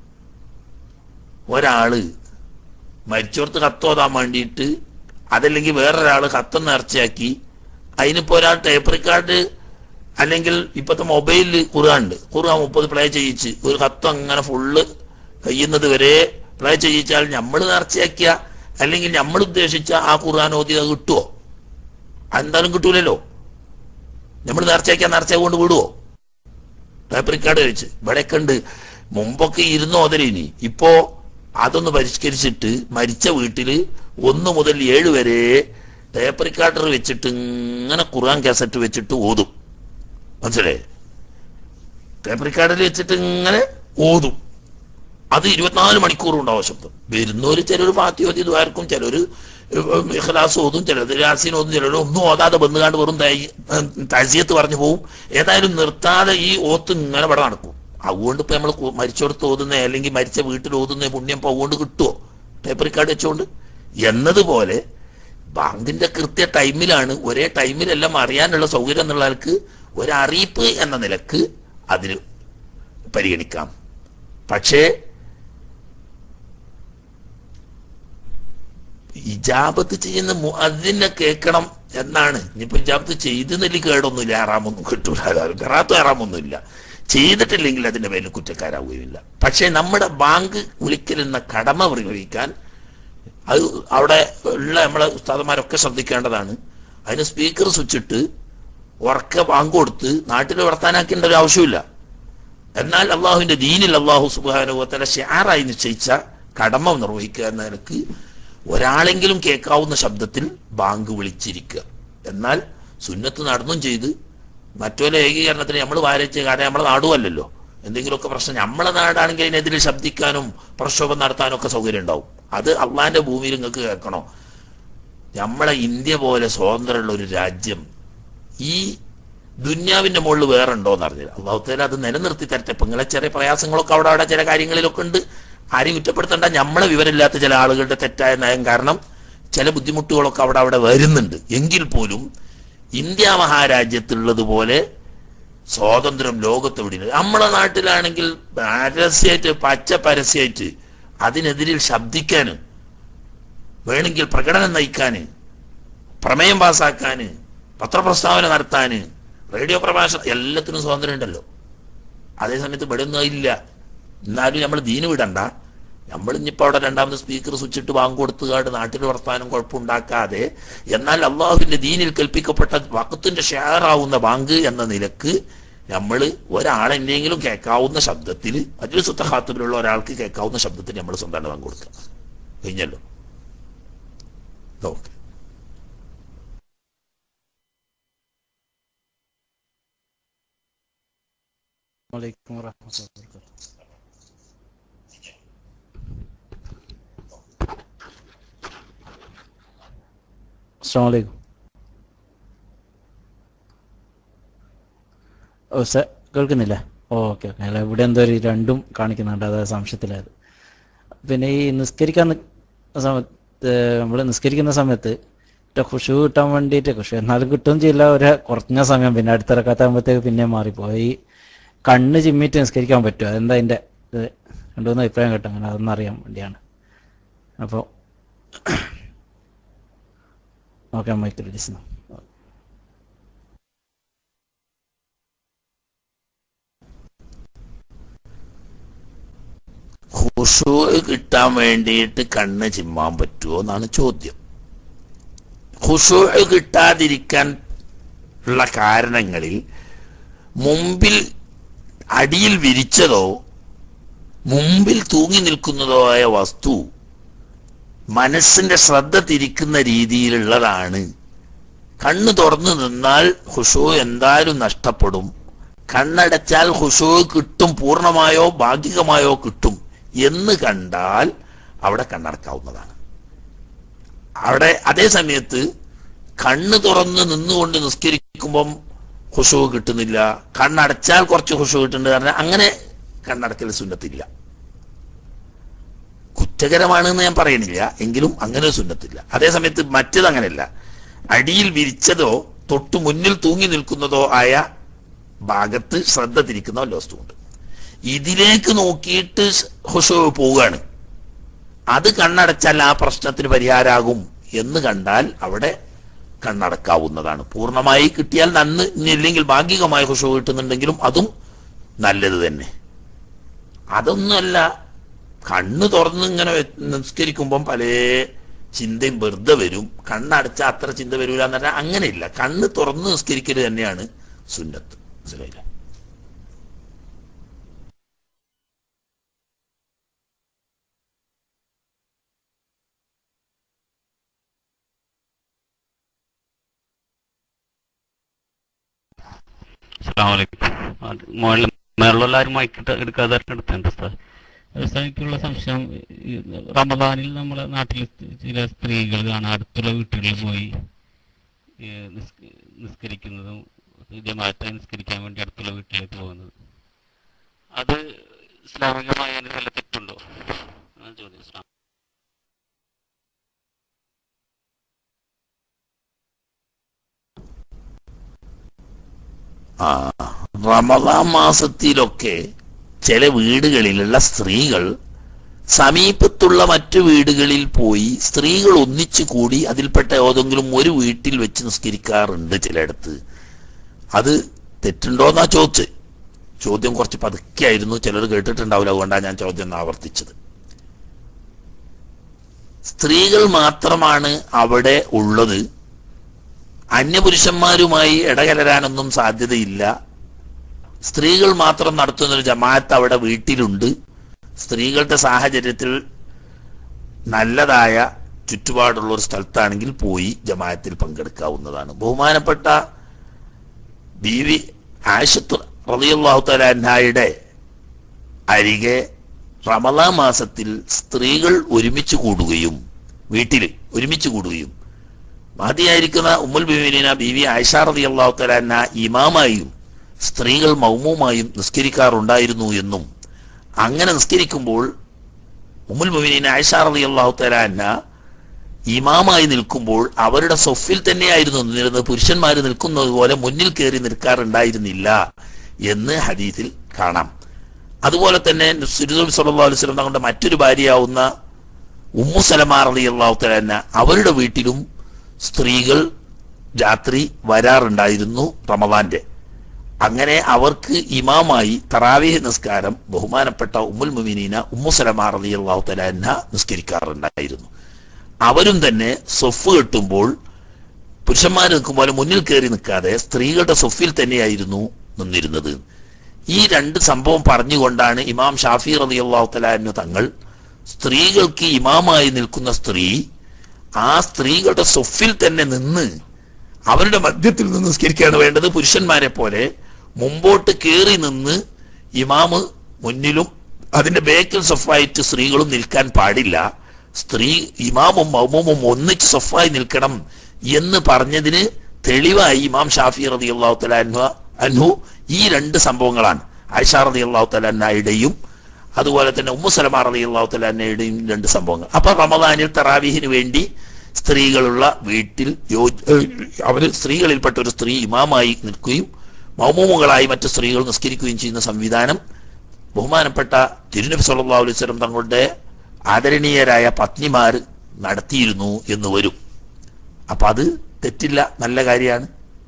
ഒരാള് മരിച്ചോർത്ത് കത്തോതാൻ വേണ്ടിയിട്ട് അതല്ലെങ്കിൽ വേറൊരാള് കത്തം നേർച്ചയാക്കി അതിനിപ്പോ ഒരാൾ ടേപ്പ് റെക്കോർഡ് അല്ലെങ്കിൽ ഇപ്പത്തെ മൊബൈലിൽ ഖുർആൻ ഉണ്ട് ഖുർആൻ മുപ്പത് പ്ലേ ചെയ്യിച്ച് ഒരു കത്ത് അങ്ങനെ ഫുള്ള് കഴിയുന്നത് വരെ പ്ലേ ചെയ്യിച്ചാൽ നമ്മൾ നേർച്ചയാക്കിയ അല്ലെങ്കിൽ നമ്മൾ ഉദ്ദേശിച്ച ആ ഖുർആൻ ഓതി അത് കിട്ടുമോ അതെന്തായാലും കിട്ടൂലല്ലോ നമ്മൾ നേർച്ചയ്ക്കാൻ നേർച്ച കൊണ്ട് വിടുവോ ടേപ്പറിക്കാട് കഴിച്ച് ഇവിടെയൊക്കെ ഉണ്ട് മുമ്പൊക്കെ ഇരുന്ന് ഓതലിനി ഇപ്പോ അതൊന്ന് പരിഷ്കരിച്ചിട്ട് മരിച്ച വീട്ടില് ഒന്ന് മുതൽ ഏഴ് വരെ ടേപ്പ് റിക്കാർഡർ വെച്ചിട്ട് ഇങ്ങനെ ഖുർആൻ കാസറ്റ് വെച്ചിട്ട് ഓതും മനസ്സിലായേ ടേപ്പ് റിക്കാർഡിൽ വെച്ചിട്ട് ഇങ്ങനെ ഓതും അത് ഇരുപത്തിനാല് മണിക്കൂറും ഉണ്ടാവും ശബ്ദം വരുന്നവര് ചിലർ പാത്തി ഓതി ദ്വാരക്കും ചിലര് ഇഖ്ലാസ് ഓതും ചിലർ യാസീൻ ഓതും ചിലർ ഒന്നും ഓതാതെ ബന്ധുകാണ്ട് വെറും തജിയത്ത് പറഞ്ഞു പോവും ഏതായാലും നിർത്താതെ ഈ ഓത്ത് ഇങ്ങനെ ഇവിടെ നടക്കും അതുകൊണ്ട് ഇപ്പൊ നമ്മൾ മരിച്ചോടത്ത് ഓതുന്ന അല്ലെങ്കിൽ മരിച്ച വീട്ടിൽ ഓതുന്ന പുണ്യം ഇപ്പൊ അതുകൊണ്ട് കിട്ടുമോ ടേപ്പ് റിക്കാർഡ് വെച്ചോണ്ട് എന്നതുപോലെ ബാങ്കിന്റെ കൃത്യ ടൈമിലാണ് ഒരേ ടൈമിലെല്ലാം അറിയാനുള്ള സൗകര്യം എന്നുള്ള ആൾക്ക് ഒരറിയിപ്പ് എന്ന നിലക്ക് അതിന് പരിഗണിക്കാം പക്ഷേ ഇജാബത്ത് ചെയ്യുന്ന അതിനെ കേൾക്കണം എന്നാണ് ഇനിയിപ്പോ ഇജാബത്ത് ചെയ്തെന്നില്ല കേടൊന്നുമില്ല ആറാമൊന്നും കിട്ടൂല കറാത്തും ആറാമൊന്നുമില്ല ചെയ്തിട്ടില്ലെങ്കിൽ അതിന്റെ പേരിൽ കുറ്റക്കാരാവുകയില്ല പക്ഷേ നമ്മുടെ ബാങ്ക് വിളിക്കലെന്ന കടമ നിർവഹിക്കാൻ അത് അവിടെ ഉള്ള നമ്മളെ ഉസ്താദന്മാരൊക്കെ ശ്രദ്ധിക്കേണ്ടതാണ് അതിന് സ്പീക്കർ സ്വിച്ചിട്ട് ഉറക്ക ബാങ്ക് കൊടുത്ത് നാട്ടിൽ വർത്താനാക്കേണ്ട ഒരു ആവശ്യമില്ല എന്നാൽ അള്ളാഹുവിന്റെ ദീനിൽ അള്ളാഹു സുബാനുഭവത്തല ഷെയറായി നിശ്ചയിച്ച കടമ നിർവഹിക്കുക എന്ന നിലക്ക് ഒരാളെങ്കിലും കേൾക്കാവുന്ന ശബ്ദത്തിൽ ബാങ്ക് വിളിച്ചിരിക്കുക എന്നാൽ സുന്നത്ത് നടന്നും ചെയ്ത് മറ്റൊരു ഏകീകരണത്തിന് നമ്മൾ വാരച്ച കാരണം നമ്മളെ നാടുമല്ലല്ലോ എന്തെങ്കിലുമൊക്കെ പ്രശ്നം നമ്മളെ നാടാണെങ്കിൽ അതിനെതിരെ ശബ്ദിക്കാനും പ്രക്ഷോഭം നടത്താനും ഒക്കെ സൗകര്യം ഉണ്ടാവും അത് അള്ളാന്റെ ഭൂമിയിൽ നിങ്ങൾക്ക് കേൾക്കണോ നമ്മളെ ഇന്ത്യ പോലെ സ്വതന്ത്രമുള്ള ഒരു രാജ്യം ഈ ദുന്യാവിന്റെ മുകളിൽ വേറെ ഉണ്ടോ എന്ന് അറിഞ്ഞില്ല അള്ളാഹുത്തേല അത് നിലനിർത്തി തരട്ടെ ഇപ്പൊ നിങ്ങളെ ചെറിയ പ്രയാസങ്ങളൊക്കെ അവിടെ അവിടെ ചില കാര്യങ്ങളിലൊക്കെ ഉണ്ട് ആരെയും കുറ്റപ്പെടുത്തേണ്ട നമ്മളെ വിവരമില്ലാത്ത ചില ആളുകളുടെ തെറ്റായ നയം കാരണം ചില ബുദ്ധിമുട്ടുകളൊക്കെ അവിടെ അവിടെ വരുന്നുണ്ട് എങ്കിൽ പോലും ഇന്ത്യ മഹാരാജ്യത്തുള്ളതുപോലെ സ്വാതന്ത്ര്യം ലോകത്ത് എവിടെയില്ല നമ്മളെ നാട്ടിലാണെങ്കിൽ പരസ്യമായിട്ട് പച്ച പരസ്യമായിട്ട് അതിനെതിരിൽ ശബ്ദിക്കാന് വേണമെങ്കിൽ പ്രകടനം നയിക്കാന് പ്രമേയം പാസാക്കാന് പത്രപ്രസ്താവന നടത്താന് റേഡിയോ പ്രഭാഷണം എല്ലാത്തിനും സ്വാതന്ത്ര്യം ഉണ്ടല്ലോ അതേസമയത്ത് ഇവിടെ ഒന്നും ഇല്ല എന്നാലും നമ്മൾ ദീന് വിടണ്ട നമ്മൾ ഇനിയിപ്പോ അവിടെ രണ്ടാമത് സ്പീക്കർ സ്വിച്ചിട്ട് വാങ്ങ് കൊടുത്തുകാട് നാട്ടിൽ വർത്താനം കുഴപ്പമുണ്ടാക്കാതെ എന്നാൽ അള്ളാഹുവിന്റെ ദീനിൽ കൽപ്പിക്കപ്പെട്ട വക്കത്തിന്റെ ഷെയറാവുന്ന ബാങ്ക് എന്ന നിലക്ക് നമ്മൾ ഒരാളെന്നെങ്കിലും കേൾക്കാവുന്ന ശബ്ദത്തിൽ മറ്റൊരു സുത്തഹാത്തിലുള്ള ഒരാൾക്ക് കേൾക്കാവുന്ന ശബ്ദത്തിൽ നമ്മൾ സ്വന്തം ബാങ്ക് കൊടുക്കുക കഴിഞ്ഞല്ലോ ഓക്കെ വലൈക്കും വറഹ്മത്തുള്ളാഹി വബറകാതുഹു അസ്സലാമു അലൈക്കും ഓ സർ കേൾക്കുന്നില്ല ഓക്കെ ഓക്കെ അല്ല ഇവിടെ എന്തോ ഒരു രണ്ടും കാണിക്കുന്നുണ്ട് അത് സംശയത്തിലായത് പിന്നെ ഈ നിസ്കരിക്കാൻ നിക്കുന്ന സമയത്ത് നമ്മൾ നിസ്കരിക്കുന്ന സമയത്ത് ഖുഷു കിട്ടാൻ വേണ്ടിയിട്ട് ഖുഷു എന്നാലും കിട്ടുകയും ചെയ്യില്ല ഒരു കുറഞ്ഞ സമയം പിന്നെ അടുത്തിറക്കാത്താകുമ്പോഴത്തേക്ക് പിന്നെ മാറിപ്പോയി ഈ കണ്ണ് ചിമ്മിയിട്ട് നിസ്കരിക്കാൻ പറ്റുമോ അതെന്താ അതിൻ്റെ ഇത് രണ്ടു മൂന്ന് അഭിപ്രായം കേട്ടോ അങ്ങനെ അതൊന്നും അറിയാൻ വേണ്ടിയാണ് അപ്പോൾ ഓക്കെ മൈക്കിൽ ലിസൺ ഖുഷൂ കിട്ടാൻ വേണ്ടിയിട്ട് കണ്ണ് ചിമ്മാൻ പറ്റുമോ എന്നാണ് ചോദ്യം ഖുഷൂ കിട്ടാതിരിക്കാൻ ഉള്ള കാരണങ്ങളിൽ മുമ്പിൽ അടിയിൽ വിരിച്ചതോ മുമ്പിൽ തൂങ്ങി നിൽക്കുന്നതോ ആയ വസ്തു മനസ്സിന്റെ ശ്രദ്ധ തിരിക്കുന്ന രീതിയിലുള്ളതാണ് കണ്ണ് തുറന്നു നിന്നാൽ ഹുഷോ എന്തായാലും നഷ്ടപ്പെടും കണ്ണടച്ചാൽ ഹുഷോ കിട്ടും പൂർണ്ണമായോ ഭാഗികമായോ കിട്ടും എന്ന് കണ്ടാൽ അവിടെ കണ്ണടക്കാവുന്നതാണ് അവിടെ അതേ സമയത്ത് കണ്ണ് തുറന്ന് നിന്നുകൊണ്ട് നിസ്കരിക്കുമ്പം ഹുഷു കിട്ടുന്നില്ല കണ്ണടച്ചാൽ കുറച്ച് ഹുഷു കിട്ടുന്നുണ്ട് കാരണം അങ്ങനെ കണ്ണടക്കൽ സുന്നത്തില്ല കുറ്റകരമാണെന്ന് ഞാൻ പറയണില്ല എങ്കിലും അങ്ങനെ ഒരു സുന്നത്തില്ല അതേ സമയത്ത് മറ്റത് അങ്ങനെയല്ല അടിയിൽ വിരിച്ചതോ തൊട്ടു മുന്നിൽ തൂങ്ങി നിൽക്കുന്നതോ ആയ ഭാഗത്ത് ശ്രദ്ധ തിരിക്കുന്ന വല്ല വസ്തുവുണ്ട് ഇതിലേക്ക് നോക്കിയിട്ട് ഹുഷു പോവുകയാണ് അത് കണ്ണടച്ചാൽ ആ പ്രശ്നത്തിന് പരിഹാരമാകും എന്ന് കണ്ടാൽ അവിടെ കണ്ണടക്കാവുന്നതാണ് പൂർണ്ണമായി കിട്ടിയാൽ നന്ന് ഇനി ഇല്ലെങ്കിൽ ഭാഗികമായി ഹുഷു കിട്ടുന്നുണ്ടെങ്കിലും അതും നല്ലത് തന്നെ അതൊന്നുമല്ല കണ്ണ് തുറന്ന് ഇങ്ങനെ വെ- നിസ്കരിക്കുമ്പം പല ചിന്തയും വെറുതെ വരും കണ്ണടച്ച അത്ര ചിന്ത വരൂല എന്ന് പറഞ്ഞാൽ അങ്ങനെയില്ല കണ്ണ് തുറന്ന് നിസ്കരിക്കൽ തന്നെയാണ് സുന്നത്ത് മനസ്സിലായില്ല മുകളിൽ മേളുള്ള ആരും മൈക്കിട്ട് എടുക്കാതെ എടുത്തുണ്ട് ഉസ്താദ് ഉസ്താദ് എനിക്കുള്ള സംശയം ഈ റമദാനിൽ നമ്മുടെ നാട്ടിൽ ചില സ്ത്രീകൾ കാണാം അടുത്തുള്ള വീട്ടുകളിൽ പോയി ഈ നിസ്ക- നിസ്കരിക്കുന്നതും ജമാഅത്തെ നിസ്കരിക്കാൻ വേണ്ടി അടുത്തുള്ള വീട്ടിലേക്ക് പോകുന്നത് അത് ഇസ്ലാമികമായ അതിന് വല്ല തെറ്റുണ്ടോ അതാണ് ചോദ്യം ഇസ്ലാം ആ റമദാൻ മാസത്തിലൊക്കെ ചില വീടുകളിലുള്ള സ്ത്രീകൾ സമീപത്തുള്ള മറ്റു വീടുകളിൽ പോയി സ്ത്രീകൾ ഒന്നിച്ചു കൂടി അതിൽപ്പെട്ട ഏതെങ്കിലും ഒരു വീട്ടിൽ വെച്ച് നിസ്കരിക്കാറുണ്ട് ചിലയിടത്ത് അത് തെറ്റുണ്ടോന്നാ ചോദിച്ച് ചോദ്യം കുറച്ച് പതുക്കെയായിരുന്നു ചിലർ കേട്ടിട്ടുണ്ടാവില്ല അതുകൊണ്ടാണ് ഞാൻ ചോദ്യം ഒന്ന് ആവർത്തിച്ചത് സ്ത്രീകൾ മാത്രമാണ് അവിടെ ഉള്ളത് അന്യപുരുഷന്മാരുമായി ഇടകലരാനൊന്നും സാധ്യതയില്ല സ്ത്രീകൾ മാത്രം നടത്തുന്ന ഒരു ജമാഅത്ത് അവിടെ വീട്ടിലുണ്ട് സ്ത്രീകളുടെ സാഹചര്യത്തിൽ നല്ലതായ ചുറ്റുപാടുള്ള ഒരു സ്ഥലത്താണെങ്കിൽ പോയി ജമാഅത്തിൽ പങ്കെടുക്കാവുന്നതാണ് ബഹുമാനപ്പെട്ട ബി വി ആയിഷത്ത് റളിയല്ലാഹു തആല അൻഹായുടെ അരികെ റമദാൻ മാസത്തിൽ സ്ത്രീകൾ ഒരുമിച്ച് കൂടുകയും വീട്ടിൽ ഒരുമിച്ച് കൂടുകയും മഹതിയായിരിക്കുന്ന ഉമ്മുൽ ബിബിന ബി വി ആയിഷ റളിയല്ലാഹു തആല അൻഹ ഇമാമായും സ്ത്രീകൾ മൗമുമായും നിസ്കരിക്കാറുണ്ടായിരുന്നു എന്നും അങ്ങനെ നിസ്കരിക്കുമ്പോൾ ഉമ്മുൽ മുമിനീൻ ആയിഷ റളിയല്ലാഹു തആല അൻഹ ഇമാമായി നിൽക്കുമ്പോൾ അവരുടെ സൊഫിൽ തന്നെയായിരുന്നു നിന്നിരുന്നത് പുരുഷന്മാർ നിൽക്കുന്നത് പോലെ മുന്നിൽ കയറി നിൽക്കാറുണ്ടായിരുന്നില്ല എന്ന് ഹദീസിൽ കാണാം അതുപോലെ തന്നെ സുരുദുൽ സല്ലല്ലാഹു അലൈഹി വസല്ലം തങ്ങളുടെ മറ്റൊരു ഭാര്യയാവുന്ന ഉമ്മു സലമാ റളിയല്ലാഹു തആല അൻഹ അവരുടെ വീട്ടിലും സ്ത്രീകൾ രാത്രി വരാറുണ്ടായിരുന്നു റമദാന്റെ അങ്ങനെ അവർക്ക് ഇമാമായി തറാവീഹ് നിസ്കാരം ബഹുമാനപ്പെട്ട ഉമ്മുൽ മുമിനീന ഉമ്മു സലമാ റളിയല്ലാഹു തആല അൻഹ നിസ്കരിക്കാറുണ്ടായിരുന്നു അവരും തന്നെ സൊഫ് കെട്ടുമ്പോൾ പുരുഷന്മാർ നിൽക്കുമ്പോൾ മുന്നിൽ കയറി നിൽക്കാതെ സ്ത്രീകളുടെ സൊഫിൽ തന്നെയായിരുന്നു നിന്നിരുന്നത് ഈ രണ്ട് സംഭവം പറഞ്ഞുകൊണ്ടാണ് ഇമാം ഷാഫി റളിയല്ലാഹു തആല അൻഹു തങ്ങൾ സ്ത്രീകൾക്ക് ഇമാമായി നിൽക്കുന്ന സ്ത്രീ ആ സ്ത്രീകളുടെ സൊഫിൽ തന്നെ നിന്ന് അവരുടെ മധ്യത്തിൽ നിന്ന് നിസ്കരിക്കുകയാണ് വേണ്ടത് പുരുഷന്മാരെ പോലെ മുമ്പോട്ട് കയറി നിന്ന് ഇമാമ് മുന്നിലും അതിന്റെ ബേക്കിൽ സൊഫായിട്ട് സ്ത്രീകളും നിൽക്കാൻ പാടില്ല സ്ത്രീ ഇമാമും മൗമും ഒന്നിച്ച് സൊഫായി നിൽക്കണം എന്ന് പറഞ്ഞതിന് തെളിവായി ഇമാം ഷാഫി റതി അള്ളാഹു തലാൻഹു അൻഹു ഈ രണ്ട് സംഭവങ്ങളാണ് ആയിഷ റതി അള്ളാഹു തലാന്നയുടെയും അതുപോലെ തന്നെ ഉമ്മു സലമാ റതി അള്ളാഹു തലാന്നയുടെയും രണ്ട് സംഭവങ്ങൾ അപ്പൊ റമദാനിൽ തറാവീഹിന് വേണ്ടി സ്ത്രീകളുള്ള വീട്ടിൽ യോ ഏഹ് അവര് സ്ത്രീകളിൽപ്പെട്ട ഒരു സ്ത്രീ ഇമാമായി നിൽക്കുകയും മൗമൂമുകളായി മറ്റു സ്ത്രീകൾ നിസ്കരിക്കുകയും ചെയ്യുന്ന സംവിധാനം ബഹുമാനപ്പെട്ട തിരുനബി സല്ലല്ലാഹു അലൈഹി വസല്ലം തങ്ങളുടെ ആദരണീയരായ പത്നിമാർ നടത്തിയിരുന്നു എന്ന് വരും അപ്പൊ അത് തെറ്റില്ല നല്ല കാര്യമാണ്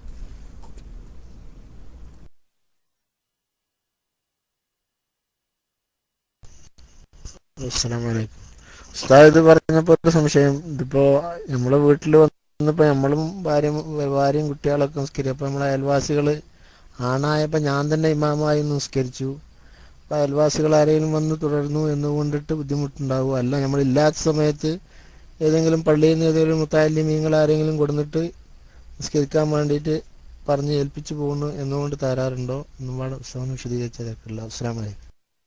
അസ്സലാമലൈക്കും ഉസ്താദ് ഇത് പറഞ്ഞപ്പോ ഒരു സംശയം ഇതിപ്പോ നമ്മളെ വീട്ടിൽ വന്നപ്പോ നമ്മളും ഭാര്യ ഭാര്യയും കുട്ടികളൊക്കെ നിസ്കരിക്കും അപ്പൊ നമ്മളെ അയൽവാസികള് ആണായപ്പോ ഞാൻ തന്നെ ഇമാമായി നിസ്കരിച്ചു അപ്പൊ അയൽവാസികൾ ആരെങ്കിലും വന്ന് തുടർന്നു എന്ന് കൊണ്ടിട്ട് ബുദ്ധിമുട്ടുണ്ടാവും അല്ല നമ്മൾ ഇല്ലാത്ത സമയത്ത് ഏതെങ്കിലും പള്ളിയിൽ നിന്ന് ഏതെങ്കിലും മുത്താലിമീങ്ങൾ ആരെങ്കിലും കൊടുന്നിട്ട് നിസ്കരിക്കാൻ വേണ്ടിയിട്ട് പറഞ്ഞ് ഏൽപ്പിച്ചു പോകുന്നു എന്നുകൊണ്ട് തരാറുണ്ടോ എന്നും പാടെ ഉസ്താദിനെ വിശദീകരിച്ചതല്ല അസ്സലാം വലൈക്കും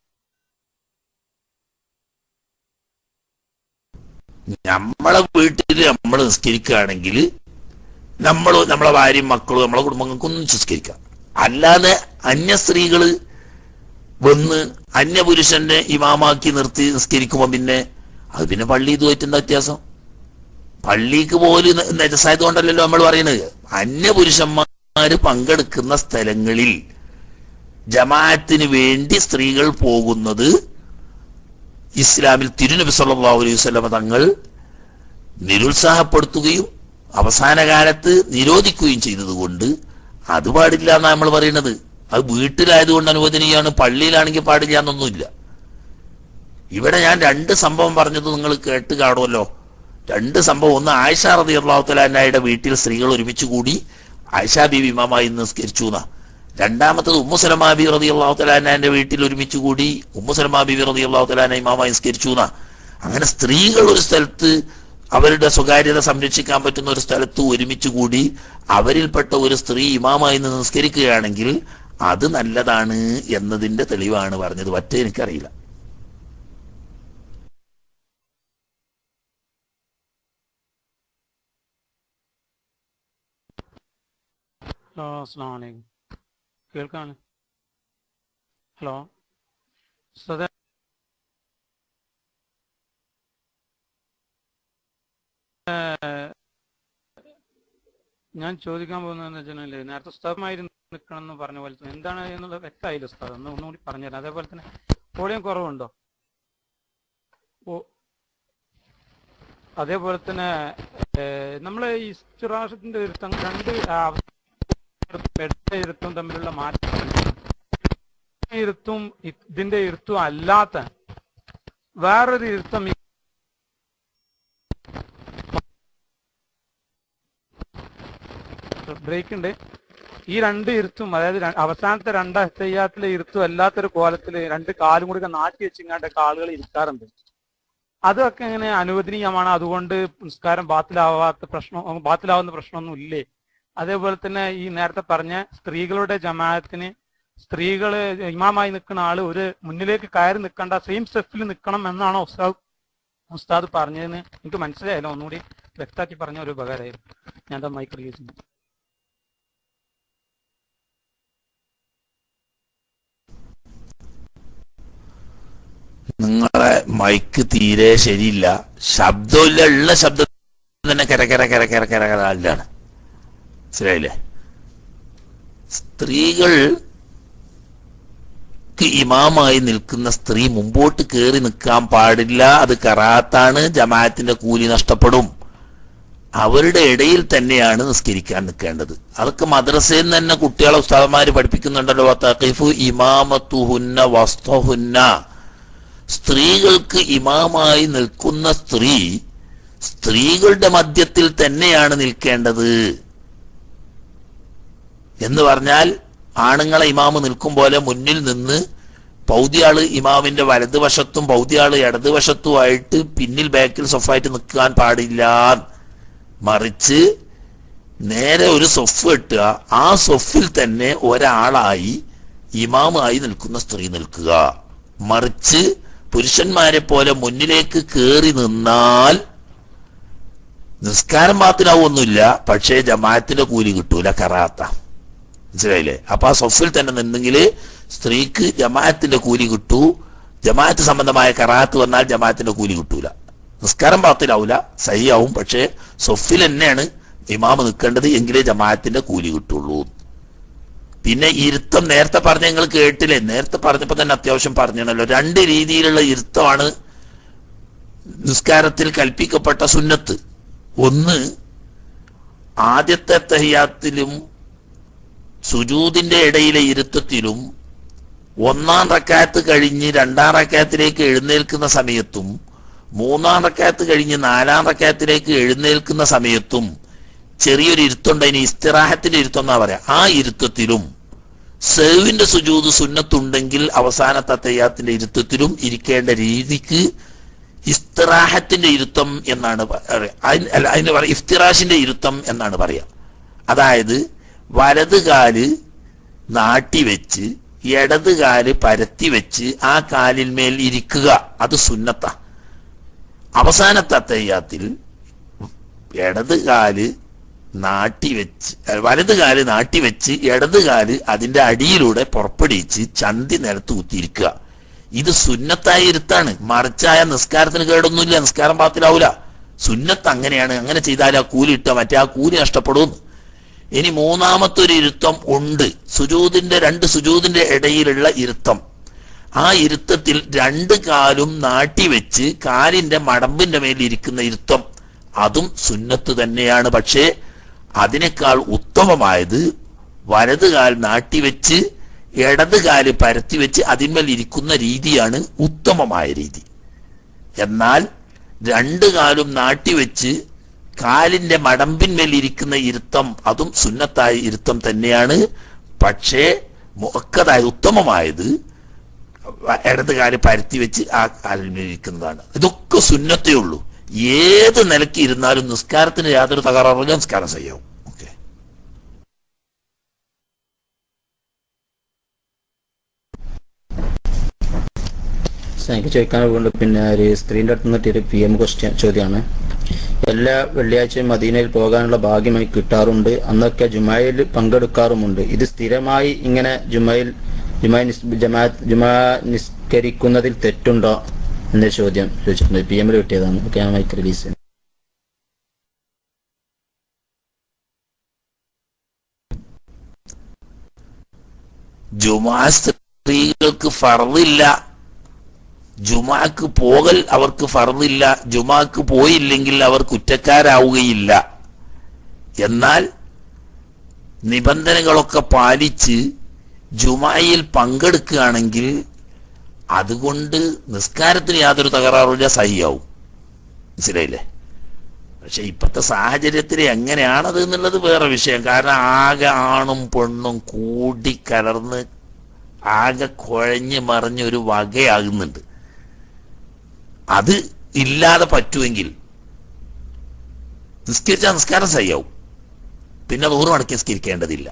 നമ്മളെ വീട്ടിൽ നമ്മൾ നിസ്കരിക്കുകയാണെങ്കിൽ നമ്മൾ നമ്മളെ ഭാര്യയും മക്കളും നമ്മളെ കുടുംബങ്ങൾക്കൊന്നും നിസ്കരിക്കാം അല്ലാതെ അന്യ സ്ത്രീകള് വന്ന് അന്യപുരുഷന്റെ ഇമാമാക്കി നിർത്തി നിസ്കരിക്കുമ്പോ പിന്നെ അത് പിന്നെ പള്ളി ഇതുമായിട്ട് എന്താ വ്യത്യാസം പള്ളിക്ക് പോലും നജസായത് കൊണ്ടല്ലല്ലോ നമ്മൾ പറയുന്നത് അന്യപുരുഷന്മാര് പങ്കെടുക്കുന്ന സ്ഥലങ്ങളിൽ ജമാഅത്തിന് വേണ്ടി സ്ത്രീകൾ പോകുന്നത് ഇസ്ലാമിൽ തിരുനബി സല്ലല്ലാഹു അലൈഹി വസല്ലമ തങ്ങൾ നിരുത്സാഹപ്പെടുത്തുകയും അവസാന കാലത്ത് നിരോധിക്കുകയും ചെയ്തതുകൊണ്ട് അത് പാടില്ല എന്നാണ് നമ്മൾ പറയുന്നത് അത് വീട്ടിലായതുകൊണ്ട് അനുവദനീയമാണ് പള്ളിയിലാണെങ്കിൽ പാടില്ല എന്നൊന്നുമില്ല ഇവിടെ ഞാൻ രണ്ട് സംഭവം പറഞ്ഞത് നിങ്ങൾ കേട്ട് കാണുമല്ലോ രണ്ട് സംഭവം ഒന്ന് ആയിഷ റതി അള്ളാഹുത്തലാന്റെ വീട്ടിൽ സ്ത്രീകൾ ഒരുമിച്ച് കൂടി ആയിഷ ബീവി ഇമാമായി നിസ്കരിച്ചു എന്നാ രണ്ടാമത്തത് ഉമ്മുസലമാ ബി റതി അള്ളാഹുത്തലാന്റെ വീട്ടിൽ ഒരുമിച്ച് കൂടി ഉമ്മുസലമാ ബി റതി അള്ളാഹുത്തലാന ഇമാമായി നിസ്കരിച്ചു എന്നാ അങ്ങനെ സ്ത്രീകൾ ഒരു സ്ഥലത്ത് അവരുടെ സ്വകാര്യത സംരക്ഷിക്കാൻ പറ്റുന്ന ഒരു സ്ഥലത്ത് ഒരുമിച്ച് കൂടി അവരിൽപ്പെട്ട ഒരു സ്ത്രീ ഇമാമായി നിന്ന് നിസ്കരിക്കുകയാണെങ്കിൽ അത് നല്ലതാണ് എന്നതിന്റെ തെളിവാണ് പറഞ്ഞത് മറ്റേ എനിക്കറിയില്ല ഹലോ അസ്സാം വലൈക്കും കേൾക്കാണ് ഹലോ സദാ ഞാൻ ചോദിക്കാൻ പോകുന്നതെന്ന് വെച്ചിട്ടുണ്ടെങ്കിൽ നേരത്തെ ഉസ്താദമായി നിൽക്കണം എന്ന് പറഞ്ഞ പോലെ തന്നെ എന്താണ് എന്നുള്ളത് വ്യക്തമായില്ല ഉസ്താദ് ഒന്ന് ഒന്നുകൂടി പറഞ്ഞുതരാം അതേപോലെ തന്നെ വോളിയം കുറവുണ്ടോ ഓ അതേപോലെ തന്നെ നമ്മൾ ഈ ഇസ്തിറാഷത്തിന്റെ ഇരുത്തം രണ്ട് ഇരുത്തും തമ്മിലുള്ള മാറ്റം ഇരുത്തും ഇതിന്റെ ഇരുത്തും അല്ലാത്ത വേറൊരു ഇരുത്തം ഈ ബ്രേക്ക് ഉണ്ട് ഈ രണ്ട് ഇരുത്തും അതായത് ര- അവസാനത്തെ രണ്ട് അഹത്തയ്യാത്തിലെ ഇരുത്തും അല്ലാത്തൊരു കോലത്തില് രണ്ട് കാലും കൂടി നാട്ടി വെച്ചിങ്ങാണ്ടൊക്കെ ആളുകൾ ഇരിക്കാറുണ്ട് അതൊക്കെ എങ്ങനെ അനുവദനീയമാണ് അതുകൊണ്ട് നിസ്കാരം ബാത്തിലാവാത്ത പ്രശ്നം ബാത്തിലാവുന്ന പ്രശ്നമൊന്നും ഇല്ലേ അതേപോലെ തന്നെ ഈ നേരത്തെ പറഞ്ഞ സ്ത്രീകളുടെ ജമാഅത്തിന് സ്ത്രീകള് ഇമാമായി നിൽക്കുന്ന ആള് ഒരു മുന്നിലേക്ക് കയറി നിൽക്കേണ്ട സെയിം സ്റ്റെപ്പിൽ നിൽക്കണം എന്നാണോ ഉസ്താദ് ഉസ്താദ് പറഞ്ഞതെന്ന് എനിക്ക് മനസ്സിലായല്ലോ ഒന്നുകൂടി വ്യക്തമാക്കി പറഞ്ഞ ഒരു ഉപകാരമായിരുന്നു ഞാൻ എന്താ മൈക്ക് റിലീസ് ചെയ്യുന്നു നിങ്ങളെ മൈക്ക് തീരെ ശരിയില്ല ശബ്ദമില്ല ഉള്ള ശബ്ദം തന്നെ കര കര കര കര കര കര അല്ലാണ് മനസ്സിലായില്ലേ സ്ത്രീകൾ ഇമാമായി നിൽക്കുന്ന സ്ത്രീ മുമ്പോട്ട് കയറി നിൽക്കാൻ പാടില്ല അത് കറാത്താണ് ജമാഅത്തിന്റെ കൂലി നഷ്ടപ്പെടും അവരുടെ ഇടയിൽ തന്നെയാണ് നിസ്കരിക്കാൻ നിൽക്കേണ്ടത് അതൊക്കെ മദ്രസയിൽ നിന്ന് തന്നെ കുട്ടികളെ ഉസ്താദന്മാര് പഠിപ്പിക്കുന്നുണ്ടല്ലോ തഖീഫു ഇമാമത്തുഹുന്ന വസ്തുഹുന്ന സ്ത്രീകൾക്ക് ഇമാമായി നിൽക്കുന്ന സ്ത്രീ സ്ത്രീകളുടെ മധ്യത്തിൽ തന്നെയാണ് നിൽക്കേണ്ടത് എന്ന് പറഞ്ഞാൽ ആണുങ്ങളെ ഇമാമ് നിൽക്കും പോലെ മുന്നിൽ നിന്ന് പൗതിയാള് ഇമാമിന്റെ വലതുവശത്തും പൗതിയാള് ഇടതുവശത്തുമായിട്ട് പിന്നിൽ ബാക്കിൽ സൊഫായിട്ട് നിൽക്കാൻ പാടില്ല മറിച്ച് നേരെ ഒരു സൊഫ് കെട്ടുക ആ സൊഫിൽ തന്നെ ഒരാളായി ഇമാമായി നിൽക്കുന്ന സ്ത്രീ നിൽക്കുക മറിച്ച് പുരുഷന്മാരെ പോലെ മുന്നിലേക്ക് കയറി നിന്നാൽ നിസ്കാരം മാത്രമാവൊന്നുമില്ല പക്ഷേ ജമാഅത്തിന്റെ കൂലി കിട്ടൂല കറാത്ത മനസ്സിലായില്ലേ അപ്പൊ ആ സൊഫിൽ തന്നെ നിന്നെങ്കിൽ സ്ത്രീക്ക് ജമാഅത്തിന്റെ കൂലി കിട്ടൂ ജമാഅത്ത് സംബന്ധമായ കറാത്ത് വന്നാൽ ജമാഅത്തിന്റെ കൂലി കിട്ടൂല നിസ്കാരം പാത്തിലാവൂല സഹിയാവും പക്ഷേ സൊഫിൽ തന്നെയാണ് ഇമാമ് നിൽക്കേണ്ടത് എങ്കിലേ ജമാഅത്തിന്റെ കൂലി കിട്ടുള്ളൂ പിന്നെ ഇരുത്തം നേരത്തെ പറഞ്ഞ നിങ്ങൾ കേട്ടില്ലേ നേരത്തെ പറഞ്ഞപ്പോ തന്നെ അത്യാവശ്യം പറഞ്ഞണല്ലോ രണ്ട് രീതിയിലുള്ള ഇരുത്തമാണ് നിസ്കാരത്തിൽ കൽപ്പിക്കപ്പെട്ട സുന്നത്ത് ഒന്ന് ആദ്യത്തെ തഹിയാത്തിലും സുജൂദിന്റെ ഇടയിലെ ഇരുത്തത്തിലും ഒന്നാം റക്കാത്ത് കഴിഞ്ഞ് രണ്ടാം റക്കാത്തിലേക്ക് എഴുന്നേൽക്കുന്ന സമയത്തും മൂന്നാം റക്കാത്ത് കഴിഞ്ഞ് നാലാം റക്കാത്തിലേക്ക് എഴുന്നേൽക്കുന്ന സമയത്തും ചെറിയൊരു ഇരുത്തുണ്ട് അതിന് ഇസ്തിറാഹത്തിന്റെ ഇരുത്തം എന്നാ പറയാ ആ ഇരുത്തത്തിലും സേവിന്റെ സുജൂത് സുന്നത്തുണ്ടെങ്കിൽ അവസാനത്തെ തയ്യാത്തിന്റെ ഇരുത്തത്തിലും ഇരിക്കേണ്ട രീതിക്ക് ഇസ്തിറാഹത്തിന്റെ ഇരുത്തം എന്നാണ് പറയാ അതിന് അല്ല അതിന് പറയാ ഇഫ്തിറാഷിന്റെ ഇരുത്തം എന്നാണ് പറയാ അതായത് വലത് കാല് നാട്ടിവെച്ച് ഇടത് കാല് പരത്തി വെച്ച് ആ കാലിൽ മേൽ ഇരിക്കുക അത് സുന്നത്ത അവസാനത്തെ തയ്യാത്തിൽ ഇടത് കാല് നാട്ടിവെച്ച് വലത് കാല് നാട്ടിവെച്ച് ഇടത് കാല് അതിന്റെ അടിയിലൂടെ പുറപ്പെടിച്ച് ചന്തി നിലത്ത് കുത്തിയിരിക്കുക ഇത് സുന്നത്തായ ഇരുത്താണ് മറിച്ചായ നിസ്കാരത്തിന് കേടൊന്നുമില്ല നിസ്കാരം പാത്തിലാവൂല സുന്നത്ത് അങ്ങനെയാണ് അങ്ങനെ ചെയ്താൽ ആ കൂലി ഇട്ട മറ്റേ ആ കൂലി നഷ്ടപ്പെടും ഇനി മൂന്നാമത്തെ ഒരു ഇരുത്തം ഉണ്ട് സുജൂതിന്റെ രണ്ട് സുജൂതിന്റെ ഇടയിലുള്ള ഇരുത്തം ആ ഇരുത്തത്തിൽ രണ്ട് കാലും നാട്ടിവെച്ച് കാലിന്റെ മടമ്പിന്റെ മേൽ ഇരിക്കുന്ന ഇരുത്തം അതും സുന്നത്ത് തന്നെയാണ് പക്ഷേ അതിനേക്കാൾ ഉത്തമമായത് വലത് കാൽ നാട്ടിവെച്ച് ഇടത് കാല് പരത്തി വെച്ച് അതിന്മേൽ ഇരിക്കുന്ന രീതിയാണ് ഉത്തമമായ രീതി എന്നാൽ രണ്ട് കാലും നാട്ടിവെച്ച് കാലിന്റെ മടമ്പിന്മേലിരിക്കുന്ന ഇരുത്തം അതും സുന്നത്തായ ഇരുത്തം തന്നെയാണ് പക്ഷേ മുക്കതായ ഉത്തമമായത് ഇടത് കാല് പരത്തി വെച്ച് ആ കാലിലിരിക്കുന്നതാണ് ഇതൊക്കെ സുന്നത്തേ ഉള്ളൂ ഏത് നിലയ്ക്ക് ഇരുന്നാലും നിസ്കാരത്തിന് യാതൊരു തകരാറില്ല നിസ്കാരം ചെയ്യാവും ഓക്കെ എനിക്ക് ചോദിക്കാനുള്ളത് പിന്നെ ഒരു സ്ത്രീൻ്റെ അടുത്ത് നിന്നിട്ട് ഒരു പി എം ക്വസ്റ്റ്യൻ ചോദ്യമാണ് എല്ലാ വെള്ളിയാഴ്ചയും മദീനയിൽ പോകാനുള്ള ഭാഗ്യം എനിക്ക് കിട്ടാറുണ്ട് അന്നൊക്കെ ജുമായിൽ പങ്കെടുക്കാറുമുണ്ട് ഇത് സ്ഥിരമായി ഇങ്ങനെ ജുമയിൽ ജുമായി നിസ് ജമാ ജുമാ നിസ്കരിക്കുന്നതിൽ തെറ്റുണ്ടോ എന്ന ചോദ്യം ചോദിച്ചിട്ടുണ്ട് പി എമ്മിൽ കിട്ടിയതാണ് ഓക്കെ ഞാൻ മൈക്ക് റിലീസ് ചെയ്യുന്നു ജുമാ സ്ത്രീകൾക്ക് ഫർദില്ല ജുമാക്ക് പോകൽ അവർക്ക് ഫർദില്ല ജുമാക്ക് പോയില്ലെങ്കിൽ അവർ കുറ്റക്കാരാവുകയില്ല എന്നാൽ നിബന്ധനകളൊക്കെ പാലിച്ച് ജുമായിൽ പങ്കെടുക്കുകയാണെങ്കിൽ അതുകൊണ്ട് നിസ്കാരത്തിന് യാതൊരു തകരാറില്ല സഹിയാവും മനസ്സിലായില്ലേ പക്ഷെ ഇപ്പോഴത്തെ സാഹചര്യത്തിൽ എങ്ങനെയാണത് എന്നുള്ളത് വേറെ വിഷയം കാരണം ആകെ ആണും പെണ്ണും കൂടി കലർന്ന് ആകെ കുഴഞ്ഞ് മറിഞ്ഞ് ഒരു വകയാകുന്നുണ്ട് അത് ഇല്ലാതെ പറ്റുമെങ്കിൽ നിസ്കരിച്ച നിസ്കാരം സയ്യാവും പിന്നെ നൂറ് മണിക്ക് നിസ്കരിക്കേണ്ടതില്ല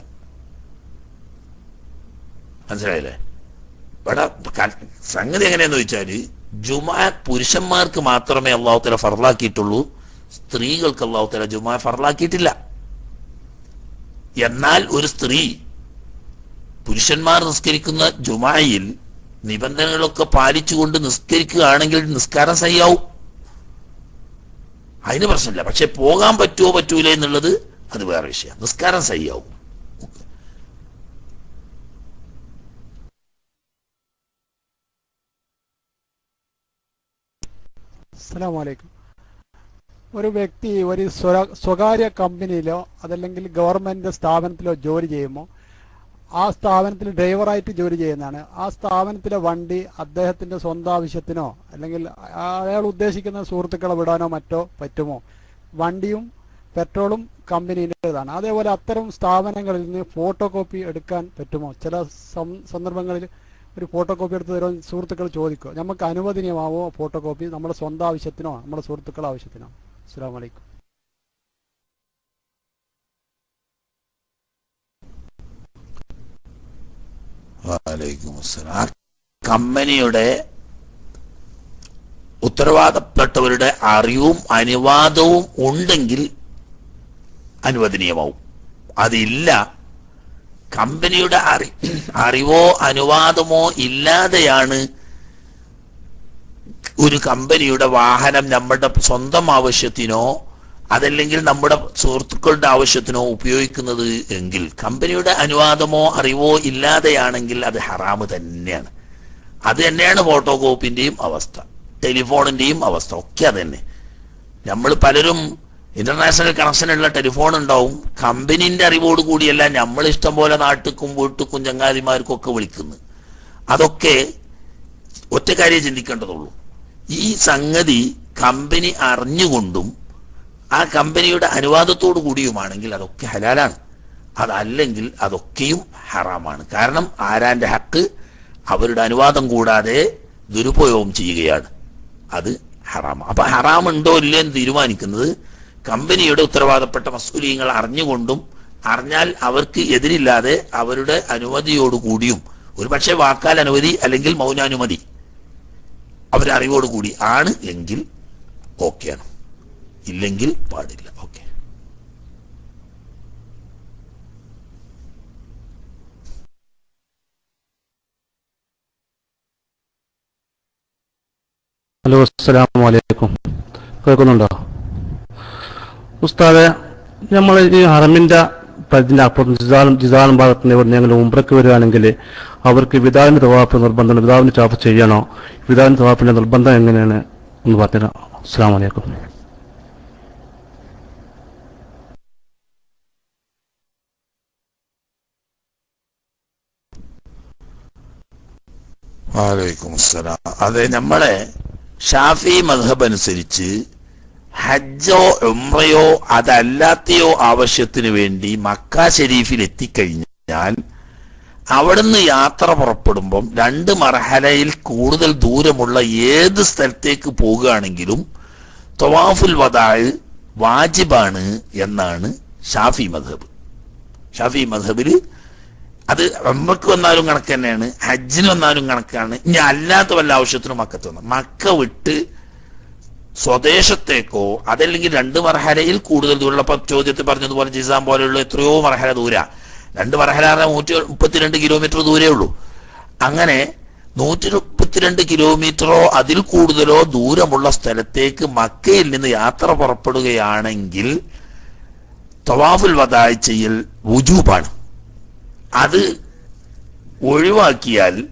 മനസ്സിലായില്ലേ ഇവിടെ ക- സംഗതി എങ്ങനെയാന്ന് ചോദിച്ചാല് ജുമാ പുരുഷന്മാർക്ക് മാത്രമേ അള്ളാഹുത്തല ഫർലാക്കിയിട്ടുള്ളൂ സ്ത്രീകൾക്ക് അള്ളാഹുത്തല ജുമാ ഫർലാക്കിയിട്ടില്ല എന്നാൽ ഒരു സ്ത്രീ പുരുഷന്മാർ നിസ്കരിക്കുന്ന ജുമായിൽ നിബന്ധനകളൊക്കെ പാലിച്ചുകൊണ്ട് നിസ്കരിക്കുകയാണെങ്കിൽ നിസ്കാരം സഹിയാവും അതിന് പ്രശ്നമില്ല പക്ഷെ പോകാൻ പറ്റുമോ പറ്റൂല എന്നുള്ളത് അത് വേറെ വിഷയം നിസ്കാരം സഹിയാവും അസ്സലാമു അലൈക്കും ഒരു വ്യക്തി ഒരു സ്വര- സ്വകാര്യ കമ്പനിയിലോ അതല്ലെങ്കിൽ ഗവൺമെന്റ് സ്ഥാപനത്തിലോ ജോലി ചെയ്യുമ്പോൾ ആ സ്ഥാപനത്തിൽ ഡ്രൈവറായിട്ട് ജോലി ചെയ്യുന്നതാണ് ആ സ്ഥാപനത്തിലെ വണ്ടി അദ്ദേഹത്തിന്റെ സ്വന്തം ആവശ്യത്തിനോ അല്ലെങ്കിൽ അയാൾ ഉദ്ദേശിക്കുന്ന സുഹൃത്തുക്കളെ വിടാനോ മറ്റോ പറ്റുമോ വണ്ടിയും പെട്രോളും കമ്പനിയുടേതാണ് അതേപോലെ അത്തരം സ്ഥാപനങ്ങളിൽ നിന്ന് ഫോട്ടോ കോപ്പി എടുക്കാൻ പറ്റുമോ ചില സം- സന്ദർഭങ്ങളിൽ ഒരു ഫോട്ടോ കോപ്പി എടുത്ത് തരുമോ സുഹൃത്തുക്കൾ ചോദിക്കുക നമുക്ക് അനുവദനീയമാവോ ഫോട്ടോ കോപ്പി നമ്മുടെ സ്വന്തം ആവശ്യത്തിനോ നമ്മുടെ സുഹൃത്തുക്കളുടെ ആവശ്യത്തിനോ അസ്സാം വലൈക്കും വാലൈക്കും അസ്സലാം. ആ കമ്പനിയുടെ ഉത്തരവാദപ്പെട്ടവരുടെ അറിവും അനുവാദവും ഉണ്ടെങ്കിൽ അനുവദനീയമാവും അതില്ല കമ്പനിയുടെ അറി അറിവോ അനുവാദമോ ഇല്ലാതെയാണ് ഒരു കമ്പനിയുടെ വാഹനം നമ്മുടെ സ്വന്തം ആവശ്യത്തിനോ അതല്ലെങ്കിൽ നമ്മുടെ സുഹൃത്തുക്കളുടെ ആവശ്യത്തിനോ ഉപയോഗിക്കുന്നത് എങ്കിൽ കമ്പനിയുടെ അനുവാദമോ അറിവോ ഇല്ലാതെയാണെങ്കിൽ അത് ഹറാമ് തന്നെയാണ് അത് തന്നെയാണ് ഫോട്ടോ കോപ്പിന്റെയും അവസ്ഥ ടെലിഫോണിന്റെയും അവസ്ഥ ഒക്കെ അത് തന്നെ നമ്മൾ പലരും ഇന്റർനാഷണൽ കണക്ഷനുള്ള ടെലിഫോൺ ഉണ്ടാവും കമ്പനിന്റെ അറിവോട് കൂടിയല്ല നമ്മൾ ഇഷ്ടം പോലെ നാട്ടുക്കും വീട്ടുക്കും ചങ്ങാതിമാർക്കും ഒക്കെ വിളിക്കുന്നത് അതൊക്കെ ഒറ്റ കാര്യം ചിന്തിക്കേണ്ടതുള്ളൂ ഈ സംഗതി കമ്പനി അറിഞ്ഞുകൊണ്ടും ആ കമ്പനിയുടെ അനുവാദത്തോടു കൂടിയുമാണെങ്കിൽ അതൊക്കെ ഹലാലാണ് അതല്ലെങ്കിൽ അതൊക്കെയും ഹറാമാണ് കാരണം ആരാന്റെ ഹക്ക് അവരുടെ അനുവാദം കൂടാതെ ദുരുപയോഗം ചെയ്യുകയാണ് അത് ഹറാം അപ്പൊ ഹറാം ഉണ്ടോ ഇല്ലേ എന്ന് തീരുമാനിക്കുന്നത് കമ്പനിയുടെ ഉത്തരവാദപ്പെട്ട മസൂലിയങ്ങൾ അറിഞ്ഞുകൊണ്ടും അറിഞ്ഞാൽ അവർക്ക് എതിരില്ലാതെ അവരുടെ അനുമതിയോടുകൂടിയും ഒരു പക്ഷേ വാക്കാൽ അനുമതി അല്ലെങ്കിൽ മൗനാനുമതി അവരുടെ അറിവോടുകൂടി ആണ് എങ്കിൽ ഓക്കെയാണ് ഇല്ലെങ്കിൽ പാടില്ല ഓക്കെ ഹലോ അസ്സലാമു അലൈക്കും കേൾക്കുന്നുണ്ടോ ഉസ്താദെ നമ്മൾ ഈ ഹറമിന്റെ പരിധിന്റെ അപ്പുറം ജിസാലും ജിസാലും ഭാഗത്ത് നിന്ന് എവിടെയെങ്കിലും ഉംറയ്ക്ക് വരികയാണെങ്കിൽ അവർക്ക് വിതാവിന്റെ തവാപ്പ് നിർബന്ധം വിതാവിന്റെ ചാപ്പ് ചെയ്യണോ വിതാവിന്റെ തവാപ്പിന്റെ നിർബന്ധം എങ്ങനെയാണ് എന്ന് പറഞ്ഞുതരാം അസ്സാം വലൈക്കും വാലൈക്കും അസ്സലാം അതെ നമ്മളെ ഷാഫി മധബ് അനുസരിച്ച് ഹജ്ജോ ഉംറയോ അതല്ലാത്തയോ ആവശ്യത്തിന് വേണ്ടി മക്ക ഷെരീഫിൽ എത്തിക്കഴിഞ്ഞാൽ അവിടുന്ന് യാത്ര പുറപ്പെടുമ്പം രണ്ട് മർഹലയിൽ കൂടുതൽ ദൂരമുള്ള ഏത് സ്ഥലത്തേക്ക് പോകുകയാണെങ്കിലും തൊവാഫുൽ വദാഴ് വാജിബാണ് എന്നാണ് ഷാഫി മധബ് ഷാഫി മധബില് അത് ഉംറക്ക് വന്നാലും കണക്ക് തന്നെയാണ് ഹജ്ജിന് വന്നാലും കണക്കാണ് ഇനി അല്ലാത്ത വല്ല ആവശ്യത്തിനും മക്കത്ത് വന്നു മക്ക വിട്ട് സ്വദേശത്തേക്കോ അതല്ലെങ്കിൽ രണ്ട് മർഹലയിൽ കൂടുതൽ ദൂരമുള്ള ഇപ്പൊ ചോദ്യത്തിൽ പറഞ്ഞതുപോലെ ജിസാം പോലെയുള്ള എത്രയോ മർഹല ദൂര രണ്ട് മർഹല പറഞ്ഞാൽ നൂറ്റി മുപ്പത്തിരണ്ട് കിലോമീറ്റർ ദൂരേ ഉള്ളൂ അങ്ങനെ നൂറ്റി മുപ്പത്തിരണ്ട് കിലോമീറ്ററോ അതിൽ കൂടുതലോ ദൂരമുള്ള സ്ഥലത്തേക്ക് മക്കയിൽ നിന്ന് യാത്ര പുറപ്പെടുകയാണെങ്കിൽ തവാഫുൽ വദായ് ചെയ്യൽ വുജൂബാണ് അത് ഒഴിവാക്കിയാൽ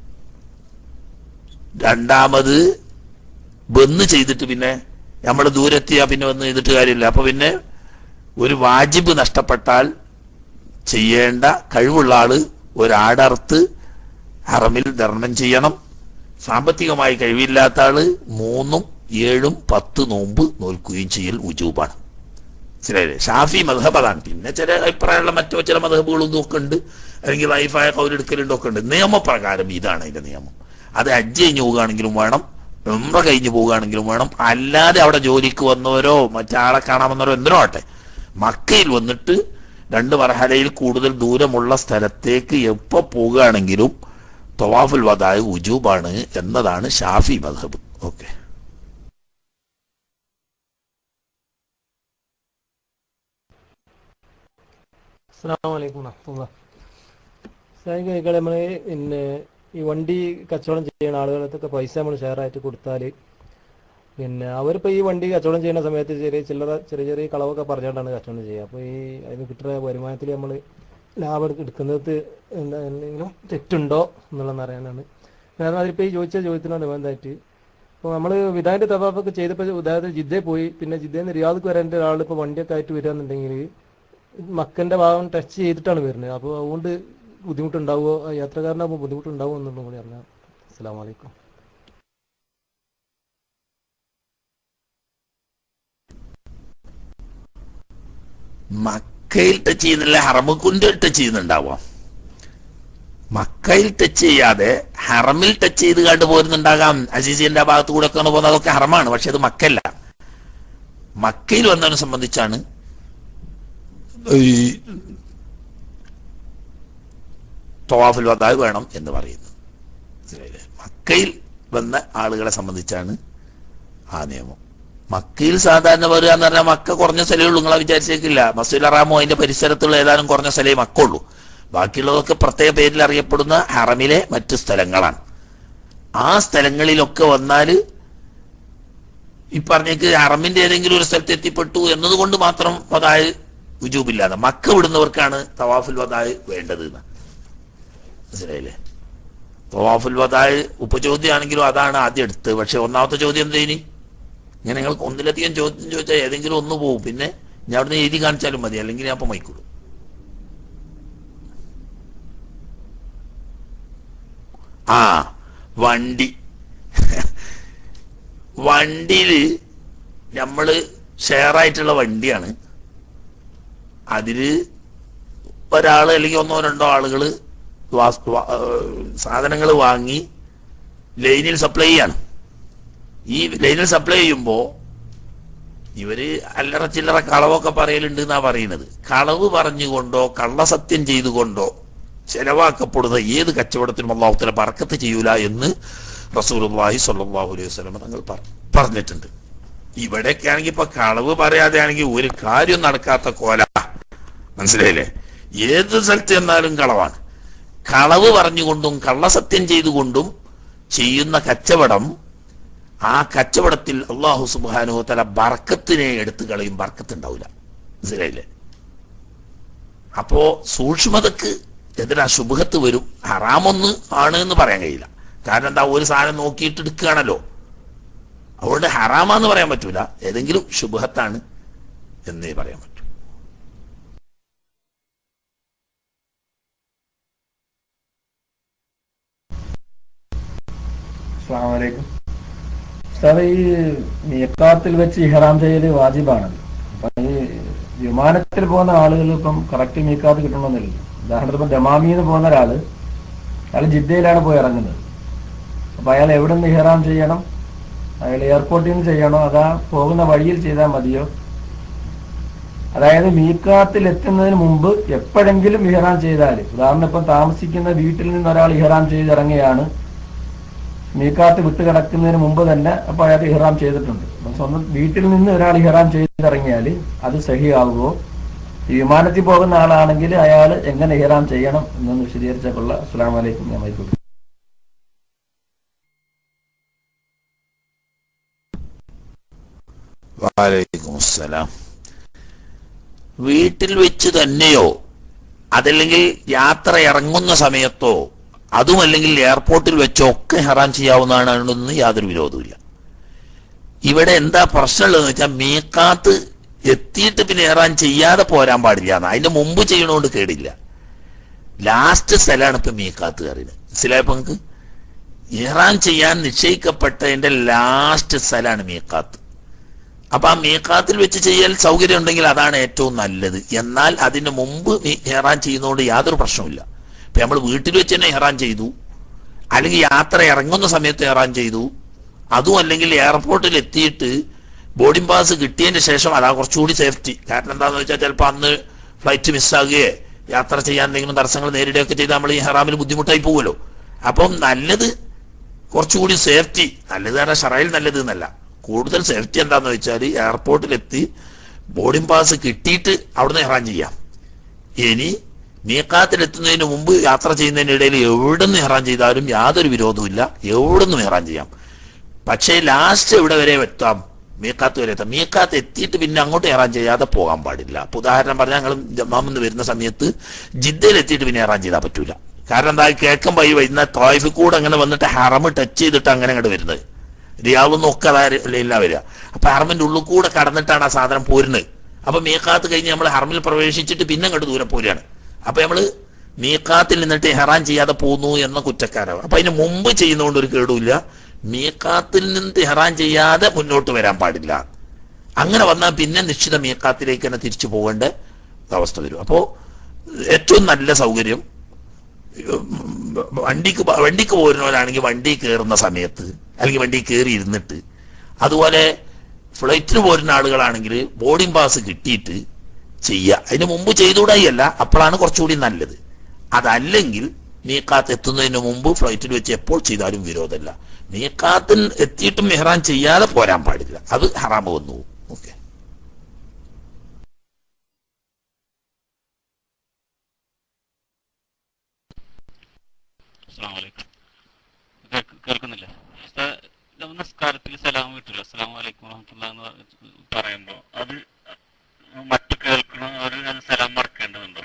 രണ്ടാമത് വന്ന് ചെയ്തിട്ട് പിന്നെ നമ്മൾ ദൂരെത്തിയാ പിന്നെ വന്ന് ചെയ്തിട്ട് കാര്യമില്ല അപ്പൊ പിന്നെ ഒരു വാജിബ് നഷ്ടപ്പെട്ടാൽ ചെയ്യേണ്ട കഴിവുള്ള ആള് ഒരാടർത്ത് ഹറമിൽ ധർമ്മം ചെയ്യണം സാമ്പത്തികമായി കഴിവില്ലാത്ത ആള് മൂന്നും ഏഴും പത്ത് നോമ്പ് നോൽക്കുകയും ചെയ്യൽ ഉജൂബാണ് മനസ്സിലായില്ലേ ഷാഫി മധബ് അതാണ് പിന്നെ ചില അഭിപ്രായമുള്ള മറ്റോ ചില മധബുകളും ഒക്കെ ഉണ്ട് അല്ലെങ്കിൽ ലൈഫായ കൗലെടുക്കലുണ്ടോ ഒക്കെ ഉണ്ട് നിയമപ്രകാരം ഇതാണ് അതിന്റെ നിയമം അത് ഹജ്ജ് കഴിഞ്ഞ് പോവുകയാണെങ്കിലും വേണം ഉംറ കഴിഞ്ഞ് പോവുകയാണെങ്കിലും വേണം അല്ലാതെ അവിടെ ജോലിക്ക് വന്നവരോ മറ്റാളെ കാണാൻ വന്നവരോ എന്തിനോ ആട്ടെ മക്കയിൽ വന്നിട്ട് രണ്ട് മർഹലയിൽ കൂടുതൽ ദൂരമുള്ള സ്ഥലത്തേക്ക് എപ്പോ പോവുകയാണെങ്കിലും തൊവാഫുൽ വദായ് ഉജൂബാണ് എന്നതാണ് ഷാഫി മധബ് ഓക്കെ അസ്സാം വലൈക്കും വറഹമുല്ല സായി കഴിക്കാതെ നമ്മൾ പിന്നെ ഈ വണ്ടി കച്ചവടം ചെയ്യുന്ന ആളുകൾക്കൊക്കെ പൈസ നമ്മൾ ഷെയർ ആയിട്ട് കൊടുത്താൽ പിന്നെ അവരിപ്പോൾ ഈ വണ്ടി കച്ചവടം ചെയ്യുന്ന സമയത്ത് ചെറിയ ചില്ലറ ചെറിയ ചെറിയ കളവൊക്കെ പറഞ്ഞുകൊണ്ടാണ് കച്ചവടം ചെയ്യുക അപ്പോൾ ഈ അതിന് കിട്ടുന്ന വരുമാനത്തിൽ നമ്മൾ ലാഭം എടുക്ക- എടുക്കുന്നത് എന്താ എന്തെങ്കിലും തെറ്റുണ്ടോ എന്നുള്ളതെന്ന് അറിയാനാണ് കാരണം അതിലിപ്പോൾ ഈ ചോദിച്ച ചോദ്യത്തിനോട് ബന്ധമായിട്ട് ഇപ്പോൾ നമ്മൾ വിധാൻ്റെ തവാഫൊക്കെ ചെയ്തപ്പോൾ ഉദാഹരണത്തിന് ജിദ്ദയിൽ പോയി പിന്നെ ജിദ്ദയിൽ നിന്ന് റിയാദ് വരേണ്ട ഒരാൾ ഇപ്പോൾ വണ്ടിയൊക്കെ ആയിട്ട് വരികയാണെന്നുണ്ടെങ്കിൽ മക്കന്റെ ഭാഗം ടച്ച് ചെയ്തിട്ടാണ് വരുന്നത് അപ്പോൾ അതുകൊണ്ട് ബുദ്ധിമുട്ടുണ്ടാവുമോ യാത്രക്കാരനാകുമ്പോൾ ബുദ്ധിമുട്ടുണ്ടാവുമോ എന്നുള്ളതും കൂടി അറിയാം അസ്സാം വലൈക്കും മക്കയിൽ ടച്ച് ചെയ്യുന്നില്ല ഹറമുക്കുണ്ട് ടച്ച് ചെയ്യുന്നുണ്ടാവാം മക്കയിൽ ടച്ച് ചെയ്യാതെ ഹറമിൽ ടച്ച് ചെയ്ത് കണ്ടു പോരുന്നുണ്ടാകാം അസീസിന്റെ ഭാഗത്ത് കൂടെ ഒക്കെ പോകുന്നത് അതൊക്കെ ഹറമാണ് പക്ഷെ അത് മക്കല്ല മക്കയിൽ വന്നവനെ സംബന്ധിച്ചാണ് ഈ തവാഫുൽ വദായ് വേണം എന്ന് പറയുന്നത് മനസ്സിലായില്ലേ? മക്കയിൽ വന്ന ആളുകളെ സംബന്ധിച്ചാണ് ആ നിയമം മക്കയിൽ സാധാരണ വരിക എന്ന് പറഞ്ഞാൽ മക്ക കുറഞ്ഞ സ്ഥലമേ ഉള്ളൂ നിങ്ങളെ വിചാരിച്ചേക്കില്ല മസൂൽ അറാമോ അതിന്റെ പരിസരത്തുള്ള ഏതാനും കുറഞ്ഞ സ്ഥലമേ മക്കുള്ളൂ ബാക്കിയുള്ളതൊക്കെ പ്രത്യേക പേരിൽ അറിയപ്പെടുന്ന ഹറമിലെ മറ്റു സ്ഥലങ്ങളാണ് ആ സ്ഥലങ്ങളിലൊക്കെ വന്നാല് ഈ പറഞ്ഞേക്ക് ഹറമിന്റെ ഏതെങ്കിലും ഒരു സ്ഥലത്ത് എത്തിപ്പെട്ടു എന്നതുകൊണ്ട് മാത്രം വതായ് ഉജൂബില്ലാതെ മക്ക വിടുന്നവർക്കാണ് തവാഫുൽ വതായ് വേണ്ടത് എന്ന് മനസ്സിലായില്ലേ തവാഫുൽ വതായ് ഉപചോദ്യമാണെങ്കിലും അതാണ് ആദ്യം എടുത്തത് പക്ഷെ ഒന്നാമത്തെ ചോദ്യം എന്തേനി ഇങ്ങനെ നിങ്ങൾ ഒന്നിലധികം ചോദ്യം ചോദിച്ചാൽ ഏതെങ്കിലും ഒന്ന് പോകും പിന്നെ ഞാൻ അവിടുന്ന് എഴുതി കാണിച്ചാലും മതി അല്ലെങ്കിൽ ഞാൻ അപ്പൊ മൈക്കുള്ളൂ ആ വണ്ടി വണ്ടിയില് നമ്മള് ഷെയർ ആയിട്ടുള്ള വണ്ടിയാണ് അതില് ഒരാള് അല്ലെങ്കിൽ ഒന്നോ രണ്ടോ ആളുകള് സാധനങ്ങൾ വാങ്ങി ലൈനിൽ സപ്ലൈ ചെയ്യാണ് ഈ ലൈനിൽ സപ്ലൈ ചെയ്യുമ്പോ ഇവര് അല്ലറ ചില്ലറ കളവൊക്കെ പറയലുണ്ട് എന്നാ പറയുന്നത് കളവ് പറഞ്ഞുകൊണ്ടോ കള്ളസത്യം ചെയ്തുകൊണ്ടോ ചെലവാക്കപ്പെടുന്ന ഏത് കച്ചവടത്തിനും അള്ളാഹുത്തല പറക്കത്ത് ചെയ്യൂല എന്ന് റസൂലുള്ളാഹി സ്വല്ലല്ലാഹു അലൈഹി വസല്ലം തങ്ങൾ പറ- പറഞ്ഞിട്ടുണ്ട് ഇവിടെയൊക്കെ ആണെങ്കിൽ ഇപ്പൊ കളവ് പറയാതെ ആണെങ്കിൽ ഒരു കാര്യം നടക്കാത്ത കോല മനസ്സിലായില്ലേ ഏത് സ്ഥലത്ത് ചെന്നാലും കളവാണ് കളവ് പറഞ്ഞുകൊണ്ടും കള്ളസത്യം ചെയ്തുകൊണ്ടും ചെയ്യുന്ന കച്ചവടം ആ കച്ചവടത്തിൽ അള്ളാഹു സുബാനു തല ബർക്കത്തിനെ എടുത്തു കളയും ബർക്കത്ത് ഉണ്ടാവില്ല മനസ്സിലായില്ലേ അപ്പോ സൂക്ഷ്മതക്ക് എതിരാ ശുഭത്ത് വരും ഹറാമൊന്ന് ആണ് എന്ന് പറയാൻ കഴിയില്ല കാരണം എന്താ ഒരു സാധനം നോക്കിയിട്ട് എടുക്കുകയാണല്ലോ അതുകൊണ്ട് ഹറാമാന്ന് പറയാൻ പറ്റൂല ഏതെങ്കിലും ശുഭത്താണ് എന്നേ പറയാൻ പറ്റൂ അസ്സാമലൈക്കും ഉസ്താദ് ഈ മീക്കാത്തിൽ വെച്ച് ഇഹ്റാം ചെയ്യല് വാജിബാണല്ലോ അപ്പൊ ഈ വിമാനത്തിൽ പോകുന്ന ആളുകൾ ഇപ്പം കറക്റ്റ് മീക്കാത്ത് കിട്ടണമെന്നില്ല ഉദാഹരണത്തിന് ഇപ്പം ദമാമിന്ന് പോകുന്ന ഒരാള് അയാൾ ജിദ്ദയിലാണ് പോയി ഇറങ്ങുന്നത് അപ്പൊ അയാൾ എവിടെ നിന്ന് ഇഹ്റാം ചെയ്യണം അയാൾ എയർപോർട്ടിൽ നിന്ന് ചെയ്യണോ അതാ പോകുന്ന വഴിയിൽ ചെയ്താൽ മതിയോ അതായത് മീക്കാത്തിൽ എത്തുന്നതിന് മുമ്പ് എപ്പോഴെങ്കിലും ഇഹ്റാം ചെയ്താൽ ഉദാഹരണം ഇപ്പം താമസിക്കുന്ന വീട്ടിൽ നിന്ന് ഒരാൾ ഇഹ്റാം ചെയ്തിറങ്ങിയാണ് മീക്കാത്ത് വിട്ട് കിടക്കുന്നതിന് മുമ്പ് തന്നെ അപ്പൊ അയാൾ ഇഹ്റാം ചെയ്തിട്ടുണ്ട് അപ്പം സ്വന്തം വീട്ടിൽ നിന്ന് ഒരാൾ ഇഹ്റാം ചെയ്തിറങ്ങിയാൽ അത് സഹിയാവുമോ ഈ വിമാനത്തിൽ പോകുന്ന ആളാണെങ്കിൽ അയാൾ എങ്ങനെ ഇഹ്റാം ചെയ്യണം എന്നൊന്ന് വിശദീകരിച്ചാൽ കൊള്ളാം അസ്സാം വലൈക്കും ഞാൻ മൈക്കൂട്ടി വാലൈക്കും അസ്സലാം വീട്ടിൽ വെച്ച് തന്നെയോ അതല്ലെങ്കിൽ യാത്ര ഇറങ്ങുന്ന സമയത്തോ അതുമല്ലെങ്കിൽ എയർപോർട്ടിൽ വെച്ചോ ഒക്കെ ഹറാം ചെയ്യാവുന്നതാണെന്ന് യാതൊരു വിരോധവുമില്ല ഇവിടെ എന്താ പ്രശ്നമുള്ളതെന്ന് വെച്ചാൽ മീക്കാത്ത് എത്തിയിട്ട് പിന്നെ ഏറാൻ ചെയ്യാതെ പോരാൻ പാടില്ല എന്ന് അതിന്റെ മുമ്പ് ചെയ്യണോണ്ട് കേടില്ല ലാസ്റ്റ് സ്ഥലമാണ് ഇപ്പൊ മീക്കാത്ത് കയറിയത് മനസ്സിലായപ്പോ നിങ്ങൾക്ക് ഇഹ്റാൻ ചെയ്യാൻ നിശ്ചയിക്കപ്പെട്ടതിന്റെ ലാസ്റ്റ് സ്ഥലമാണ് മീക്കാത്ത് അപ്പൊ ആ മീക്കാത്തിൽ വെച്ച് ചെയ്യാൻ സൗകര്യം ഉണ്ടെങ്കിൽ അതാണ് ഏറ്റവും നല്ലത് എന്നാൽ അതിന് മുമ്പ് ഇഹ്റാൻ ചെയ്യുന്നതുകൊണ്ട് യാതൊരു പ്രശ്നവുമില്ല ഇപ്പൊ നമ്മൾ വീട്ടിൽ വെച്ച് തന്നെ ഇഹ്റാൻ ചെയ്തു അല്ലെങ്കിൽ യാത്ര ഇറങ്ങുന്ന സമയത്ത് ഇഹ്റാൻ ചെയ്തു അതും അല്ലെങ്കിൽ എയർപോർട്ടിൽ എത്തിയിട്ട് ബോർഡിംഗ് പാസ് കിട്ടിയതിന് ശേഷം അതാ കുറച്ചുകൂടി സേഫ്റ്റി കാരണം എന്താണെന്ന് വെച്ചാൽ ചിലപ്പോൾ അന്ന് ഫ്ലൈറ്റ് മിസ്സാകുകയെ യാത്ര ചെയ്യാൻ എന്തെങ്കിലും തടസ്സങ്ങൾ നേരിടുകയൊക്കെ ചെയ്താൽ നമ്മൾ ഈ ഹറാമിൽ ബുദ്ധിമുട്ടായി പോകുമല്ലോ അപ്പം നല്ലത് കുറച്ചുകൂടി സേഫ്റ്റി നല്ലത് പറഞ്ഞാൽ ഷറയിൽ നല്ലത് എന്നല്ല കൂടുതൽ സേഫ്റ്റി എന്താന്ന് വെച്ചാൽ എയർപോർട്ടിലെത്തി ബോർഡിംഗ് പാസ് കിട്ടിയിട്ട് അവിടുന്ന് ഇറാൻ ചെയ്യാം ഇനി മീക്കാത്തിലെത്തുന്നതിന് മുമ്പ് യാത്ര ചെയ്യുന്നതിനിടയിൽ എവിടെ നിന്ന് ഇറാൻ ചെയ്താലും യാതൊരു വിരോധവുമില്ല എവിടെ നിന്നും ഇറാൻ ചെയ്യാം പക്ഷേ ലാസ്റ്റ് എവിടെ വരെ എത്താം മീക്കാത്ത് വരെ എത്താം മീക്കാത്ത് എത്തിയിട്ട് പിന്നെ അങ്ങോട്ട് ഇറാൻ ചെയ്യാതെ പോകാൻ പാടില്ല ഇപ്പൊ ഉദാഹരണം പറഞ്ഞാൽ ഞങ്ങൾ ജമ്മാമെന്ന് വരുന്ന സമയത്ത് ജിദ്ദയിൽ എത്തിയിട്ട് പിന്നെ ഇറാൻ ചെയ്താൽ പറ്റൂല കാരണം എന്താ കേൾക്കുമ്പോൾ ഈ വരുന്ന തോയ്ഫിൽ കൂടെ അങ്ങനെ വന്നിട്ട് ഹറം ടച്ച് ചെയ്തിട്ട് അങ്ങനെ അങ്ങോട്ട് വരുന്നത് റിയാവൊന്നും ഒക്കെ അതാരില്ല വരിക അപ്പൊ ഹറമിന്റെ ഉള്ളിൽ കൂടെ കടന്നിട്ടാണ് ആ സാധനം പോരുന്നത് അപ്പൊ മീക്കാത്ത് കഴിഞ്ഞ് നമ്മൾ ഹറമിൽ പ്രവേശിച്ചിട്ട് പിന്നെ അങ്ങോട്ട് ദൂരെ പോരുകയാണ് അപ്പൊ നമ്മള് മീക്കാത്തിൽ നിന്നിട്ട് ഹെറാൻ ചെയ്യാതെ പോന്നു എന്ന കുറ്റക്കാരാണ് അപ്പൊ അതിന് മുമ്പ് ചെയ്യുന്നതുകൊണ്ട് ഒരു കേടുമില്ല മീക്കാത്തിൽ നിന്ന് ഹെറാൻ ചെയ്യാതെ മുന്നോട്ട് വരാൻ പാടില്ല അങ്ങനെ വന്നാൽ പിന്നെ നിശ്ചിത മീക്കാത്തിലേക്ക് തന്നെ തിരിച്ചു പോകേണ്ട അവസ്ഥ വരും അപ്പോ ഏറ്റവും നല്ല സൗകര്യം വണ്ടിക്ക് പ- വണ്ടിക്ക് പോരുന്നവരാണെങ്കിൽ വണ്ടി കയറുന്ന സമയത്ത് അല്ലെങ്കിൽ വണ്ടി കയറി ഇരുന്നിട്ട് അതുപോലെ ഫ്ലൈറ്റിന് പോരുന്ന ആളുകളാണെങ്കിൽ ബോർഡിംഗ് പാസ് കിട്ടിയിട്ട് ചെയ്യുക അതിന് മുമ്പ് ചെയ്തുകൂടായി അല്ല അപ്പോഴാണ് കുറച്ചുകൂടി നല്ലത് അതല്ലെങ്കിൽ മീക്കാത്ത് എത്തുന്നതിന് മുമ്പ് ഫ്ലൈറ്റിൽ വെച്ച് എപ്പോൾ ചെയ്താലും വിരോധമല്ല മീക്കാത്തിൽ എത്തിയിട്ടും മെഹ്റാൻ ചെയ്യാതെ പോരാൻ പാടില്ല അത് ഹറാമ് വന്നു ഓക്കെ അസ്സലാമു അലൈക്കും കേൾക്ക്- കേൾക്കുന്നില്ലേ ഉസ്താദ്, നമ്മൾ നിസ്കാരത്തിൽ സലാം വിട്ടില്ല അസ്സലാമു അലൈക്കും വറഹ്മത്തുള്ളാഹി എന്ന് പറ- പറയുമ്പോൾ അത് മറ്റു കേൾക്കുന്നവർ അത് സലാം മറക്കേണ്ടതുണ്ടോ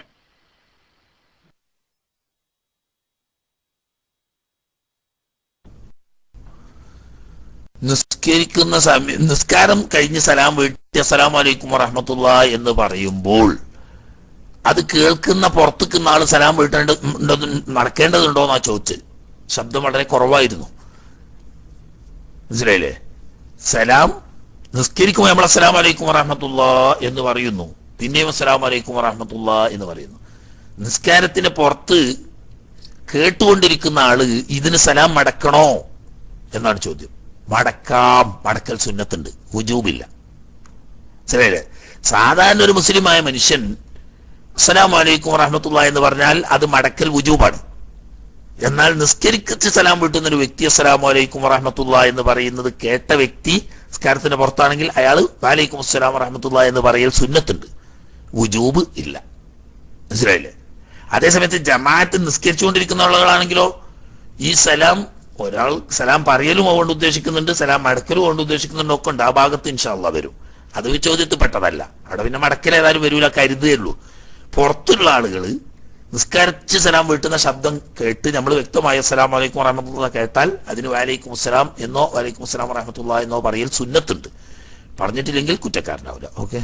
നിസ്കരിക്കുന്ന സമയം നിസ്കാരം കഴിഞ്ഞ് സലാം വീട്ടി അസ്സലാം വലൈക്കും വറഹമത്തുള്ള എന്ന് പറയുമ്പോൾ അത് കേൾക്കുന്ന പുറത്തുക്കുന്ന ആള് സലാം വീട്ടേണ്ട നടക്കേണ്ടതുണ്ടോ എന്നാ ചോദിച്ചത് ശബ്ദം വളരെ കുറവായിരുന്നു മനസ്സിലായില്ലേ സലാം നിസ്കരിക്കുമ്പോൾ നമ്മൾ അസ്സലാം വലൈക്കും വറഹമത്തുള്ള എന്ന് പറയുന്നു പിന്നെയും അസ്സലാം വലൈക്കും വറഹമത്തുള്ള എന്ന് പറയുന്നു നിസ്കാരത്തിന് പുറത്ത് കേട്ടുകൊണ്ടിരിക്കുന്ന ആള് ഇതിന് സലാം മടക്കണോ എന്നാണ് ചോദ്യം മടക്കാം മടക്കൽ സുന്നത്തുണ്ട് വുജൂബില്ല ശരിയല്ലേ സാധാരണ ഒരു മുസ്ലിമായ മനുഷ്യൻ അസ്സലാം വലൈക്കും വറഹമത്തുള്ള എന്ന് പറഞ്ഞാൽ അത് മടക്കൽ വുജൂബാണ് എന്നാൽ നിസ്കരിച്ച് സലാം വീട്ടുന്ന ഒരു വ്യക്തി അസ്സലാം വലൈക്കും വറഹമത്തുള്ള എന്ന് പറയുന്നത് കേട്ട വ്യക്തി നിസ്കാരത്തിന് പുറത്താണെങ്കിൽ അയാൾ വാലൈക്കും അസ്സലാം വറഹമത്തുള്ള എന്ന് പറയൽ സുന്നത്തുണ്ട് വുജൂബ് ഇല്ല മനസ്സിലായില്ലേ അതേസമയത്ത് ജമാഅത്ത് നിസ്കരിച്ചുകൊണ്ടിരിക്കുന്ന ആളുകളാണെങ്കിലോ ഈ സലാം ഒരാൾ സലാം പറയലും അതുകൊണ്ട് ഉദ്ദേശിക്കുന്നുണ്ട് സലാം മടക്കലും കൊണ്ട് ഉദ്ദേശിക്കുന്നുണ്ട് ഒക്കെ ഉണ്ട് ആ ഭാഗത്ത് ഇൻഷാല്ല വരും അത് ഈ ചോദ്യത്തിൽ പെട്ടതല്ല അവിടെ പിന്നെ മടക്കൽ ഏതായാലും വരൂല കരുതേ ഉള്ളൂ പുറത്തുള്ള ആളുകൾ നിസ്കരിച്ച് സലാം വീട്ടുന്ന ശബ്ദം കേട്ട് നമ്മൾ വ്യക്തമായ അസ്സലാം വലൈക്കും വറഹമത്തുള്ള കേട്ടാൽ അതിന് വാലൈക്കും അസ്സലാം എന്നോ വാലൈക്കും അസ്സലാം വറഹമത്തുള്ള എന്നോ പറയൽ സുന്നത്തുണ്ട് പറഞ്ഞിട്ടില്ലെങ്കിൽ കുറ്റക്കാരനാവില്ല ഓക്കെ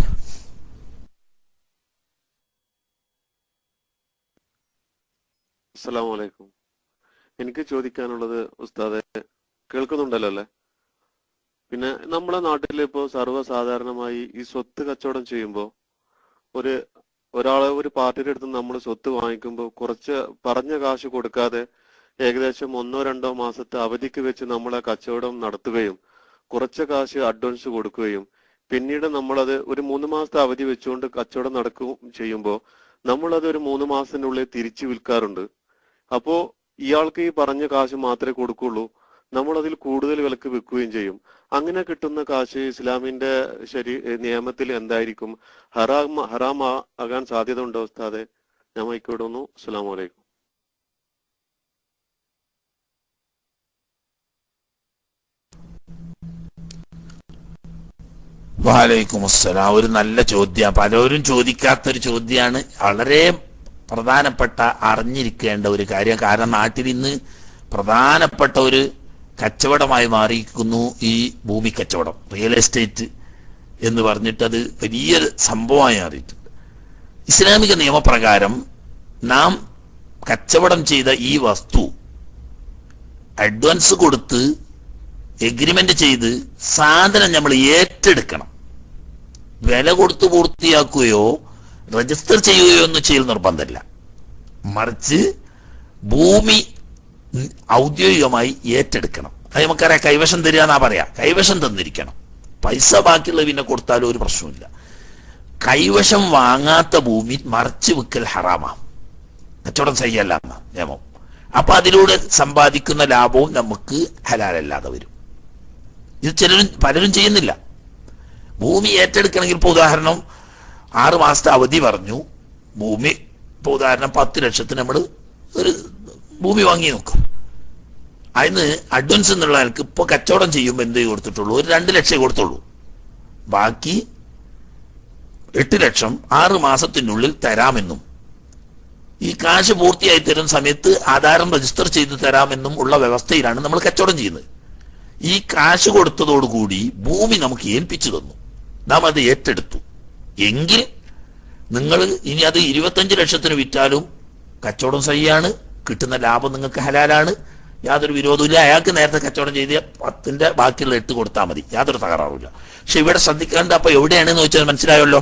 അസ്സലാമു അലൈക്കും എനിക്ക് ചോദിക്കാനുള്ളത് ഉസ്താദെ കേൾക്കുന്നുണ്ടല്ലോ അല്ലേ പിന്നെ നമ്മുടെ നാട്ടിൽ ഇപ്പോൾ സർവ്വസാധാരണമായി ഈ സ്വത്ത് കച്ചവടം ചെയ്യുമ്പോൾ ഒരു ഒരാളെ ഒരു പാർട്ടിയുടെ അടുത്ത് നമ്മൾ സ്വത്ത് വാങ്ങിക്കുമ്പോൾ കുറച്ച് പറഞ്ഞ കാശ് കൊടുക്കാതെ ഏകദേശം ഒന്നോ രണ്ടോ മാസത്തെ അവധിക്ക് വെച്ച് നമ്മളെ കച്ചവടം നടത്തുകയും കുറച്ച് കാശ് അഡ്വാൻസ് കൊടുക്കുകയും പിന്നീട് നമ്മളത് ഒരു മൂന്ന് മാസത്തെ അവധി വെച്ചുകൊണ്ട് കച്ചവടം നടക്കുകയും ചെയ്യുമ്പോൾ നമ്മളത് ഒരു മൂന്ന് മാസത്തിനുള്ളിൽ തിരിച്ചു വിൽക്കാറുണ്ട് അപ്പോ ഇയാൾക്ക് ഈ പറഞ്ഞ കാശ് മാത്രമേ കൊടുക്കുള്ളൂ നമ്മൾ അതിൽ കൂടുതൽ വിലക്ക് വിൽക്കുകയും ചെയ്യും അങ്ങനെ കിട്ടുന്ന കാശ് ഇസ്ലാമിന്റെ ശരി നിയമത്തിൽ എന്തായിരിക്കും ഹറാം ഹറാം ആ- ആകാൻ സാധ്യത ഉണ്ടോ ഉസ്താദെ ഞാൻ മൈക്കോടുന്നു അസ്സലാമു അലൈക്കും വാലൈക്കും അസ്സലാം ഒരു നല്ല ചോദ്യം പലരും ചോദിക്കാത്തൊരു ചോദ്യമാണ് വളരെ പ്രധാനപ്പെട്ട അറിഞ്ഞിരിക്കേണ്ട ഒരു കാര്യം കാരണം നാട്ടിൽ ഇന്ന് പ്രധാനപ്പെട്ട ഒരു കച്ചവടമായി മാറിയിരിക്കുന്നു ഈ ഭൂമി കച്ചവടം റിയൽ എസ്റ്റേറ്റ് എന്ന് പറഞ്ഞിട്ട് അത് വലിയൊരു സംഭവമായി മാറിയിട്ടുണ്ട് ഇസ്ലാമിക നിയമപ്രകാരം നാം കച്ചവടം ചെയ്ത ഈ വസ്തു അഡ്വാൻസ് കൊടുത്ത് എഗ്രിമെന്റ് ചെയ്ത് സാധനം നമ്മൾ ഏറ്റെടുക്കണം വില കൊടുത്ത് പൂർത്തിയാക്കുകയോ രജിസ്റ്റർ ചെയ്യുകയോ ഒന്നും ചെയ്യൽ നിർബന്ധമില്ല മറിച്ച് ഭൂമി ഉം, ഔദ്യോഗികമായി ഏറ്റെടുക്കണം അത് നമുക്കറിയാം കൈവശം തരിക എന്നാ പറയാ കൈവശം തന്നിരിക്കണം പൈസ ബാക്കിയുള്ളത് പിന്നെ കൊടുത്താലും ഒരു പ്രശ്നമില്ല കൈവശം വാങ്ങാത്ത ഭൂമി മറിച്ച് വിൽക്കൽ ഹറാമാം കച്ചവടം ചെയ്യല്ല എന്നാ നിയമം അപ്പൊ അതിലൂടെ സമ്പാദിക്കുന്ന ലാഭവും നമുക്ക് ഹലാലല്ലാതെ വരും ഇത് ചിലരും പലരും ചെയ്യുന്നില്ല ഭൂമി ഏറ്റെടുക്കണമെങ്കിൽ ഇപ്പൊ ഉദാഹരണം ആറ് മാസത്തെ അവധി പറഞ്ഞു ഭൂമി ഇപ്പൊ ഉദാഹരണം പത്ത് ലക്ഷത്തിന് നമ്മൾ ഒരു ഭൂമി വാങ്ങി നോക്കും അതിന് അഡ്വാൻസ് എന്നുള്ള ആൾക്ക് ഇപ്പൊ കച്ചവടം ചെയ്യുമ്പോൾ എന്തേ കൊടുത്തിട്ടുള്ളൂ ഒരു രണ്ട് ലക്ഷമേ കൊടുത്തുള്ളൂ ബാക്കി എട്ട് ലക്ഷം ആറ് മാസത്തിനുള്ളിൽ തരാമെന്നും ഈ കാശ് പൂർത്തിയായി തരുന്ന സമയത്ത് ആധാരം രജിസ്റ്റർ ചെയ്ത് തരാമെന്നും ഉള്ള വ്യവസ്ഥയിലാണ് നമ്മൾ കച്ചവടം ചെയ്യുന്നത് ഈ കാശ് കൊടുത്തതോടുകൂടി ഭൂമി നമുക്ക് ഏൽപ്പിച്ചു തന്നു നാം അത് ഏറ്റെടുത്തു എങ്കിൽ നിങ്ങൾ ഇനി അത് ഇരുപത്തഞ്ച് ലക്ഷത്തിന് വിറ്റാലും കച്ചവടം സഹിയാണ് കിട്ടുന്ന ലാഭം നിങ്ങൾക്ക് ഹലാലാണ് യാതൊരു വിരോധമില്ല അയാൾക്ക് നേരത്തെ കച്ചവടം ചെയ്ത് പത്തിന്റെ ബാക്കിയുള്ള എട്ട് കൊടുത്താൽ മതി യാതൊരു തകരാറുമില്ല പക്ഷെ ഇവിടെ ശ്രദ്ധിക്കേണ്ട അപ്പൊ എവിടെയാണെന്ന് വെച്ചാൽ മനസ്സിലായല്ലോ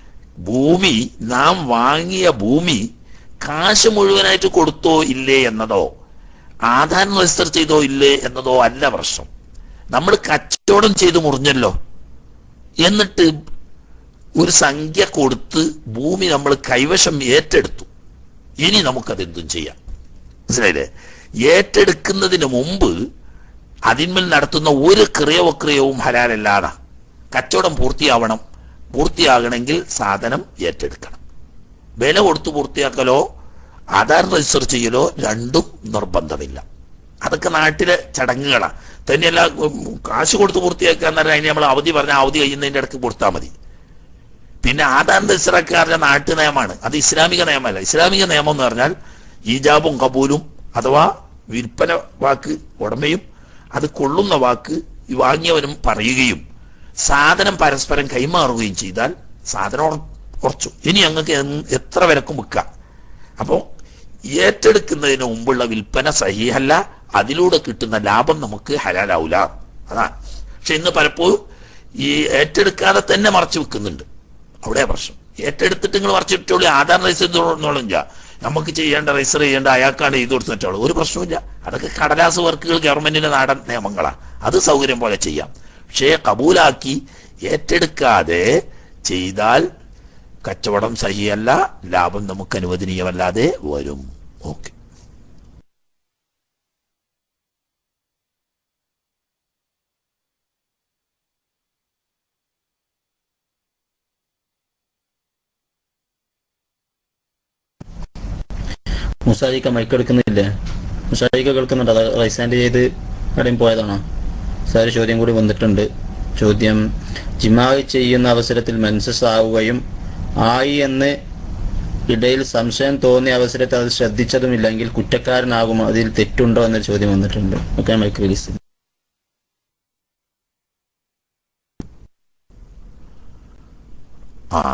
ഭൂമി നാം വാങ്ങിയ ഭൂമി കാശ് മുഴുവനായിട്ട് കൊടുത്തോ ഇല്ലേ എന്നതോ ആധാരം രജിസ്റ്റർ ചെയ്തോ ഇല്ലേ എന്നതോ അല്ല പ്രശ്നം നമ്മൾ കച്ചവടം ചെയ്ത് മുറിഞ്ഞല്ലോ എന്നിട്ട് ഒരു സംഖ്യ കൊടുത്ത് ഭൂമി നമ്മൾ കൈവശം ഏറ്റെടുത്തു ഇനി നമുക്കത് എന്തും ചെയ്യാം മനസ്സിലായില്ലേ ഏറ്റെടുക്കുന്നതിന് മുമ്പ് അതിന്മേൽ നടത്തുന്ന ഒരു ക്രിയവക്രിയവും ഹലാലല്ലാതെ കച്ചവടം പൂർത്തിയാവണം പൂർത്തിയാകണമെങ്കിൽ സാധനം ഏറ്റെടുക്കണം വില കൊടുത്ത് പൂർത്തിയാക്കലോ ആധാർ രജിസ്റ്റർ ചെയ്യലോ രണ്ടും നിർബന്ധമില്ല അതൊക്കെ നാട്ടിലെ ചടങ്ങുകളാണ് തന്നെയല്ല ഉം, കാശ് കൊടുത്ത് പൂർത്തിയാക്കുക എന്ന് പറഞ്ഞാൽ അതിന് നമ്മൾ അവധി പറഞ്ഞാൽ അവധി കഴിയുന്നതിന്റെ ഇടയ്ക്ക് കൊടുത്താൽ മതി പിന്നെ ആധാർ രജിസ്റ്റർക്കാരുടെ നാട്ടു നിയമമാണ് അത് ഇസ്ലാമിക നിയമമല്ല ഇസ്ലാമിക നിയമം എന്ന് പറഞ്ഞാൽ ഈജാബും കബൂലും അഥവാ വിൽപ്പന വാക്ക് ഉടമയും അത് കൊള്ളുന്ന വാക്ക് ഈ വാങ്ങിയവനും പറയുകയും സാധനം പരസ്പരം കൈമാറുകയും ചെയ്താൽ സാധനം ഉറ- ഉറച്ചു ഇനി ഞങ്ങൾക്ക് എന്ന് എത്ര വിലക്കും വിൽക്കാം അപ്പോൾ ഏറ്റെടുക്കുന്നതിന് മുമ്പുള്ള വിൽപ്പന സഹിയല്ല അതിലൂടെ കിട്ടുന്ന ലാഭം നമുക്ക് ഹലാലാവൂല അതാണ് പക്ഷെ ഇന്ന് പലപ്പോഴും ഈ ഏറ്റെടുക്കാതെ തന്നെ മറച്ചു വെക്കുന്നുണ്ട് അവിടെ പ്രശ്നം ഏറ്റെടുത്തിട്ട് നിങ്ങൾ മറച്ചു വിട്ടോളൂ ആധാർ രജിസ്റ്റർ ചെയ്തോളില്ല നമുക്ക് ചെയ്യേണ്ട രജിസ്റ്റർ ചെയ്യേണ്ട അയാൾക്കാണ് ചെയ്തു കൊടുത്തിട്ടുള്ളൂ ഒരു പ്രശ്നമില്ല അതൊക്കെ കടലാസ് വർക്കുകൾ ഗവൺമെന്റിന്റെ നാടൻ നിയമങ്ങളാണ് അത് സൗകര്യം പോലെ ചെയ്യാം പക്ഷേ കബൂലാക്കി ഏറ്റെടുക്കാതെ ചെയ്താൽ കച്ചവടം സഹിയല്ല ലാഭം നമുക്ക് അനുവദനീയമല്ലാതെ വരും ഓക്കെ മുസായിക്ക മൈക്കെടുക്കുന്നില്ലേ മുസായിക്ക കേൾക്കുന്നുണ്ട് അത് റൈസാൻഡ് ചെയ്ത് എവിടെയും പോയതാണോ സാറ് ചോദ്യം കൂടി വന്നിട്ടുണ്ട് ചോദ്യം ജിമാവ് ചെയ്യുന്ന അവസരത്തിൽ മെൻസസ് ആവുകയും ആയി എന്ന് ഇടയിൽ സംശയം തോന്നിയ അവസരത്തിൽ അത് ശ്രദ്ധിച്ചതുമില്ലെങ്കിൽ കുറ്റക്കാരനാകുമോ അതിൽ തെറ്റുണ്ടോ എന്നൊരു ചോദ്യം വന്നിട്ടുണ്ട് ഓക്കെ മൈക്ക് റിലീസ് ആ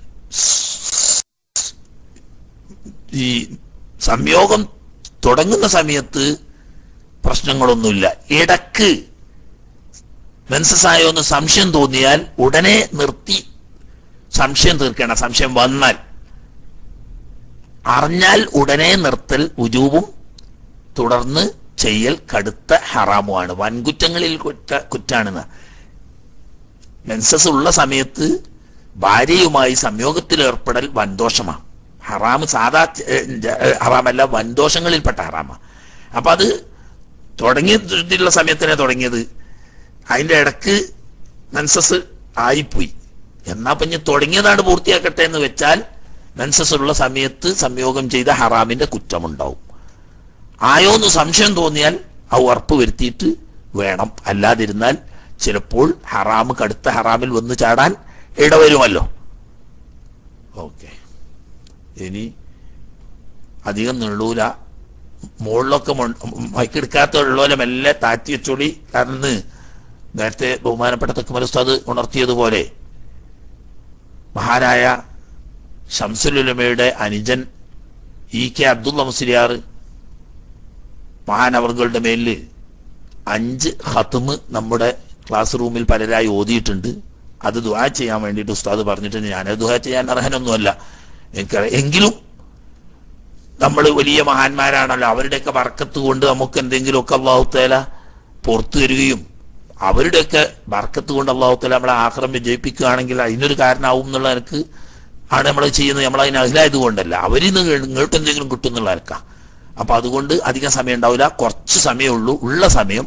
ഈ സംയോഗം തുടങ്ങുന്ന സമയത്ത് പ്രശ്നങ്ങളൊന്നുമില്ല ഇടക്ക് മെൻസസ് ആയോ എന്ന് സംശയം തോന്നിയാൽ ഉടനെ നിർത്തി സംശയം തീർക്കണം സംശയം വന്നാൽ അറിഞ്ഞാൽ ഉടനെ നിർത്തൽ ഉജൂബും തുടർന്ന് ചെയ്യൽ കടുത്ത ഹറാമുമാണ് വൻകുറ്റങ്ങളിൽ കുറ്റ കുറ്റാണെന്ന് മെൻസസ് ഉള്ള സമയത്ത് ഭാര്യയുമായി സംയോഗത്തിൽ ഏർപ്പെടൽ വൻദോഷമാണ് ഹറാം സാധാ ഏഹ്, ഏഹ്, ഹറാമല്ല വൻദോഷങ്ങളിൽപ്പെട്ട ഹറാമ അപ്പൊ അത് തുടങ്ങിയിട്ടുള്ള സമയത്തിനെ തുടങ്ങിയത് അതിന്റെ ഇടക്ക് മെൻസസ് ആയിപ്പോയി എന്നാ പിന്നെ തുടങ്ങിയതാണ് പൂർത്തിയാക്കട്ടെ എന്ന് വെച്ചാൽ മെൻസസ് ഉള്ള സമയത്ത് സംയോഗം ചെയ്ത ഹറാമിന്റെ കുറ്റമുണ്ടാവും ആയോന്ന് സംശയം തോന്നിയാൽ ആ ഉറപ്പ് വരുത്തിയിട്ട് വേണം അല്ലാതിരുന്നാൽ ചിലപ്പോൾ ഹറാമ് കടുത്ത ഹറാമിൽ വന്ന് ചാടാൻ ഇടവരുമല്ലോ ഓക്കെ ഇനി അധികം നീളൂല മുകളിലൊക്കെ മൈക്കെടുക്കാത്തുള്ളവരെ മെല്ലെ താറ്റി വെച്ചോളി കാരണം ഇന്ന് നേരത്തെ ബഹുമാനപ്പെട്ട തെക്കുമല ഉസ്താദ് ഉണർത്തിയതുപോലെ മഹാനായ ഷംസുലുലമയുടെ അനുജൻ ഇ കെ അബ്ദുള്ള മുസ്ലിയാർ മഹാനവറുകളുടെ മേലില് അഞ്ച് ഹത്തുമ് നമ്മുടെ ക്ലാസ് റൂമിൽ പലരായി ഓതിയിട്ടുണ്ട് അത് ദുആ ചെയ്യാൻ വേണ്ടിയിട്ട് ഉസ്താദ് പറഞ്ഞിട്ടുണ്ട് ഞാൻ ദുആ ചെയ്യാൻ അർഹനൊന്നുമല്ല എനിക്കറിയാം എങ്കിലും നമ്മൾ വലിയ മഹാന്മാരാണല്ലോ അവരുടെയൊക്കെ വർക്കത്ത് കൊണ്ട് നമുക്ക് എന്തെങ്കിലുമൊക്കെ അള്ളാഹുത്തേല പുറത്തു തരികയും അവരുടെയൊക്കെ വർക്കത്ത് കൊണ്ട് അള്ളാഹുത്തേല നമ്മളെ ആഹ്റം വിജയിപ്പിക്കുകയാണെങ്കിൽ അതിനൊരു കാരണമാവും എന്നുള്ള എനിക്ക് ആണ് നമ്മൾ ചെയ്യുന്നത് നമ്മൾ അതിന് അഖിലായത് കൊണ്ടല്ല അവരിൽ നിന്ന് ഇങ്ങോട്ട് എന്തെങ്കിലും കിട്ടും എന്നുള്ള നിലക്കാ അപ്പൊ അതുകൊണ്ട് അധികം സമയം ഉണ്ടാവില്ല കുറച്ച് സമയമേ ഉള്ളൂ ഉള്ള സമയം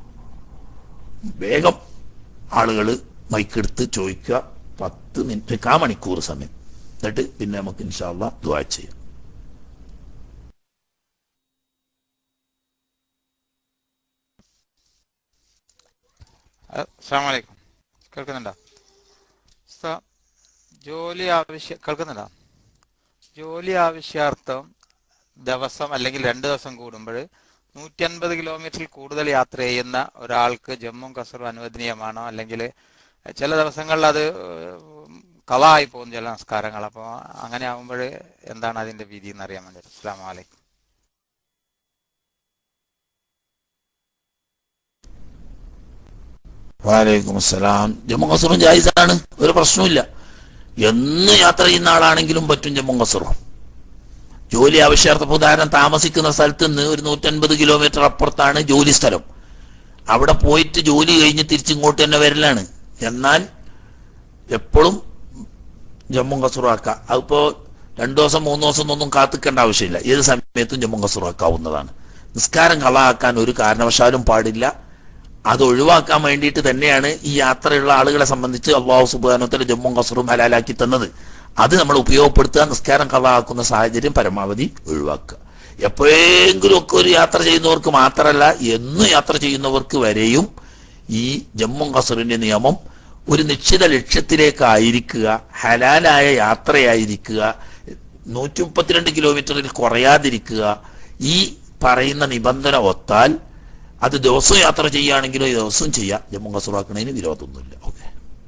വേഗം ആളുകൾ മൈക്കെടുത്ത് ചോദിക്കുക പത്ത് മിനിറ്റ് കാ മണിക്കൂർ സമയം എന്നിട്ട് പിന്നെ നമുക്ക് ഇൻഷാല്ല ദുആ ചെയ്യാം അസ്സാമലൈക്കും കേൾക്കുന്നുണ്ടോ ഉസ്താ, ജോലി ആവശ്യ കേൾക്കുന്നുണ്ടോ ജോലി ആവശ്യാർത്ഥം ദിവസം അല്ലെങ്കിൽ രണ്ട് ദിവസം കൂടുമ്പോൾ നൂറ്റി അൻപത് കിലോമീറ്ററിൽ കൂടുതൽ യാത്ര ചെയ്യുന്ന ഒരാൾക്ക് ജമ്മും കസറും അനുവദനീയമാണോ അല്ലെങ്കിൽ ചില ദിവസങ്ങളിൽ അത് കളായി പോകും ചില നമസ്കാരങ്ങൾ അപ്പോൾ അങ്ങനെ ആകുമ്പോൾ എന്താണ് അതിന്റെ വിധി എന്ന് അറിയാൻ വേണ്ടി അസ്സാം വലൈക്കും വാലൈക്കും അസ്സലാം ജമ്മു കസറും ജായിസാണ് ഒരു പ്രശ്നമില്ല എന്ന് യാത്ര ചെയ്യുന്ന ആളാണെങ്കിലും പറ്റും ജമ്മു കസറും ജോലി ആവശ്യാർത്ഥം ഉദാഹരണം താമസിക്കുന്ന സ്ഥലത്ത് നിന്ന് ഒരു നൂറ്റൻപത് കിലോമീറ്റർ അപ്പുറത്താണ് ജോലി സ്ഥലം അവിടെ പോയിട്ട് ജോലി കഴിഞ്ഞ് തിരിച്ചിങ്ങോട്ട് തന്നെ വരലാണ് എന്നാൽ എപ്പോഴും ജമ്മു കസറും ആക്കാം അതിപ്പോ രണ്ടു ദിവസം മൂന്ന് ദിവസം ഒന്നും കാത്തിക്കേണ്ട ആവശ്യമില്ല ഏത് സമയത്തും ജമ്മു കസറും ആക്കാവുന്നതാണ് നിസ്കാരം കളാക്കാൻ ഒരു കാരണവശാലും പാടില്ല അത് ഒഴിവാക്കാൻ വേണ്ടിയിട്ട് തന്നെയാണ് ഈ യാത്രയുള്ള ആളുകളെ സംബന്ധിച്ച് അള്ളാഹു സുബാനത്തിൽ ജമ്മും കസറും ഹലാലാക്കി തന്നത് അത് നമ്മൾ ഉപയോഗപ്പെടുത്തുക നിസ്കാരം കളാക്കുന്ന സാഹചര്യം പരമാവധി ഒഴിവാക്കുക എപ്പോഴെങ്കിലും ഒക്കെ ഒരു യാത്ര ചെയ്യുന്നവർക്ക് മാത്രമല്ല എന്ന് യാത്ര ചെയ്യുന്നവർക്ക് വരെയും ഈ ജമ്മും കസറിന്റെ നിയമം ഒരു നിശ്ചിത ലക്ഷ്യത്തിലേക്കായിരിക്കുക ഹലാലായ യാത്രയായിരിക്കുക നൂറ്റി മുപ്പത്തിരണ്ട് കിലോമീറ്ററിൽ കുറയാതിരിക്കുക ഈ പറയുന്ന നിബന്ധന ഒത്താൽ അത് ദിവസവും യാത്ര ചെയ്യുകയാണെങ്കിലോ ദിവസവും ചെയ്യാം ജമ്മു കസറാക്കുന്നതിന് വിരോധമൊന്നുമില്ല ഓക്കെ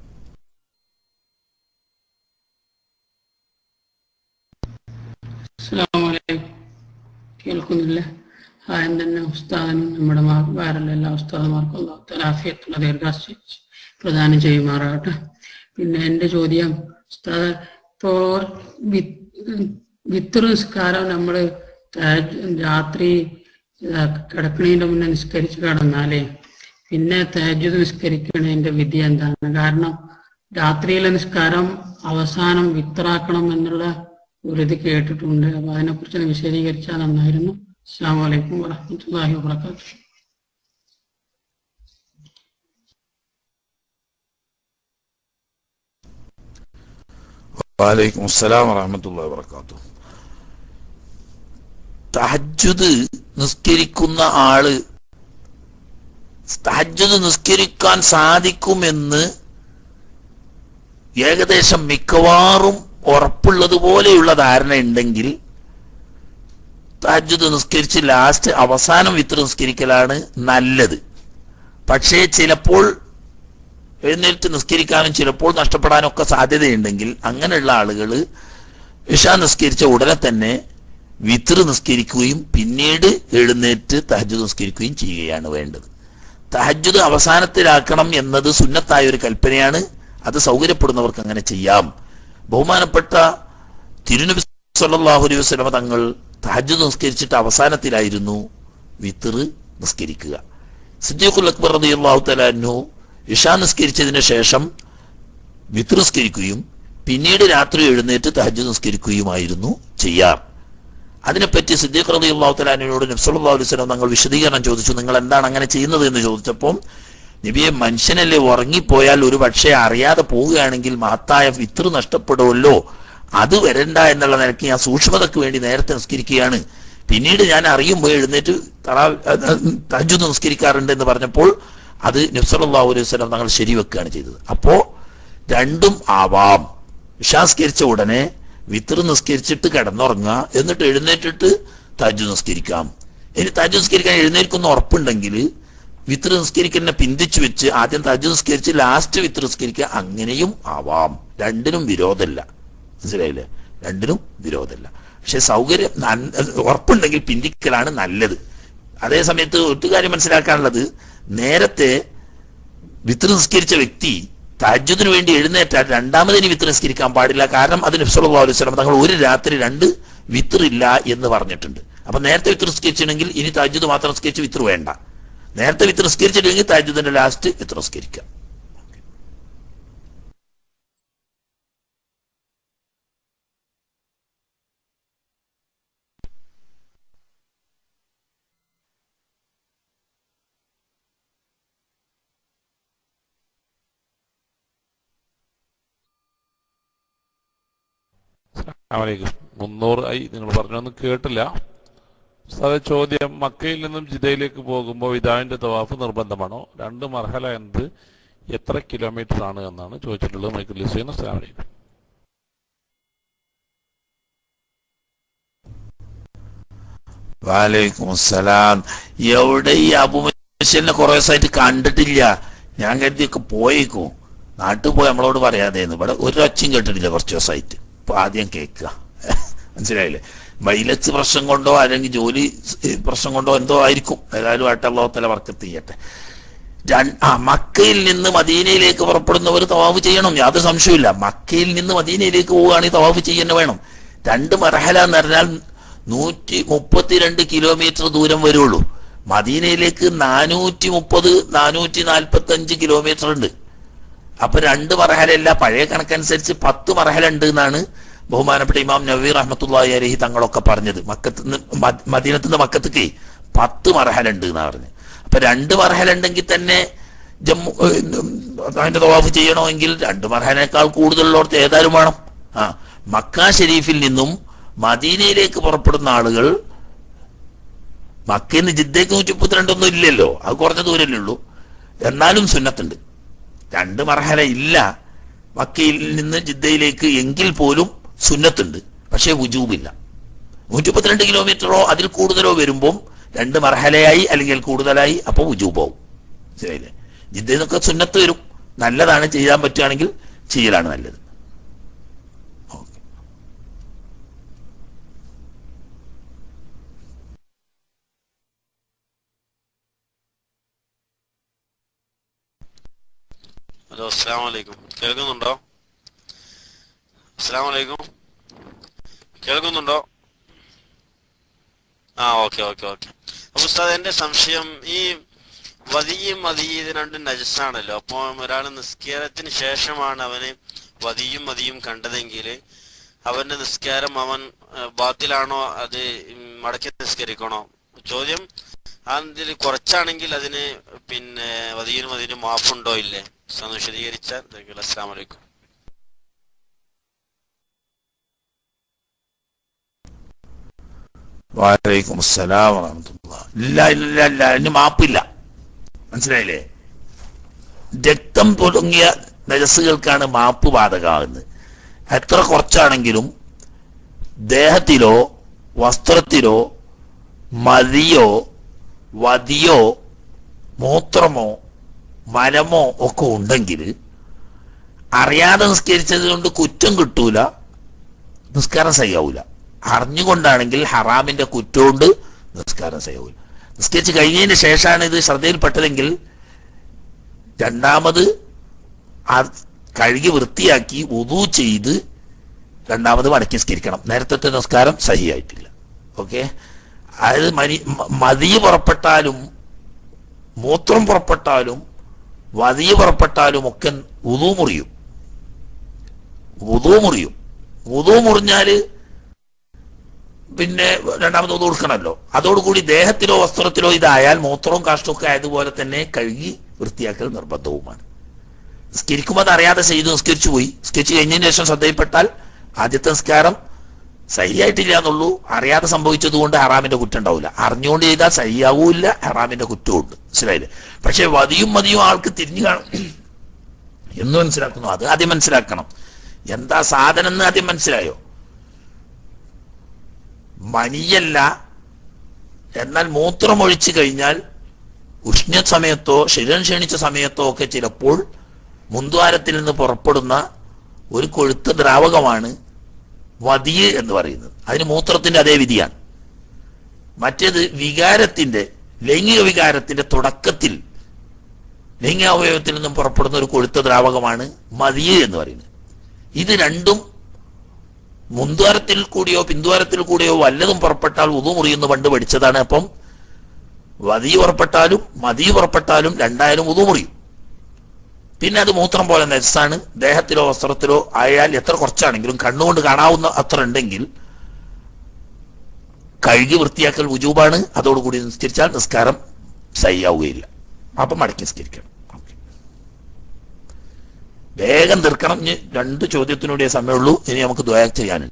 അസ്സലാമലൈക്കും കേൾക്കുന്നില്ല ആയം തന്നെ ഉസ്താദിനും നമ്മുടെ മാ- വേറെയുള്ള എല്ലാ ഉസ്താദുമാർക്കും അല്ലാഹു തആല ആഫിയത്തുള്ള ദീർഘാശ പ്രദാനം ചെയ്യുമാറാകട്ടെ പിന്നെ എൻ്റെ ചോദ്യം ഉസ്താദ് ഇപ്പോ വി- വിത്തർ നിസ്കാരം നമ്മൾ രാത്രി ആ, കിടക്കണതിന്റെ മുന്നേ നിസ്കരിച്ച് കിടന്നാലേ പിന്നെ തേജുദ് നിസ്കരിക്കണതിന്റെ വിധി എന്താണ് കാരണം രാത്രിയിലെ നിസ്കാരം അവസാനം വിത്തറാക്കണം എന്നുള്ള ഒരു ഇത് കേട്ടിട്ടുണ്ട് അപ്പൊ അതിനെ കുറിച്ച് വിശദീകരിച്ചാൽ നന്നായിരുന്നു അസ്സാം വലൈക്കും വറഹമത്തല്ലാഹി വാബർക്കാത്തു വാലൈക്കും അസ്സലാം വറഹമത്തുള്ള വാബർക്കാത്തു തഹജ്ജുദ് നിസ്കരിക്കുന്ന ആള് തഹജ്ജുദ് നിസ്കരിക്കാൻ സാധിക്കുമെന്ന് ഏകദേശം മിക്കവാറും ഉറപ്പുള്ളതുപോലെയുള്ള ധാരണ ഉണ്ടെങ്കിൽ തഹജ്ജുദ് നിസ്കരിച്ച് ലാസ്റ്റ് അവസാനം വിത്ര നിസ്കരിക്കലാണ് നല്ലത് പക്ഷേ ചിലപ്പോൾ എഴുന്നേറ്റ് നിസ്കരിക്കാനും ചിലപ്പോൾ നഷ്ടപ്പെടാനും ഒക്കെ സാധ്യതയുണ്ടെങ്കിൽ അങ്ങനെയുള്ള ആളുകൾ ഇഷ നിസ്കരിച്ച ഉടനെ തന്നെ വിത്ര നിസ്കരിക്കുകയും പിന്നീട് എഴുന്നേറ്റ് തഹജ്ജുദ് നിസ്കരിക്കുകയും ചെയ്യുകയാണ് വേണ്ടത് തഹജ്ജുദ് അവസാനത്തിലാക്കണം എന്നത് സുന്നത്തായ ഒരു കൽപ്പനയാണ് അത് സൗകര്യപ്പെടുന്നവർക്ക് അങ്ങനെ ചെയ്യാം ബഹുമാനപ്പെട്ട തിരുനബി സല്ലല്ലാഹു അലൈഹി വസല്ലമ തങ്ങൾ തഹജ്ജുദ് നിസ്കരിച്ചിട്ട് അവസാനത്തിലായിരുന്നു വിത്തർ നിസ്കരിക്കുക സിദ്ദീഖുൽ അക്ബർ റളിയല്ലാഹു തആല അൻഹു ഇഷാ നിസ്കരിച്ചതിന് ശേഷം വിത്തർ നിസ്കരിക്കുകയും പിന്നീട് രാത്രി എഴുന്നേറ്റ് തഹജ്ജുദ് നിസ്കരിക്കുകയുമായിരുന്നു ചെയ്യാർ അതിനെപ്പറ്റി സിദ്ദീഖ് റളി അള്ളാഹു തലാനോട് നബ്സല്ലാ അലൈഹി സ്വലം തങ്ങൾ വിശദീകരണം ചോദിച്ചു നിങ്ങൾ എന്താണ് അങ്ങനെ ചെയ്യുന്നത് എന്ന് ചോദിച്ചപ്പോൾ നബിയെ മനുഷ്യനല്ലേ ഉറങ്ങിപ്പോയാൽ ഒരു പക്ഷേ അറിയാതെ പോവുകയാണെങ്കിൽ മഹത്തായ വിത്ര നഷ്ടപ്പെടുമല്ലോ അത് വരണ്ട എന്നുള്ള നിലയ്ക്ക് ഞാൻ സൂക്ഷ്മതയ്ക്ക് വേണ്ടി നേരത്തെ നിസ്കരിക്കുകയാണ് പിന്നീട് ഞാൻ അറിയുമ്പോൾ എഴുന്നേറ്റ് തറാ തജ്ജുദ് നിസ്കരിക്കാറുണ്ട് എന്ന് പറഞ്ഞപ്പോൾ അത് നബ്സല്ലാഹു അലൈഹി സ്വലം തങ്ങൾ ശരിവെക്കുകയാണ് ചെയ്തത് അപ്പോ രണ്ടും ആവാം വിശ്വാസ്കരിച്ച ഉടനെ വിത്തർ നിസ്കരിച്ചിട്ട് കിടന്നുറങ്ങുക എന്നിട്ട് എഴുന്നേറ്റിട്ട് താജു നിസ്കരിക്കാം ഇനി താജു നിസ്കരിക്കാൻ എഴുന്നേൽക്കുന്ന ഉറപ്പുണ്ടെങ്കിൽ വിത്തർ നിസ്കരിക്കുന്ന പിന്തിച്ചു വെച്ച് ആദ്യം താജു നിസ്കരിച്ച് ലാസ്റ്റ് വിത്തർ നിസ്കരിക്കുക അങ്ങനെയും ആവാം രണ്ടിനും വിരോധമല്ല മനസ്സിലായില്ലേ രണ്ടിനും വിരോധമല്ല പക്ഷെ സൗകര്യം നന്ന- ഉറപ്പുണ്ടെങ്കിൽ പിന്തിക്കലാണ് നല്ലത് അതേ സമയത്ത് ഒരു കാര്യം മനസ്സിലാക്കാനുള്ളത് നേരത്തെ വിത്തർ നിസ്കരിച്ച വ്യക്തി താജ്യത്തിന് വേണ്ടി എഴുന്നേറ്റാൽ രണ്ടാമതിന് വിത്ത് നിസ്കരിക്കാൻ പാടില്ല കാരണം അതിന് സല്ലല്ലാഹു അലൈഹി വസല്ലം തങ്ങൾ ഒരു രാത്രി രണ്ട് വിത്തറില്ല എന്ന് പറഞ്ഞിട്ടുണ്ട് അപ്പൊ നേരത്തെ വിത്ത് നിസ്കരിച്ചിട്ടുണ്ടെങ്കിൽ ഇനി താജ്യത്ത് മാത്രം നിസ്കരിച്ച് വിത്തർ വേണ്ട നേരത്തെ വിത്ത് നിസ്കരിച്ചിട്ടുണ്ടെങ്കിൽ താജ്യത്തിന്റെ ലാസ്റ്റ് വിത്ത് നിസ്കരിക്കാം അസ്സലാമലൈക്കും മുന്നൂറ് ഐ നിങ്ങൾ പറഞ്ഞൊന്നും കേട്ടില്ല ഉസ്താദെ ചോദ്യം മക്കയിൽ നിന്നും ജിദ്ദയിലേക്ക് പോകുമ്പോൾ വിദാവിന്റെ തവാഫ് നിർബന്ധമാണോ രണ്ട് മർഹല എന്നത് എത്ര കിലോമീറ്റർ ആണ് എന്നാണ് ചോദിച്ചിട്ടുള്ളത് മൈക്കിൾ ലിസൈൻ അസ്സലാമലൈക്കും വാലേക്കും അസ്സലാം എവിടെ ഈ അബുമനുഷ്യനെ കുറെ ദിവസമായിട്ട് കണ്ടിട്ടില്ല ഞാൻ കരുതിയൊക്കെ പോയേക്കും നാട്ടിൽ പോയി നമ്മളോട് പറയാതെ ഇവിടെ ഒരു ഒച്ചയും കേട്ടിട്ടില്ല കുറച്ച് ദിവസമായിട്ട് ഇപ്പൊ ആദ്യം കേൾക്കുക മനസ്സിലായില്ലേ വൈലച്ച് പ്രശ്നം കൊണ്ടോ അല്ലെങ്കിൽ ജോലി സ് പ്രശ്നം കൊണ്ടോ എന്തോ ആയിരിക്കും ഏതായാലും ആട്ടെ അള്ളാഹത്തല വർക്കത്ത് ചെയ്യട്ടെ രൺ- ആ മക്കയിൽ നിന്ന് മദീനയിലേക്ക് പുറപ്പെടുന്നവർ തവാഫ് ചെയ്യണം യാതൊരു സംശയമില്ല മക്കയിൽ നിന്ന് മദീനയിലേക്ക് പോവുകയാണെങ്കിൽ തവാഫ് ചെയ്യുന്ന വേണം രണ്ട് മർഹല എന്ന് പറഞ്ഞാൽ നൂറ്റി മുപ്പത്തിരണ്ട് കിലോമീറ്റർ ദൂരം വരുള്ളൂ മദീനയിലേക്ക് നാനൂറ്റി മുപ്പത് നാനൂറ്റി നാൽപ്പത്തി അഞ്ച് കിലോമീറ്റർ ഉണ്ട് അപ്പൊ രണ്ട് മർഹലല്ല പഴയ കണക്കനുസരിച്ച് പത്ത് മർഹല ഉണ്ട് എന്നാണ് ബഹുമാനപ്പെട്ട ഇമാം നവീർ റഹ്മത്തുള്ളാഹി അലഹി തങ്ങളൊക്കെ പറഞ്ഞത് മക്കത്ത് നിന്ന് മ- മദീനത്ത് നിന്ന് മക്കത്തേക്ക് പത്ത് മർഹല ഉണ്ട് എന്നാ പറഞ്ഞത് അപ്പൊ രണ്ട് മർഹല ഉണ്ടെങ്കിൽ തന്നെ ജമ്മു ഏഹ്, അതിന്റെ തവാഫ് ചെയ്യണമെങ്കിൽ രണ്ട് മർഹനേക്കാൾ കൂടുതലുള്ളവർക്ക് ഏതായാലും വേണം ആ മക്ക ഷെരീഫിൽ നിന്നും മദീനയിലേക്ക് പുറപ്പെടുന്ന ആളുകൾ മക്കയിൽ നിന്ന് ജിദ്ദയ്ക്ക് നൂറ്റി മുപ്പത്തിരണ്ടൊന്നും ഇല്ലല്ലോ അത് കുറഞ്ഞ ദൂരല്ലേ ഉള്ളൂ എന്നാലും സുന്നത്തുണ്ട് രണ്ട് മർഹല ഇല്ല മക്കയിൽ നിന്ന് ജിദ്ദയിലേക്ക് എങ്കിൽ പോലും സുന്നത്തുണ്ട് പക്ഷേ വുജൂബില്ല നൂറ്റി മുപ്പത്തിരണ്ട് കിലോമീറ്ററോ അതിൽ കൂടുതലോ വരുമ്പം രണ്ട് മർഹലയായി അല്ലെങ്കിൽ കൂടുതലായി അപ്പോൾ വുജൂബാവും ശരിയല്ലേ ജിദ്ദയിൽ നിന്നൊക്കെ സുന്നത്ത് വരും നല്ലതാണ് ചെയ്യാൻ പറ്റുകയാണെങ്കിൽ ചെയ്യലാണ് നല്ലത് ഹലോ അസ്സാം വലൈക്കും കേൾക്കുന്നുണ്ടോ അസ്സാം വലൈക്കും കേൾക്കുന്നുണ്ടോ ആ ഓക്കെ ഓക്കെ ഓക്കെ അപ്പൊ ഉസ്താദ് എന്റെ സംശയം ഈ വതിയും മതിയും ഇത് രണ്ടും നജസാണല്ലോ അപ്പോൾ ഒരാൾ നിസ്കാരത്തിന് ശേഷമാണ് അവന് വതിയും മതിയും കണ്ടതെങ്കിൽ അവന്റെ നിസ്കാരം അവൻ ആ, ബാത്തിലാണോ അത് ഉം, മടക്കി നിസ്കരിക്കണോ ചോദ്യം അതിൽ കുറച്ചാണെങ്കിൽ അതിന് പിന്നെ വതിയിനും അതിനും മാഫുണ്ടോ ഇല്ലേ ഉസ്താദ് ഒന്ന് വിശദീകരിച്ചാൽ അസ്സാം വലൈക്കും വാലൈക്കും അസ്സലാം വറഹമത്തുള്ള ഇല്ല ഇല്ല ഇല്ല അതിന് മാപ്പില്ല മനസ്സിലായില്ലേ രക്തം തുടങ്ങിയ നജസ്സുകൾക്കാണ് മാപ്പ് ബാധകമാകുന്നത് എത്ര കുറച്ചാണെങ്കിലും ദേഹത്തിലോ വസ്ത്രത്തിലോ മതിയോ വതിയോ മൂത്രമോ മലമോ ഒക്കെ ഉണ്ടെങ്കിൽ അറിയാതെ നിസ്കരിച്ചത് കൊണ്ട് കുറ്റം കിട്ടൂല നിസ്കാരം സഹിയാവൂല അറിഞ്ഞുകൊണ്ടാണെങ്കിൽ ഹറാമിന്റെ കുറ്റമുണ്ട് നിസ്കാരം സഹിയാവൂല നിസ്കരിച്ച് കഴിഞ്ഞതിന് ശേഷമാണ് ഇത് ശ്രദ്ധയിൽപ്പെട്ടതെങ്കിൽ രണ്ടാമത് ആ കഴുകി വൃത്തിയാക്കി ഉദു ചെയ്ത് രണ്ടാമത് മടക്കി നിസ്കരിക്കണം നേരത്തെ നിസ്കാരം സഹിയായിട്ടില്ല ഓക്കെ അതായത് മനി മ- മതി പുറപ്പെട്ടാലും മൂത്രം പുറപ്പെട്ടാലും വതിയ പുറപ്പെട്ടാലും ഒക്കെ ഉദു മുറിയും ഉദു മുറിയും ഉദു മുറിഞ്ഞാല് പിന്നെ രണ്ടാമത് ഉദു കൊടുക്കണമല്ലോ അതോടുകൂടി ദേഹത്തിലോ വസ്ത്രത്തിലോ ഇതായാൽ മൂത്രവും കാഷ്ടവും ഒക്കെ ആയതുപോലെ തന്നെ കഴുകി വൃത്തിയാക്കൽ നിർബന്ധവുമാണ് നിസ്കരിക്കുമ്പോൾ അത് അറിയാതെ ചെയ്തു നിസ്കരിച്ചു പോയി നിസ്കരിച്ചു കഴിഞ്ഞതിന് ശേഷം ശ്രദ്ധയിൽപ്പെട്ടാൽ ആദ്യത്തെ നിസ്കാരം സഹിയായിട്ടില്ല എന്നുള്ളൂ അറിയാതെ സംഭവിച്ചത് കൊണ്ട് ഹറാമിന്റെ കുറ്റം ഉണ്ടാവില്ല അറിഞ്ഞുകൊണ്ട് ചെയ്താൽ സഹിയാവൂല്ല ഹറാമിന്റെ കുറ്റവും ഉണ്ട് മനസ്സിലായില്ലേ പക്ഷെ വതിയും മതിയും ആൾക്ക് തിരിഞ്ഞു കാണും എന്ന് മനസ്സിലാക്കുന്നു അത് ആദ്യം മനസ്സിലാക്കണം എന്താ സാധനം എന്ന് ആദ്യം മനസ്സിലായോ മണിയല്ല എന്നാൽ മൂത്രം ഒഴിച്ചു കഴിഞ്ഞാൽ ഉഷ്ണ സമയത്തോ ശരീരം ക്ഷണിച്ച സമയത്തോ ഒക്കെ ചിലപ്പോൾ മുൻദ്വാരത്തിൽ നിന്ന് പുറപ്പെടുന്ന ഒരു കൊഴുത്ത ദ്രാവകമാണ് വതിയ് എന്ന് പറയുന്നത് അതിന് മൂത്രത്തിന്റെ അതേ വിധിയാണ് മറ്റേത് വികാരത്തിന്റെ ലൈംഗിക വികാരത്തിന്റെ തുടക്കത്തിൽ ലൈംഗിക അവയവത്തിൽ നിന്നും പുറപ്പെടുന്ന ഒരു കൊഴുത്ത ദ്രാവകമാണ് മതിയ് എന്ന് പറയുന്നത് ഇത് രണ്ടും മുൻദ്വാരത്തിൽ കൂടിയോ പിൻദ്വാരത്തിൽ കൂടിയോ വല്ലതും പുറപ്പെട്ടാൽ ഉതു മുറിയുന്ന പണ്ട് പഠിച്ചതാണ് അപ്പം വതി പുറപ്പെട്ടാലും മതി പുറപ്പെട്ടാലും രണ്ടായാലും ഉതു മുറിയും പിന്നെ അത് മൂത്രം പോലെ നെസ്സാണ് ദേഹത്തിലോ വസ്ത്രത്തിലോ ആയാൽ എത്ര കുറച്ചാണെങ്കിലും കണ്ണുകൊണ്ട് കാണാവുന്ന അത്ര ഉണ്ടെങ്കിൽ കഴുകി വൃത്തിയാക്കൽ വുജൂബാണ് അതോടുകൂടി നിസ്കരിച്ചാൽ നിസ്കാരം സയ്യാവുകയില്ല അപ്പം മടക്കി നിസ്കരിക്കണം ഓക്കേ. വേഗം തീർക്കണം ഇനി രണ്ട് ചോദ്യത്തിനൂടെ സമയമുള്ളൂ ഇനി നമുക്ക് ദ്വയ ചെയ്യാനുണ്ട്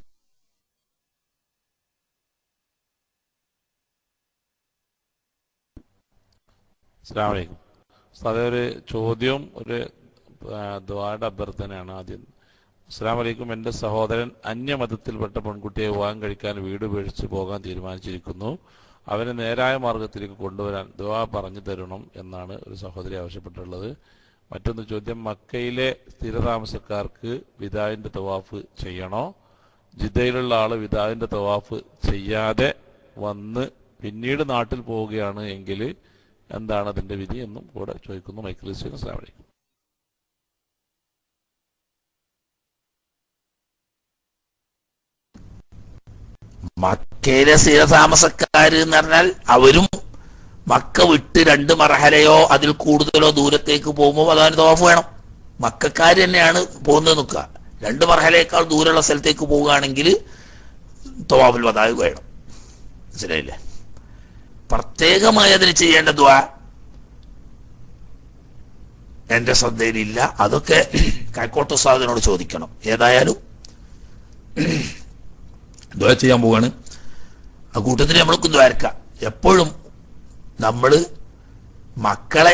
അസ്സാം വലൈക്കും സാറേ ഒരു ചോദ്യവും ഒരു ആ, ദ്വായുടെ അഭ്യർത്ഥനയാണ് ആദ്യം അസ്സാം വലൈക്കും എൻ്റെ സഹോദരൻ അന്യമതത്തിൽപ്പെട്ട പെൺകുട്ടിയെ വിവാഹം കഴിക്കാൻ വീട് ഉപേക്ഷിച്ച് പോകാൻ തീരുമാനിച്ചിരിക്കുന്നു അവനെ നേരായ മാർഗത്തിലേക്ക് കൊണ്ടുവരാൻ ദ്വാ പറഞ്ഞു തരണം എന്നാണ് ഒരു സഹോദരി ആവശ്യപ്പെട്ടുള്ളത് മറ്റൊന്ന് ചോദ്യം മക്കയിലെ സ്ഥിരതാമസക്കാർക്ക് വിദാവിൻ്റെ തവാഫ് ചെയ്യണോ ജിദ്ദയിലുള്ള ആള് വിദാവിൻ്റെ തവാഫ് ചെയ്യാതെ വന്ന് പിന്നീട് നാട്ടിൽ പോവുകയാണ് എങ്കിൽ എന്താണ് അതിന്റെ വിധി എന്നും കൂടെ ചോദിക്കുന്നു മൈക്കിൾ അസ്സാം വലൈക്കും മക്കയിലെ സ്ഥിരതാമസക്കാര് എന്ന് പറഞ്ഞാൽ അവരും മക്ക വിട്ട് രണ്ട് മറഹലയോ അതിൽ കൂടുതലോ ദൂരത്തേക്ക് പോകുമ്പോൾ അതാണ് തോഫ് വേണം മക്കാര് തന്നെയാണ് പോകുന്നത് നിൽക്കുക രണ്ട് മറഹലയേക്കാൾ ദൂരമുള്ള സ്ഥലത്തേക്ക് പോവുകയാണെങ്കിൽ തോവാഫുൽ വതാവ് വേണം മനസ്സിലായില്ലേ പ്രത്യേകമായി അതിന് ചെയ്യേണ്ട ദ്വാ എന്റെ ശ്രദ്ധയിലില്ല അതൊക്കെ കൈക്കോട്ട സാധനോട് ചോദിക്കണം ഏതായാലും ദ്വാ ചെയ്യാൻ പോവാണ് ആ കൂട്ടത്തിൽ നമ്മൾക്ക് ദ്വാരക്കാം എപ്പോഴും നമ്മൾ മക്കളെ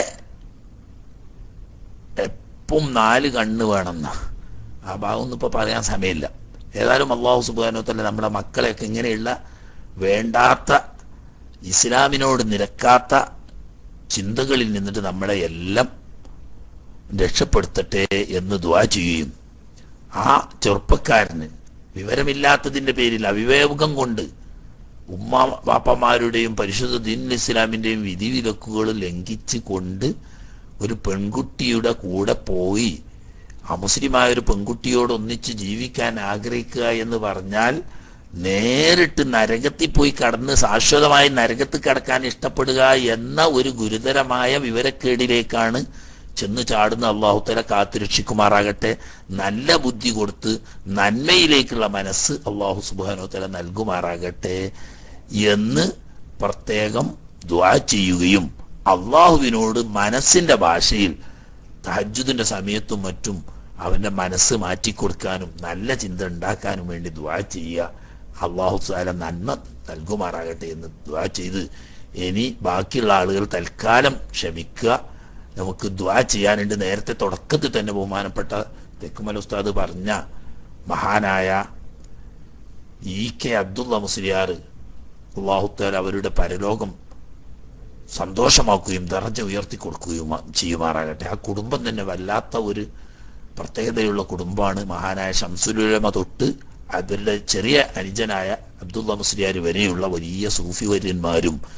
എപ്പം നാല് കണ്ണ് വേണമെന്ന ആ ഭാഗം ഒന്നും ഇപ്പൊ പറയാൻ സമയമില്ല ഏതായാലും അള്ളാഹു സുബാനോത്തല്ല നമ്മുടെ മക്കളെയൊക്കെ ഇങ്ങനെയുള്ള വേണ്ടാത്ത ഇസ്ലാമിനോട് നിരക്കാത്ത ചിന്തകളിൽ നിന്നിട്ട് നമ്മളെ എല്ലാം രക്ഷപ്പെടുത്തട്ടെ എന്ന് ദ്വാ ചെയ്യുകയും ആ ചെറുപ്പക്കാരന് വിവരമില്ലാത്തതിന്റെ പേരിൽ അവിവേകം കൊണ്ട് ഉമ്മ വാപ്പമാരുടെയും പരിശുദ്ധ ദീൻ ഇസ്ലാമിന്റെയും വിധിവിലക്കുകൾ ലംഘിച്ച് കൊണ്ട് ഒരു പെൺകുട്ടിയുടെ കൂടെ പോയി അമുസ്ലിമായ ഒരു പെൺകുട്ടിയോട് ഒന്നിച്ച് ജീവിക്കാൻ ആഗ്രഹിക്കുക എന്ന് പറഞ്ഞാൽ നേരിട്ട് നരകത്തിൽ പോയി കടന്ന് ശാശ്വതമായി നരകത്തിൽ കടക്കാൻ ഇഷ്ടപ്പെടുക എന്ന ഒരു ഗുരുതരമായ വിവരക്കേടിലേക്കാണ് ചെന്ന് ചാടുന്ന അള്ളാഹുത്തല കാത്തുരക്ഷിക്കുമാറാകട്ടെ നല്ല ബുദ്ധി കൊടുത്ത് നന്മയിലേക്കുള്ള മനസ്സ് അള്ളാഹു സുബാനോത്തല നൽകുമാറാകട്ടെ എന്ന് പ്രത്യേകം ദ്വാ ചെയ്യുകയും അള്ളാഹുവിനോട് മനസ്സിന്റെ ഭാഷയിൽ തഹജുദിന്റെ സമയത്തും മറ്റും അവന്റെ മനസ്സ് മാറ്റിക്കൊടുക്കാനും നല്ല ചിന്ത ഉണ്ടാക്കാനും വേണ്ടി ദ്വാ ചെയ്യുക അള്ളാഹു താല നന്മ നൽകുമാറാകട്ടെ എന്ന് ദ്വാ ചെയ്ത് ഇനി ബാക്കിയുള്ള ആളുകൾ തൽക്കാലം ക്ഷമിക്കുക നമുക്ക് ദ്വാ ചെയ്യാനുണ്ട് നേരത്തെ തുടക്കത്തിൽ തന്നെ ബഹുമാനപ്പെട്ട തെക്കുമൽ ഉസ്താദ് പറഞ്ഞ മഹാനായ ഇ കെ അബ്ദുള്ള മുസ്ലിയാർ അള്ളാഹുത്താൽ അവരുടെ പരലോകം സന്തോഷമാക്കുകയും ദർജ ഉയർത്തി കൊടുക്കുകയും ചെയ്യുമാറാകട്ടെ ആ കുടുംബം തന്നെ വല്ലാത്ത ഒരു പ്രത്യേകതയുള്ള കുടുംബമാണ് മഹാനായ ഷംസുലുലമ തൊട്ട് അവരുടെ ചെറിയ അനുജനായ അബ്ദുള്ള മുസ്ലിയാർ വരെയുള്ള വലിയ സൂഫി വര്യന്മാരും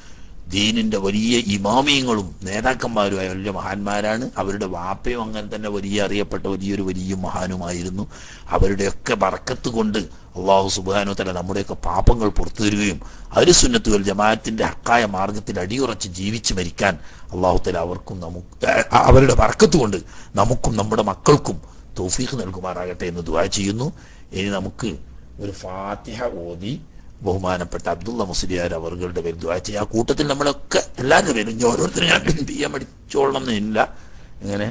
ദീനിന്റെ വലിയ ഇമാമിയങ്ങളും നേതാക്കന്മാരുമായ വലിയ മഹാന്മാരാണ് അവരുടെ വാപ്പയും അങ്ങനെ തന്നെ വലിയ അറിയപ്പെട്ട വലിയൊരു വലിയ മഹാനുമായിരുന്നു അവരുടെയൊക്കെ ബറക്കത്ത് കൊണ്ട് അള്ളാഹു സുബാനു തല നമ്മുടെയൊക്കെ പാപങ്ങൾ പുറത്തു തരികയും അരുസുന്നത്തുകൾ ജമാഅത്തിന്റെ ഹക്കായ മാർഗത്തിൽ അടിയുറച്ച് ജീവിച്ച് മരിക്കാൻ അള്ളാഹു തല അവർക്കും നമുക്ക് അവരുടെ ബറക്കത്ത് കൊണ്ട് നമുക്കും നമ്മുടെ മക്കൾക്കും തൗഫീഖ് നൽകുമാറാകട്ടെ എന്ന് ദുആ ചെയ്യുന്നു ഇനി നമുക്ക് ഒരു ഫാത്തിഹ ഓതി ബഹുമാനപ്പെട്ട അബ്ദുള്ള മുസ്ലിയാർ അവറുകളുടെ പേര് ദുആ ചെയ്യുക ആ കൂട്ടത്തിൽ നമ്മളൊക്കെ എല്ലാവരുടെ പേരും ഇനി ഓരോരുത്തരും ഞാൻ എന്ത് ചെയ്യാൻ പഠിച്ചോളണം എന്നില്ല ഇങ്ങനെ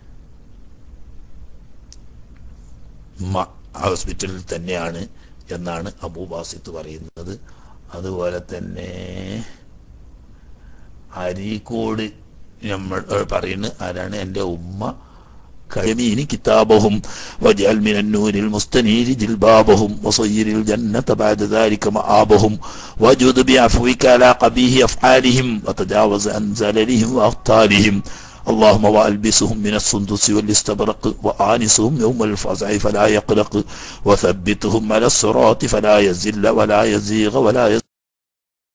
ഉമ്മ ഹോസ്പിറ്റലിൽ തന്നെയാണ് എന്നാണ് അബൂബാസിത്ത് പറയുന്നത് അതുപോലെ തന്നെ അരീക്കോട് നമ്മൾ പറയുന്നു ആരാണ് എൻ്റെ ഉമ്മ كيمين كتابهم واجعل من النور المستنير جلبابهم وصير الجنة بعد ذلك مآبهم واجود بعفوك على قبيه أفعالهم وتجاوز عن زللهم وأخطارهم اللهم وألبسهم من السندس والاستبرق وآنسهم يوم الفزع فلا يقلق وثبتهم على الصراط فلا يزل ولا يزيغ ولا يزيغ